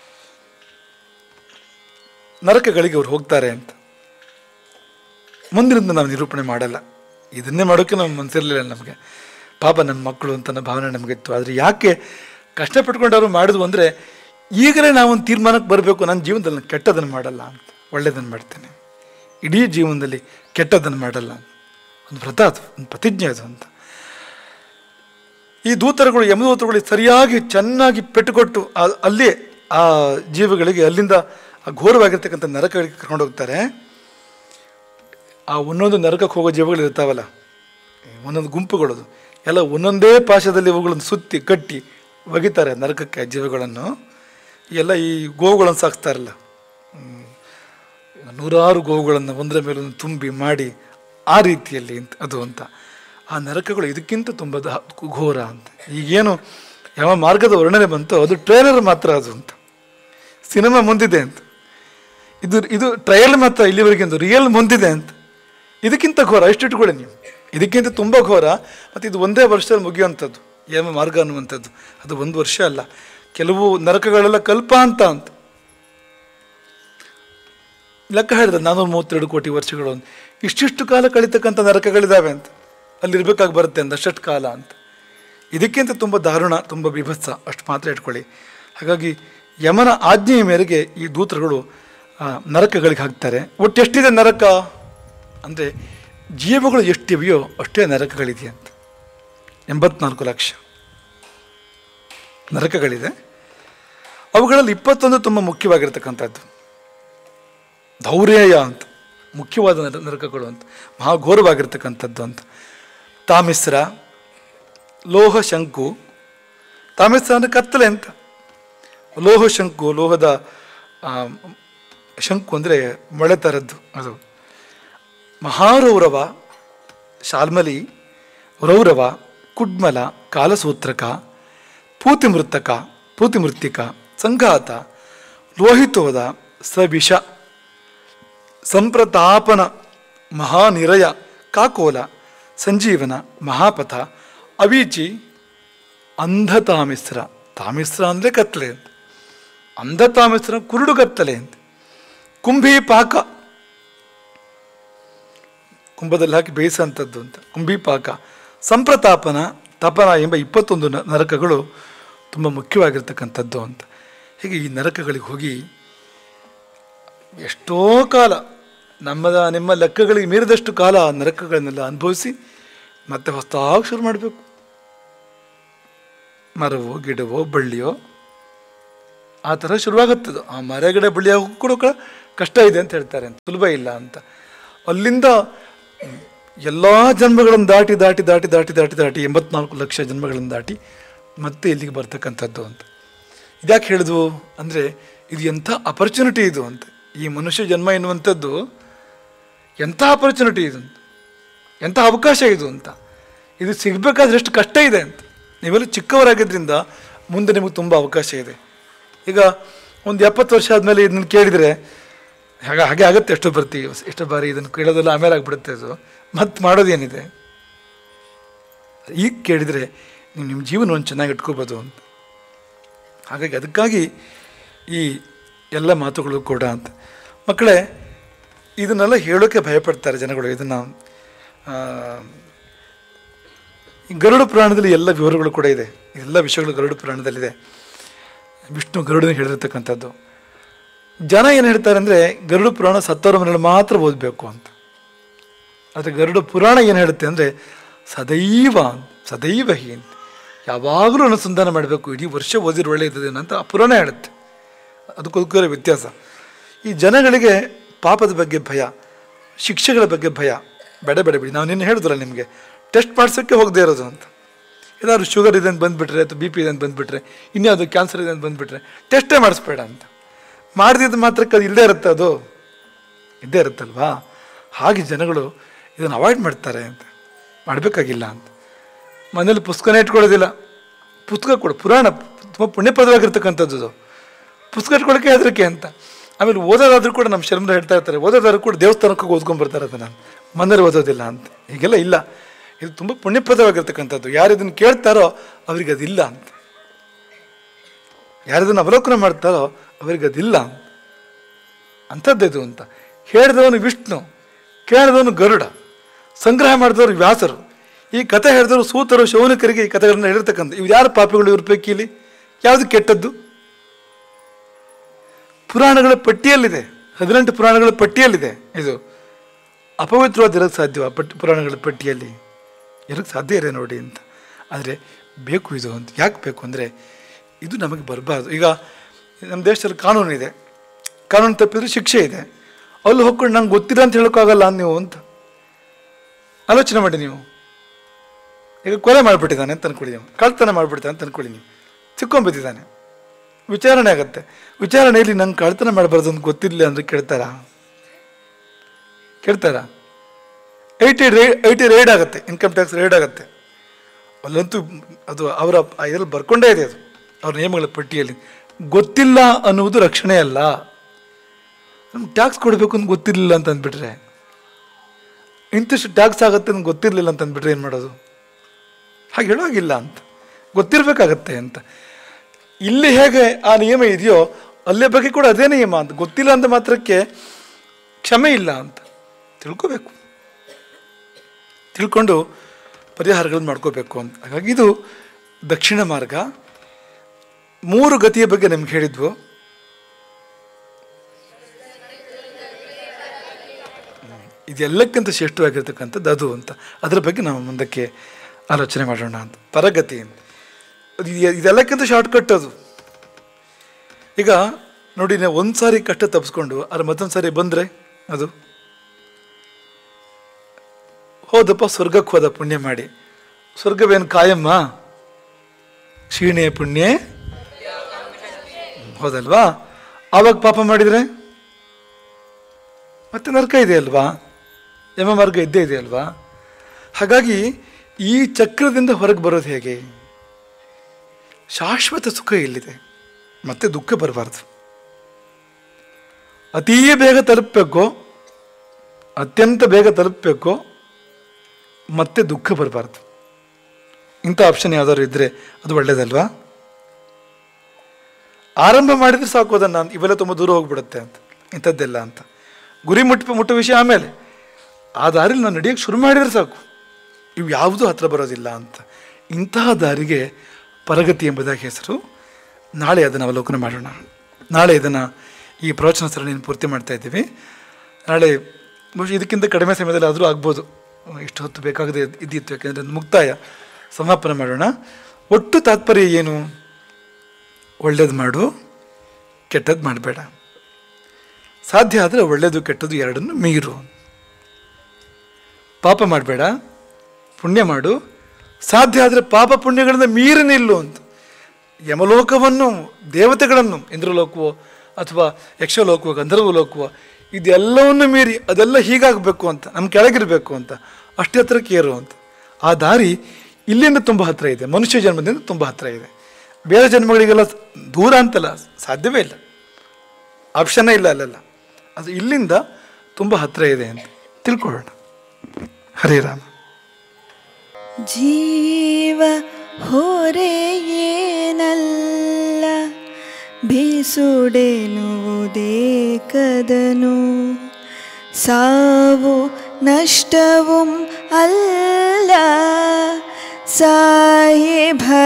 ನರಕಗಳಿಗೆ ಅವ್ರು ಹೋಗ್ತಾರೆ ಅಂತ ಮುಂದಿನಿಂದ ನಾವು ನಿರೂಪಣೆ ಮಾಡಲ್ಲ ಇದನ್ನೇ ಮಾಡೋಕ್ಕೆ ನಾವು ಮನಸ್ಸಿರಲಿಲ್ಲ ನಮಗೆ ಪಾಪ ನನ್ನ ಮಕ್ಕಳು ಅಂತ ಅನ್ನೋ ಭಾವನೆ ನಮಗಿತ್ತು ಆದರೆ ಯಾಕೆ ಕಷ್ಟಪಟ್ಕೊಂಡು ಅವರು ಮಾಡಿದ್ವು ಅಂದರೆ ಈಗಲೇ ನಾವೊಂದು ತೀರ್ಮಾನಕ್ಕೆ ಬರಬೇಕು ನನ್ನ ಜೀವನದಲ್ಲಿ ನಾನು ಕೆಟ್ಟದನ್ನು ಮಾಡಲ್ಲ ಅಂತ ಒಳ್ಳೆಯದನ್ನು ಮಾಡ್ತೇನೆ ಇಡೀ ಜೀವನದಲ್ಲಿ ಕೆಟ್ಟದನ್ನು ಮಾಡಲ್ಲ ಒಂದು ವ್ರತ ಅದು ಒಂದು ಪ್ರತಿಜ್ಞೆ ಅದು ಅಂತ ಈ ದೂತರುಗಳು ಯಮದೂತರುಗಳು ಸರಿಯಾಗಿ ಚೆನ್ನಾಗಿ ಪೆಟ್ಟುಕೊಟ್ಟು ಆ- ಅಲ್ಲೇ ಆ ಜೀವಿಗಳಿಗೆ ಅಲ್ಲಿಂದ ಆ ಘೋರವಾಗಿರ್ತಕ್ಕಂಥ ನರಕಗಳಿಗೆ ಕರ್ಕೊಂಡು ಹೋಗ್ತಾರೆ ಆ ಒಂದೊಂದು ನರಕಕ್ಕೆ ಹೋಗೋ ಜೀವಗಳು ಇರ್ತಾವಲ್ಲ ಒಂದೊಂದು ಗುಂಪುಗಳದು ಎಲ್ಲ ಒಂದೊಂದೇ ಪಾಶದಲ್ಲಿ ಇವುಗಳನ್ನು ಸುತ್ತಿ ಕಟ್ಟಿ ಒಗಿತಾರೆ ನರಕಕ್ಕೆ ಆ ಜೀವಿಗಳನ್ನು ಎಲ್ಲ ಈ ಗೋವುಗಳನ್ನು ಸಾಕ್ತಾರಲ್ಲ ಹ್ಮ್. ನೂರಾರು ಗೋವುಗಳನ್ನು ಒಂದರ ಮೇಲೆ ಒಂದು ತುಂಬಿ ಮಾಡಿ ಆ ರೀತಿಯಲ್ಲಿ ಅಂತ ಅದು ಅಂತ ಆ ನರಕಗಳು ಇದಕ್ಕಿಂತ ತುಂಬ ದ- ಘೋರ ಅಂತ ಈಗೇನು ಯಾವ ಮಾರ್ಗದ ವರ್ಣನೆ ಬಂತೋ ಅದು ಟ್ರೈಲರ್ ಮಾತ್ರ ಅದು ಅಂತ ಸಿನಿಮಾ ಮುಂದಿದೆ ಅಂತ ಇದು ಇದು ಟ್ರಯಲ್ ಮಾತ್ರ ಇಲ್ಲಿವರೆಗೆ ಒಂದು ರಿಯಲ್ ಮುಂದಿದೆ ಅಂತ ಇದಕ್ಕಿಂತ ಘೋರ ಎಷ್ಟು ಇಟ್ಕೊಳ್ಳಿ ನೀವು ಇದಕ್ಕಿಂತ ತುಂಬ ಘೋರ ಮತ್ತು ಇದು ಒಂದೇ ವರ್ಷದಲ್ಲಿ ಮುಗಿಯುವಂಥದ್ದು ಯಮ ಮಾರ್ಗ ಅನ್ನುವಂಥದ್ದು ಅದು ಒಂದು ವರ್ಷ ಅಲ್ಲ ಕೆಲವು ನರಕಗಳೆಲ್ಲ ಕಲ್ಪ ಅಂತ ಅಂತ ಲೆಕ್ಕ ಹೇಳಿದ್ರೆ ನಾನ್ನೂರ ಮೂವತ್ತೆರಡು ಕೋಟಿ ವರ್ಷಗಳು ಅಂತ ಇಷ್ಟಿಷ್ಟು ಕಾಲ ಕಳಿತಕ್ಕಂಥ ನರಕಗಳಿದ್ದಾವೆ ಅಂತ ಅಲ್ಲಿರ್ಬೇಕಾಗಿ ಬರುತ್ತೆ ಅಂತ ಅಷ್ಟು ಕಾಲ ಅಂತ ಇದಕ್ಕಿಂತ ತುಂಬ ದಾರುಣ ತುಂಬ ಬಿಭತ್ಸ ಅಷ್ಟು ಮಾತ್ರ ಇಟ್ಕೊಳ್ಳಿ ಹಾಗಾಗಿ ಯಮನ ಆಜ್ಞೆಯ ಮೇರೆಗೆ ಈ ದೂತರುಗಳು ಆ, ನರಕಗಳಿಗೆ ಹಾಕ್ತಾರೆ ಒಟ್ಟು ಎಷ್ಟಿದೆ ನರಕ ಅಂದರೆ ಜೀವಗಳು ಎಷ್ಟಿವೆಯೋ ಅಷ್ಟೇ ನರಕಗಳಿದೆ ಅಂತ ಎಂಬತ್ನಾಲ್ಕು ಲಕ್ಷ ನರಕಗಳಿದೆ ಅವುಗಳಲ್ಲಿ ಇಪ್ಪತ್ತೊಂದು ತುಂಬ ಮುಖ್ಯವಾಗಿರ್ತಕ್ಕಂಥದ್ದು ಧೌರ್ಯಯ ಅಂತ ಮುಖ್ಯವಾದ ನರ ನರಕಗಳು ಅಂತ ಮಹಾಘೋರವಾಗಿರ್ತಕ್ಕಂಥದ್ದು ಅಂತ ತಾಮಿಸ್ರ ಲೋಹ ಶಂಕು ತಾಮಿಸ್ರ ಅಂದರೆ ಕತ್ತಲೆ ಅಂತ ಲೋಹ ಶಂಕು ಲೋಹದ ಆ, ಶಂಕು ಅಂದರೆ ಮೊಳೆ ಥರದ್ದು ಅದು ಮಹಾರೌರವ ಶಾಲ್ಮಲಿ ರೌರವ ಕುಡ್ಮಲ ಕಾಲಸೂತ್ರಕ ಪೂತಿಮೃತಕ ಪೂತಿಮೃತ್ತಿಕ ಸಂಘಾತ ಲೋಹಿತೋದ ಸವಿಷ ಸಂಪ್ರತಾಪನ ಮಹಾನಿರಯ ಕಾಕೋಲ ಸಂಜೀವನ ಮಹಾಪಥ ಅವೀಚಿ ಅಂಧತಾಮಿಸ್ರ ತಾಮಿಸ್ರ ಅಂದರೆ ಕತ್ತಲೆ ಅಂತ ಅಂಧತಾಮಿಸ್ರ ಕುರುಡು ಕತ್ತಲೆ ಅಂತ ಕುಂಭಿ ಪಾಕ ಕುಂಭದಲ್ಲಿ ಹಾಕಿ ಬೇಯಿಸೋಂಥದ್ದು ಅಂತ ಕುಂಭಿ ಪಾಕ ಸಂಪ್ರತಾಪನ ತಪನ ಎಂಬ ಇಪ್ಪತ್ತೊಂದು ನ- ನರಕಗಳು ತುಂಬ ಮುಖ್ಯವಾಗಿರ್ತಕ್ಕಂಥದ್ದು ಅಂತ ಹೀಗೆ ಈ ನರಕಗಳಿಗೆ ಹೋಗಿ ಎಷ್ಟೋ ಕಾಲ ನಮ್ಮದ ನಿಮ್ಮ ಲೆಕ್ಕಗಳಿಗೆ ಮೀರಿದಷ್ಟು ಕಾಲ ಆ ನರಕಗಳನ್ನೆಲ್ಲ ಅನುಭವಿಸಿ ಮತ್ತೆ ಹೊಸದಾಗಿ ಶುರು ಮಾಡಬೇಕು ಮರವೋ ಗಿಡವೋ ಬಳ್ಳಿಯೋ ಆ ಥರ ಶುರುವಾಗುತ್ತದು ಆ ಮರ ಗಿಡ ಬಳ್ಳಿ ಆಗೋಕ್ಕೂ ಕೂಡ ಕ- ಕಷ್ಟ ಇದೆ ಅಂತ ಹೇಳ್ತಾರೆ ಅಂತ ಸುಲಭ ಇಲ್ಲ ಅಂತ ಅಲ್ಲಿಂದ ಎಲ್ಲ ಜನ್ಮಗಳನ್ನು ದಾಟಿ ದಾಟಿ ದಾಟಿ ದಾಟಿ ದಾಟಿ ದಾಟಿ ಎಂಬತ್ನಾಲ್ಕು ಲಕ್ಷ ಜನ್ಮಗಳನ್ನು ದಾಟಿ ಮತ್ತೆ ಇಲ್ಲಿಗೆ ಬರ್ತಕ್ಕಂಥದ್ದು ಅಂತ ಇದ್ಯಾಕೆ ಹೇಳಿದ್ವು ಅಂದರೆ ಇದು ಎಂಥ ಅಪರ್ಚುನಿಟಿ ಇದು ಅಂತ ಈ ಮನುಷ್ಯ ಜನ್ಮ ಎನ್ನುವಂಥದ್ದು ಎಂಥ ಅಪರ್ಚುನಿಟಿ ಇದು ಅಂತ ಎಂಥ ಅವಕಾಶ ಇದು ಅಂತ ಇದು ಸಿಗಬೇಕಾದ್ರೆ ಎಷ್ಟು ಕಷ್ಟ ಇದೆ ಅಂತ ನೀವೆಲ್ಲ ಚಿಕ್ಕವರಾಗಿದ್ದರಿಂದ ಮುಂದೆ ನಿಮಗೆ ತುಂಬ ಅವಕಾಶ ಇದೆ ಈಗ ಒಂದು ಎಪ್ಪತ್ತು ವರ್ಷ ಆದಮೇಲೆ ಇದನ್ನ ಕೇಳಿದರೆ ಹಾಗೆ ಹಾಗೆ ಆಗುತ್ತೆ ಎಷ್ಟೋ ಬರ್ತಿ ಎಷ್ಟೋ ಬಾರಿ ಇದನ್ನು ಕೇಳೋದೆಲ್ಲ ಆಮೇಲೆ ಆಗ್ಬಿಡುತ್ತೆ ಅದು ಮತ್ತೆ ಮಾಡೋದೇನಿದೆ ಈಗ ಕೇಳಿದರೆ ನೀವು ನಿಮ್ಮ ಜೀವನವನ್ನು ಚೆನ್ನಾಗಿ ಇಟ್ಕೋಬೋದು ಅಂತ ಹಾಗಾಗಿ ಅದಕ್ಕಾಗಿ ಈ ಎಲ್ಲ ಮಾತುಗಳು ಕೂಡ ಅಂತ ಮಕ್ಕಳೇ ಇದನ್ನೆಲ್ಲ ಹೇಳೋಕ್ಕೆ ಭಯಪಡ್ತಾರೆ ಜನಗಳು ಇದನ್ನು ಈ ಗರುಡ ಪುರಾಣದಲ್ಲಿ ಎಲ್ಲ ವಿವರಗಳು ಕೂಡ ಇದೆ ಎಲ್ಲ ವಿಷಯಗಳು ಗರುಡ ಪುರಾಣದಲ್ಲಿದೆ ವಿಷ್ಣು ಗರುಡನ ಹೇಳಿರ್ತಕ್ಕಂಥದ್ದು ಜನ ಏನು ಹೇಳ್ತಾರೆ ಅಂದರೆ ಗರುಡ ಪುರಾಣ ಸತ್ತವರ ಮನೆಯಲ್ಲಿ ಮಾತ್ರ ಓದಬೇಕು ಅಂತ ಆದರೆ ಗರುಡ ಪುರಾಣ ಏನು ಹೇಳುತ್ತೆ ಅಂದರೆ ಸದೈವ ಸದೈವ ಹಿ ಅಂತ ಯಾವಾಗಲೂ ಅನುಸಂಧಾನ ಮಾಡಬೇಕು ಇಡೀ ವರ್ಷ ಓದಿರೋ ಒಳ್ಳೆಯದು ಅಂತ ಆ ಪುರಾಣ ಹೇಳುತ್ತೆ ಅದಕ್ಕೋಸ್ಕರ ವ್ಯತ್ಯಾಸ ಈ ಜನಗಳಿಗೆ ಪಾಪದ ಬಗ್ಗೆ ಭಯ ಶಿಕ್ಷೆಗಳ ಬಗ್ಗೆ ಭಯ ಬೇಡ ಬೇಡ ಬಿಡಿ ನಾವು ನಿನ್ನೆ ಹೇಳಿದ್ರಲ್ಲ ನಿಮಗೆ ಟೆಸ್ಟ್ ಮಾಡಿಸೋಕ್ಕೆ ಹೋಗದೇ ಇರೋದು ಅಂತ ಏನಾದ್ರು ಶುಗರ್ ಇದೆ ಅಂತ ಬಂದುಬಿಟ್ರೆ ಅಥವಾ ಬಿ ಪಿ ಇದೆ ಅಂತ ಬಂದುಬಿಟ್ರೆ ಇನ್ಯಾವುದು ಕ್ಯಾನ್ಸರ್ ಇದೆ ಅಂತ ಬಂದುಬಿಟ್ರೆ ಟೆಸ್ಟೇ ಮಾಡಿಸ್ಬೇಡ ಅಂತ ಮಾಡಿದ ಮಾತ್ರಕ್ಕೆ ಅದು ಇಲ್ಲದೇ ಇರುತ್ತೆ ಅದು ಇದ್ದೇ ಇರುತ್ತಲ್ವಾ ಹಾಗೆ ಜನಗಳು ಇದನ್ನು ಅವಾಯ್ಡ್ ಮಾಡ್ತಾರೆ ಅಂತ ಮಾಡಬೇಕಾಗಿಲ್ಲ ಅಂತ ಮನೇಲಿ ಪುಸ್ತಕನೇ ಇಟ್ಕೊಳ್ಳೋದಿಲ್ಲ ಪುಸ್ತಕ ಕೊಡು ಪುರಾಣ ತುಂಬ ಪುಣ್ಯಪ್ರದವಾಗಿರ್ತಕ್ಕಂಥದ್ದು ಅದು. ಪುಸ್ತಕ ಇಟ್ಕೊಳ್ಳೋಕೆ ಹೆದರಿಕೆ ಅಂತ ಆಮೇಲೆ ಓದೋದಾದ್ರೂ ಕೂಡ ನಮ್ಮ ಶರ್ಮರು ಹೇಳ್ತಾ ಇರ್ತಾರೆ ಓದೋದಾದ್ರೂ ಕೂಡ ದೇವಸ್ಥಾನಕ್ಕೆ ಹೋಗಿ ಓದ್ಕೊಂಡು ಬರ್ತಾರೆ ಅದನ್ನು ಮನೇಲಿ ಓದೋದಿಲ್ಲ ಅಂತ ಹೀಗೆಲ್ಲ ಇಲ್ಲ ಇದು ತುಂಬ ಪುಣ್ಯಪ್ರದವಾಗಿರ್ತಕ್ಕಂಥದ್ದು ಯಾರು ಇದನ್ನು ಕೇಳ್ತಾರೋ ಅವ್ರಿಗೆ ಅದಿಲ್ಲ ಅಂತ ಯಾರು ಇದನ್ನು ಅವಲೋಕನ ಮಾಡ್ತಾರೋ ಅವ್ರಿಗೆ ಅದಿಲ್ಲ ಅಂಥದ್ದಿದು ಅಂತ ಹೇಳಿದವನು ವಿಷ್ಣು ಕೇಳಿದವನು ಗರುಡ ಸಂಗ್ರಹ ಮಾಡಿದವರು ವ್ಯಾಸರು ಈ ಕಥೆ ಹೇಳಿದವರು ಸೂತರು ಶೌನಕರಿಗೆ ಈ ಕಥೆಗಳನ್ನು ಹೇಳಿರ್ತಕ್ಕಂಥ ಇವ್ರು ಯಾರು ಪಾಪಿಗಳು ಇವ್ರ ಪೈಕಿ ಇಲ್ಲಿ ಯಾವುದು ಕೆಟ್ಟದ್ದು ಪುರಾಣಗಳ ಪಟ್ಟಿಯಲ್ಲಿದೆ ಹದಿನೆಂಟು ಪುರಾಣಗಳ ಪಟ್ಟಿಯಲ್ಲಿದೆ ಇದು ಅಪವಿತ್ರವಾದ ಇರೋಕ್ಕೆ ಸಾಧ್ಯವ ಪಟ್ಟಿ ಪುರಾಣಗಳ ಪಟ್ಟಿಯಲ್ಲಿ ಇರೋಕ್ಕೆ ಸಾಧ್ಯ ಇದೆ ನೋಡಿ ಅಂತ ಆದರೆ ಬೇಕು ಇದು ಅಂತ ಯಾಕೆ ಬೇಕು ಅಂದರೆ ಇದು ನಮಗೆ ಬರಬಾರ್ದು ಈಗ ನಮ್ಮ ದೇಶದಲ್ಲಿ ಕಾನೂನು ಇದೆ ಕಾನೂನು ತಪ್ಪಿದ್ರೆ ಶಿಕ್ಷೆ ಇದೆ ಅಲ್ಲಿ ಹೋಗ್ಕೊಂಡು ನಂಗೆ ಗೊತ್ತಿಲ್ಲ ಅಂತ ಹೇಳೋಕ್ಕಾಗಲ್ಲ ನೀವು ಅಂತ ಆಲೋಚನೆ ಮಾಡಿ ನೀವು ಈಗ ಕೊಲೆ ಮಾಡಿಬಿಟ್ಟಿದ್ದಾನೆ ಅಂತ ಅನ್ಕೊಳ್ಳಿ ನೀವು ಕಳ್ತನ ಮಾಡಿಬಿಡ್ತಾನೆ ಅಂತ ಅನ್ಕೊಳ್ಳಿ ನೀವು ಸಿಕ್ಕೊಂಬಿಟ್ಟಿದ್ದಾನೆ ವಿಚಾರಣೆ ಆಗುತ್ತೆ ವಿಚಾರಣೆಯಲ್ಲಿ ನಂಗೆ ಕಳ್ತನ ಮಾಡಬಾರ್ದು ಅಂತ ಗೊತ್ತಿರಲಿಲ್ಲ ಅಂದರೆ ಕೇಳ್ತಾರಾ ಕೇಳ್ತಾರಾ ಐಟಿ ರೇ ಐಟಿ ರೈಡ್ ಆಗುತ್ತೆ ಇನ್ಕಮ್ ಟ್ಯಾಕ್ಸ್ ರೈಡ್ ಆಗುತ್ತೆ ಅಲ್ಲಂತೂ ಅದು ಅವರ ಇದರಲ್ಲಿ ಬರ್ಕೊಂಡೇ ಇದೆ ಅದು ಅವ್ರ ನಿಯಮಗಳ ಪಟ್ಟಿಯಲ್ಲಿ ಗೊತ್ತಿಲ್ಲ ಅನ್ನುವುದು ರಕ್ಷಣೆ ಅಲ್ಲ ನಮ್ಗೆ ಟ್ಯಾಕ್ಸ್ ಕೊಡಬೇಕು ಅಂತ ಗೊತ್ತಿರಲಿಲ್ಲ ಅಂತ ಅಂದ್ಬಿಟ್ರೆ ಇಂತಿಷ್ಟು ಟ್ಯಾಕ್ಸ್ ಆಗುತ್ತೆ ಅಂತ ಗೊತ್ತಿರಲಿಲ್ಲ ಅಂತ ಅಂದ್ಬಿಟ್ರೆ ಏನು ಮಾಡೋದು ಹಾಗೆ ಹೇಳೋಗಿಲ್ಲ ಅಂತ ಗೊತ್ತಿರಬೇಕಾಗತ್ತೆ ಅಂತ ಇಲ್ಲಿ ಹೇಗೆ ಆ ನಿಯಮ ಇದೆಯೋ ಅಲ್ಲೇ ಬಗ್ಗೆ ಕೂಡ ಅದೇ ನಿಯಮ ಅಂತ ಗೊತ್ತಿಲ್ಲ ಅಂತ ಮಾತ್ರಕ್ಕೆ ಕ್ಷಮೆ ಇಲ್ಲ ಅಂತ ತಿಳ್ಕೋಬೇಕು ತಿಳ್ಕೊಂಡು ಪರಿಹಾರಗಳನ್ನು ಮಾಡ್ಕೋಬೇಕು ಅಂತ ಹಾಗಾಗಿ ಇದು ದಕ್ಷಿಣ ಮಾರ್ಗ ಮೂರು ಗತಿಯ ಬಗ್ಗೆ ನಿಮ್ಗೆ ಹೇಳಿದ್ವು ಇದೆಲ್ಲಕ್ಕಿಂತ ಶ್ರೇಷ್ಠವಾಗಿರ್ತಕ್ಕಂಥದ್ದು ಅದು ಅಂತ ಅದರ ಬಗ್ಗೆ ನಾವು ಮುಂದಕ್ಕೆ ಆಲೋಚನೆ ಮಾಡೋಣ ಅಂತ ಪರಗತಿ ಅಂತ ಅದು ಇದು- ಇದೆಲ್ಲಕ್ಕಿಂತ ಶಾರ್ಟ್ಕಟ್ ಅದು ಈಗ ನೋಡಿ ನೀವು ಒಂದು ಸಾರಿ ಕಷ್ಟ ತಪ್ಪಿಸ್ಕೊಂಡು ಅದ್ರ ಮತ್ತೊಂದು ಸಾರಿ ಬಂದರೆ ಅದು ಹೋದಪ್ಪ ಸ್ವರ್ಗಕ್ಕೆ ಹೋದ ಪುಣ್ಯ ಮಾಡಿ ಸ್ವರ್ಗವೇನು ಕಾಯಮ್ಮ ಕ್ಷೀಣೆ ಪುಣ್ಯ ಹೌದಲ್ವಾ ಆವಾಗ ಪಾಪ ಮಾಡಿದರೆ ಮತ್ತೆ ನರಕ ಇದೆ ಅಲ್ವಾ ಯಮ ಮಾರ್ಗ ಇದ್ದೇ ಇದೆ ಅಲ್ವಾ ಹಾಗಾಗಿ ಈ ಚಕ್ರದಿಂದ ಹೊರಗೆ ಬರೋದು ಹೇಗೆ ಶಾಶ್ವತ ಸುಖ ಇಲ್ಲಿದೆ ಮತ್ತೆ ದುಃಖ ಬರಬಾರ್ದು ಅತೀ ಬೇಗ ತಲುಪಬೇಕು ಅತ್ಯಂತ ಬೇಗ ತಲುಪಬೇಕು ಮತ್ತೆ ದುಃಖ ಬರಬಾರ್ದು ಇಂಥ ಆಪ್ಷನ್ ಯಾವ್ದಾದ್ರು ಇದ್ರೆ ಅದು ಒಳ್ಳೇದಲ್ವಾ ಆರಂಭ ಮಾಡಿದ್ರೆ ಸಾಕು ಅದನ್ನು ಇವೆಲ್ಲ ತುಂಬ ದೂರ ಹೋಗ್ಬಿಡುತ್ತೆ ಅಂತ ಇಂಥದ್ದೆಲ್ಲ ಅಂತ ಗುರಿ ಮುಟ್ಟ ಮುಟ್ಟೋ ವಿಷಯ ಆಮೇಲೆ ಆ ದಾರಿಲಿ ನಾವು ನಡೆಯೋಕ್ಕೆ ಶುರು ಮಾಡಿದ್ರೆ ಸಾಕು ಇವು ಯಾವುದೂ ಹತ್ರ ಬರೋದಿಲ್ಲ ಅಂತ ಇಂತಹ ದಾರಿಗೆ ಪರಗತಿ ಎಂಬುದಾಗಿ ಹೆಸರು ನಾಳೆ ಅದನ್ನು ಅವಲೋಕನ ಮಾಡೋಣ ನಾಳೆ ಇದನ್ನು ಈ ಪ್ರವಚನ ಸರಣಿಯನ್ನು ಪೂರ್ತಿ ಮಾಡ್ತಾ ಇದ್ದೀವಿ ನಾಳೆ ಬಹುಶಃ ಇದಕ್ಕಿಂತ ಕಡಿಮೆ ಸಮಯದಲ್ಲಿ ಆದರೂ ಆಗ್ಬೋದು ಇಷ್ಟು ಹೊತ್ತು ಬೇಕಾಗದೆ ಇದ್ದಿತ್ತು ಯಾಕೆಂದರೆ ಅದು ಮುಕ್ತಾಯ ಸಮಾಪನ ಮಾಡೋಣ ಒಟ್ಟು ತಾತ್ಪರ್ಯ ಏನು ಒಳ್ಳೇದು ಮಾಡು ಕೆಟ್ಟದ್ದು ಮಾಡಬೇಡ ಸಾಧ್ಯ ಆದರೆ ಒಳ್ಳೆಯದು ಕೆಟ್ಟದ್ದು ಎರಡನ್ನು ಮೀರು ಪಾಪ ಮಾಡಬೇಡ ಪುಣ್ಯ ಮಾಡು ಸಾಧ್ಯ ಆದರೆ ಪಾಪ ಪುಣ್ಯಗಳಿಂದ ಮೀರಿ ನಿಲ್ಲು ಅಂತ ಯಮಲೋಕವನ್ನು ದೇವತೆಗಳನ್ನು ಇಂದ್ರಲೋಕವೋ ಅಥವಾ ಯಕ್ಷಲೋಕವೋ ಗಂಧರ್ವ ಲೋಕವೋ ಇದೆಲ್ಲವನ್ನು ಮೀರಿ ಅದೆಲ್ಲ ಹೀಗಾಗಬೇಕು ಅಂತ ನಮ್ಮ ಕೆಳಗಿರಬೇಕು ಅಂತ ಅಷ್ಟೇ ಹತ್ರಕ್ಕೆ ಏರು ಅಂತ ಆ ದಾರಿ ಇಲ್ಲಿಂದ ತುಂಬ ಹತ್ತಿರ ಇದೆ ಮನುಷ್ಯ ಜನ್ಮದಿಂದ ತುಂಬ ಹತ್ತಿರ ಇದೆ ಬೇರೆ ಜನ್ಮಗಳಿಗೆಲ್ಲ ದೂರ ಅಂತಲ್ಲ ಸಾಧ್ಯವೇ ಇಲ್ಲ ಆಪ್ಷನ್ನೇ ಇಲ್ಲ ಅಲ್ಲೆಲ್ಲ ಅದು ಇಲ್ಲಿಂದ ತುಂಬ ಹತ್ತಿರ ಇದೆ ಅಂತ ತಿಳ್ಕೊಳ್ಳೋಣ ಹರೇ ರಾಮ ಜೀವ ಹೊರೆಯೇನಲ್ಲ ಬೀಸುಡೆನುವುದೇ ಕದನು ಸಾವು ನಷ್ಟവും ಅಲ್ಲ ಸಾಯೇ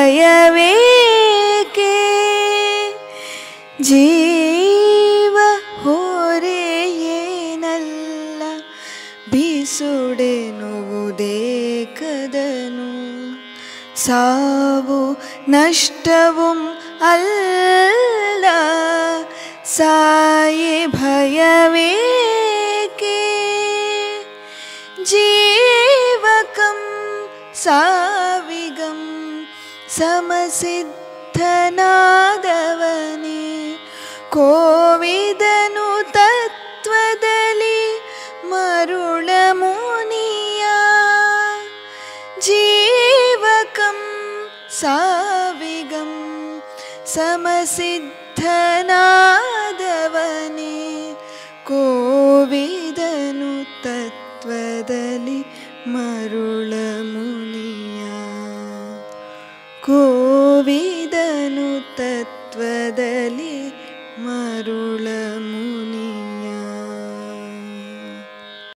ಭಯವೇಕೆ ಜೀವ ಹೊರೆಯೇನಲ್ಲ ಬೀಸುಡೆನುವುದೇ ಕದನು ಸಾವು ನಷ್ಟവും ಅಲ್ಲ ಸಾಯೇ ಭಯವೇಕೆ ಜೀವಕಂ ಸಾವಿಗಂ ಸಮಸಿದ್ಧನಾದವನೇ ಕೋವಿದನು ತತ್ವದಲ್ಲಿ ಮರುಳ ಮುನಿಯ ಜೀವಕಂ ಸಾವಿಗಂ ಸಮಸಿದ್ಧನಾ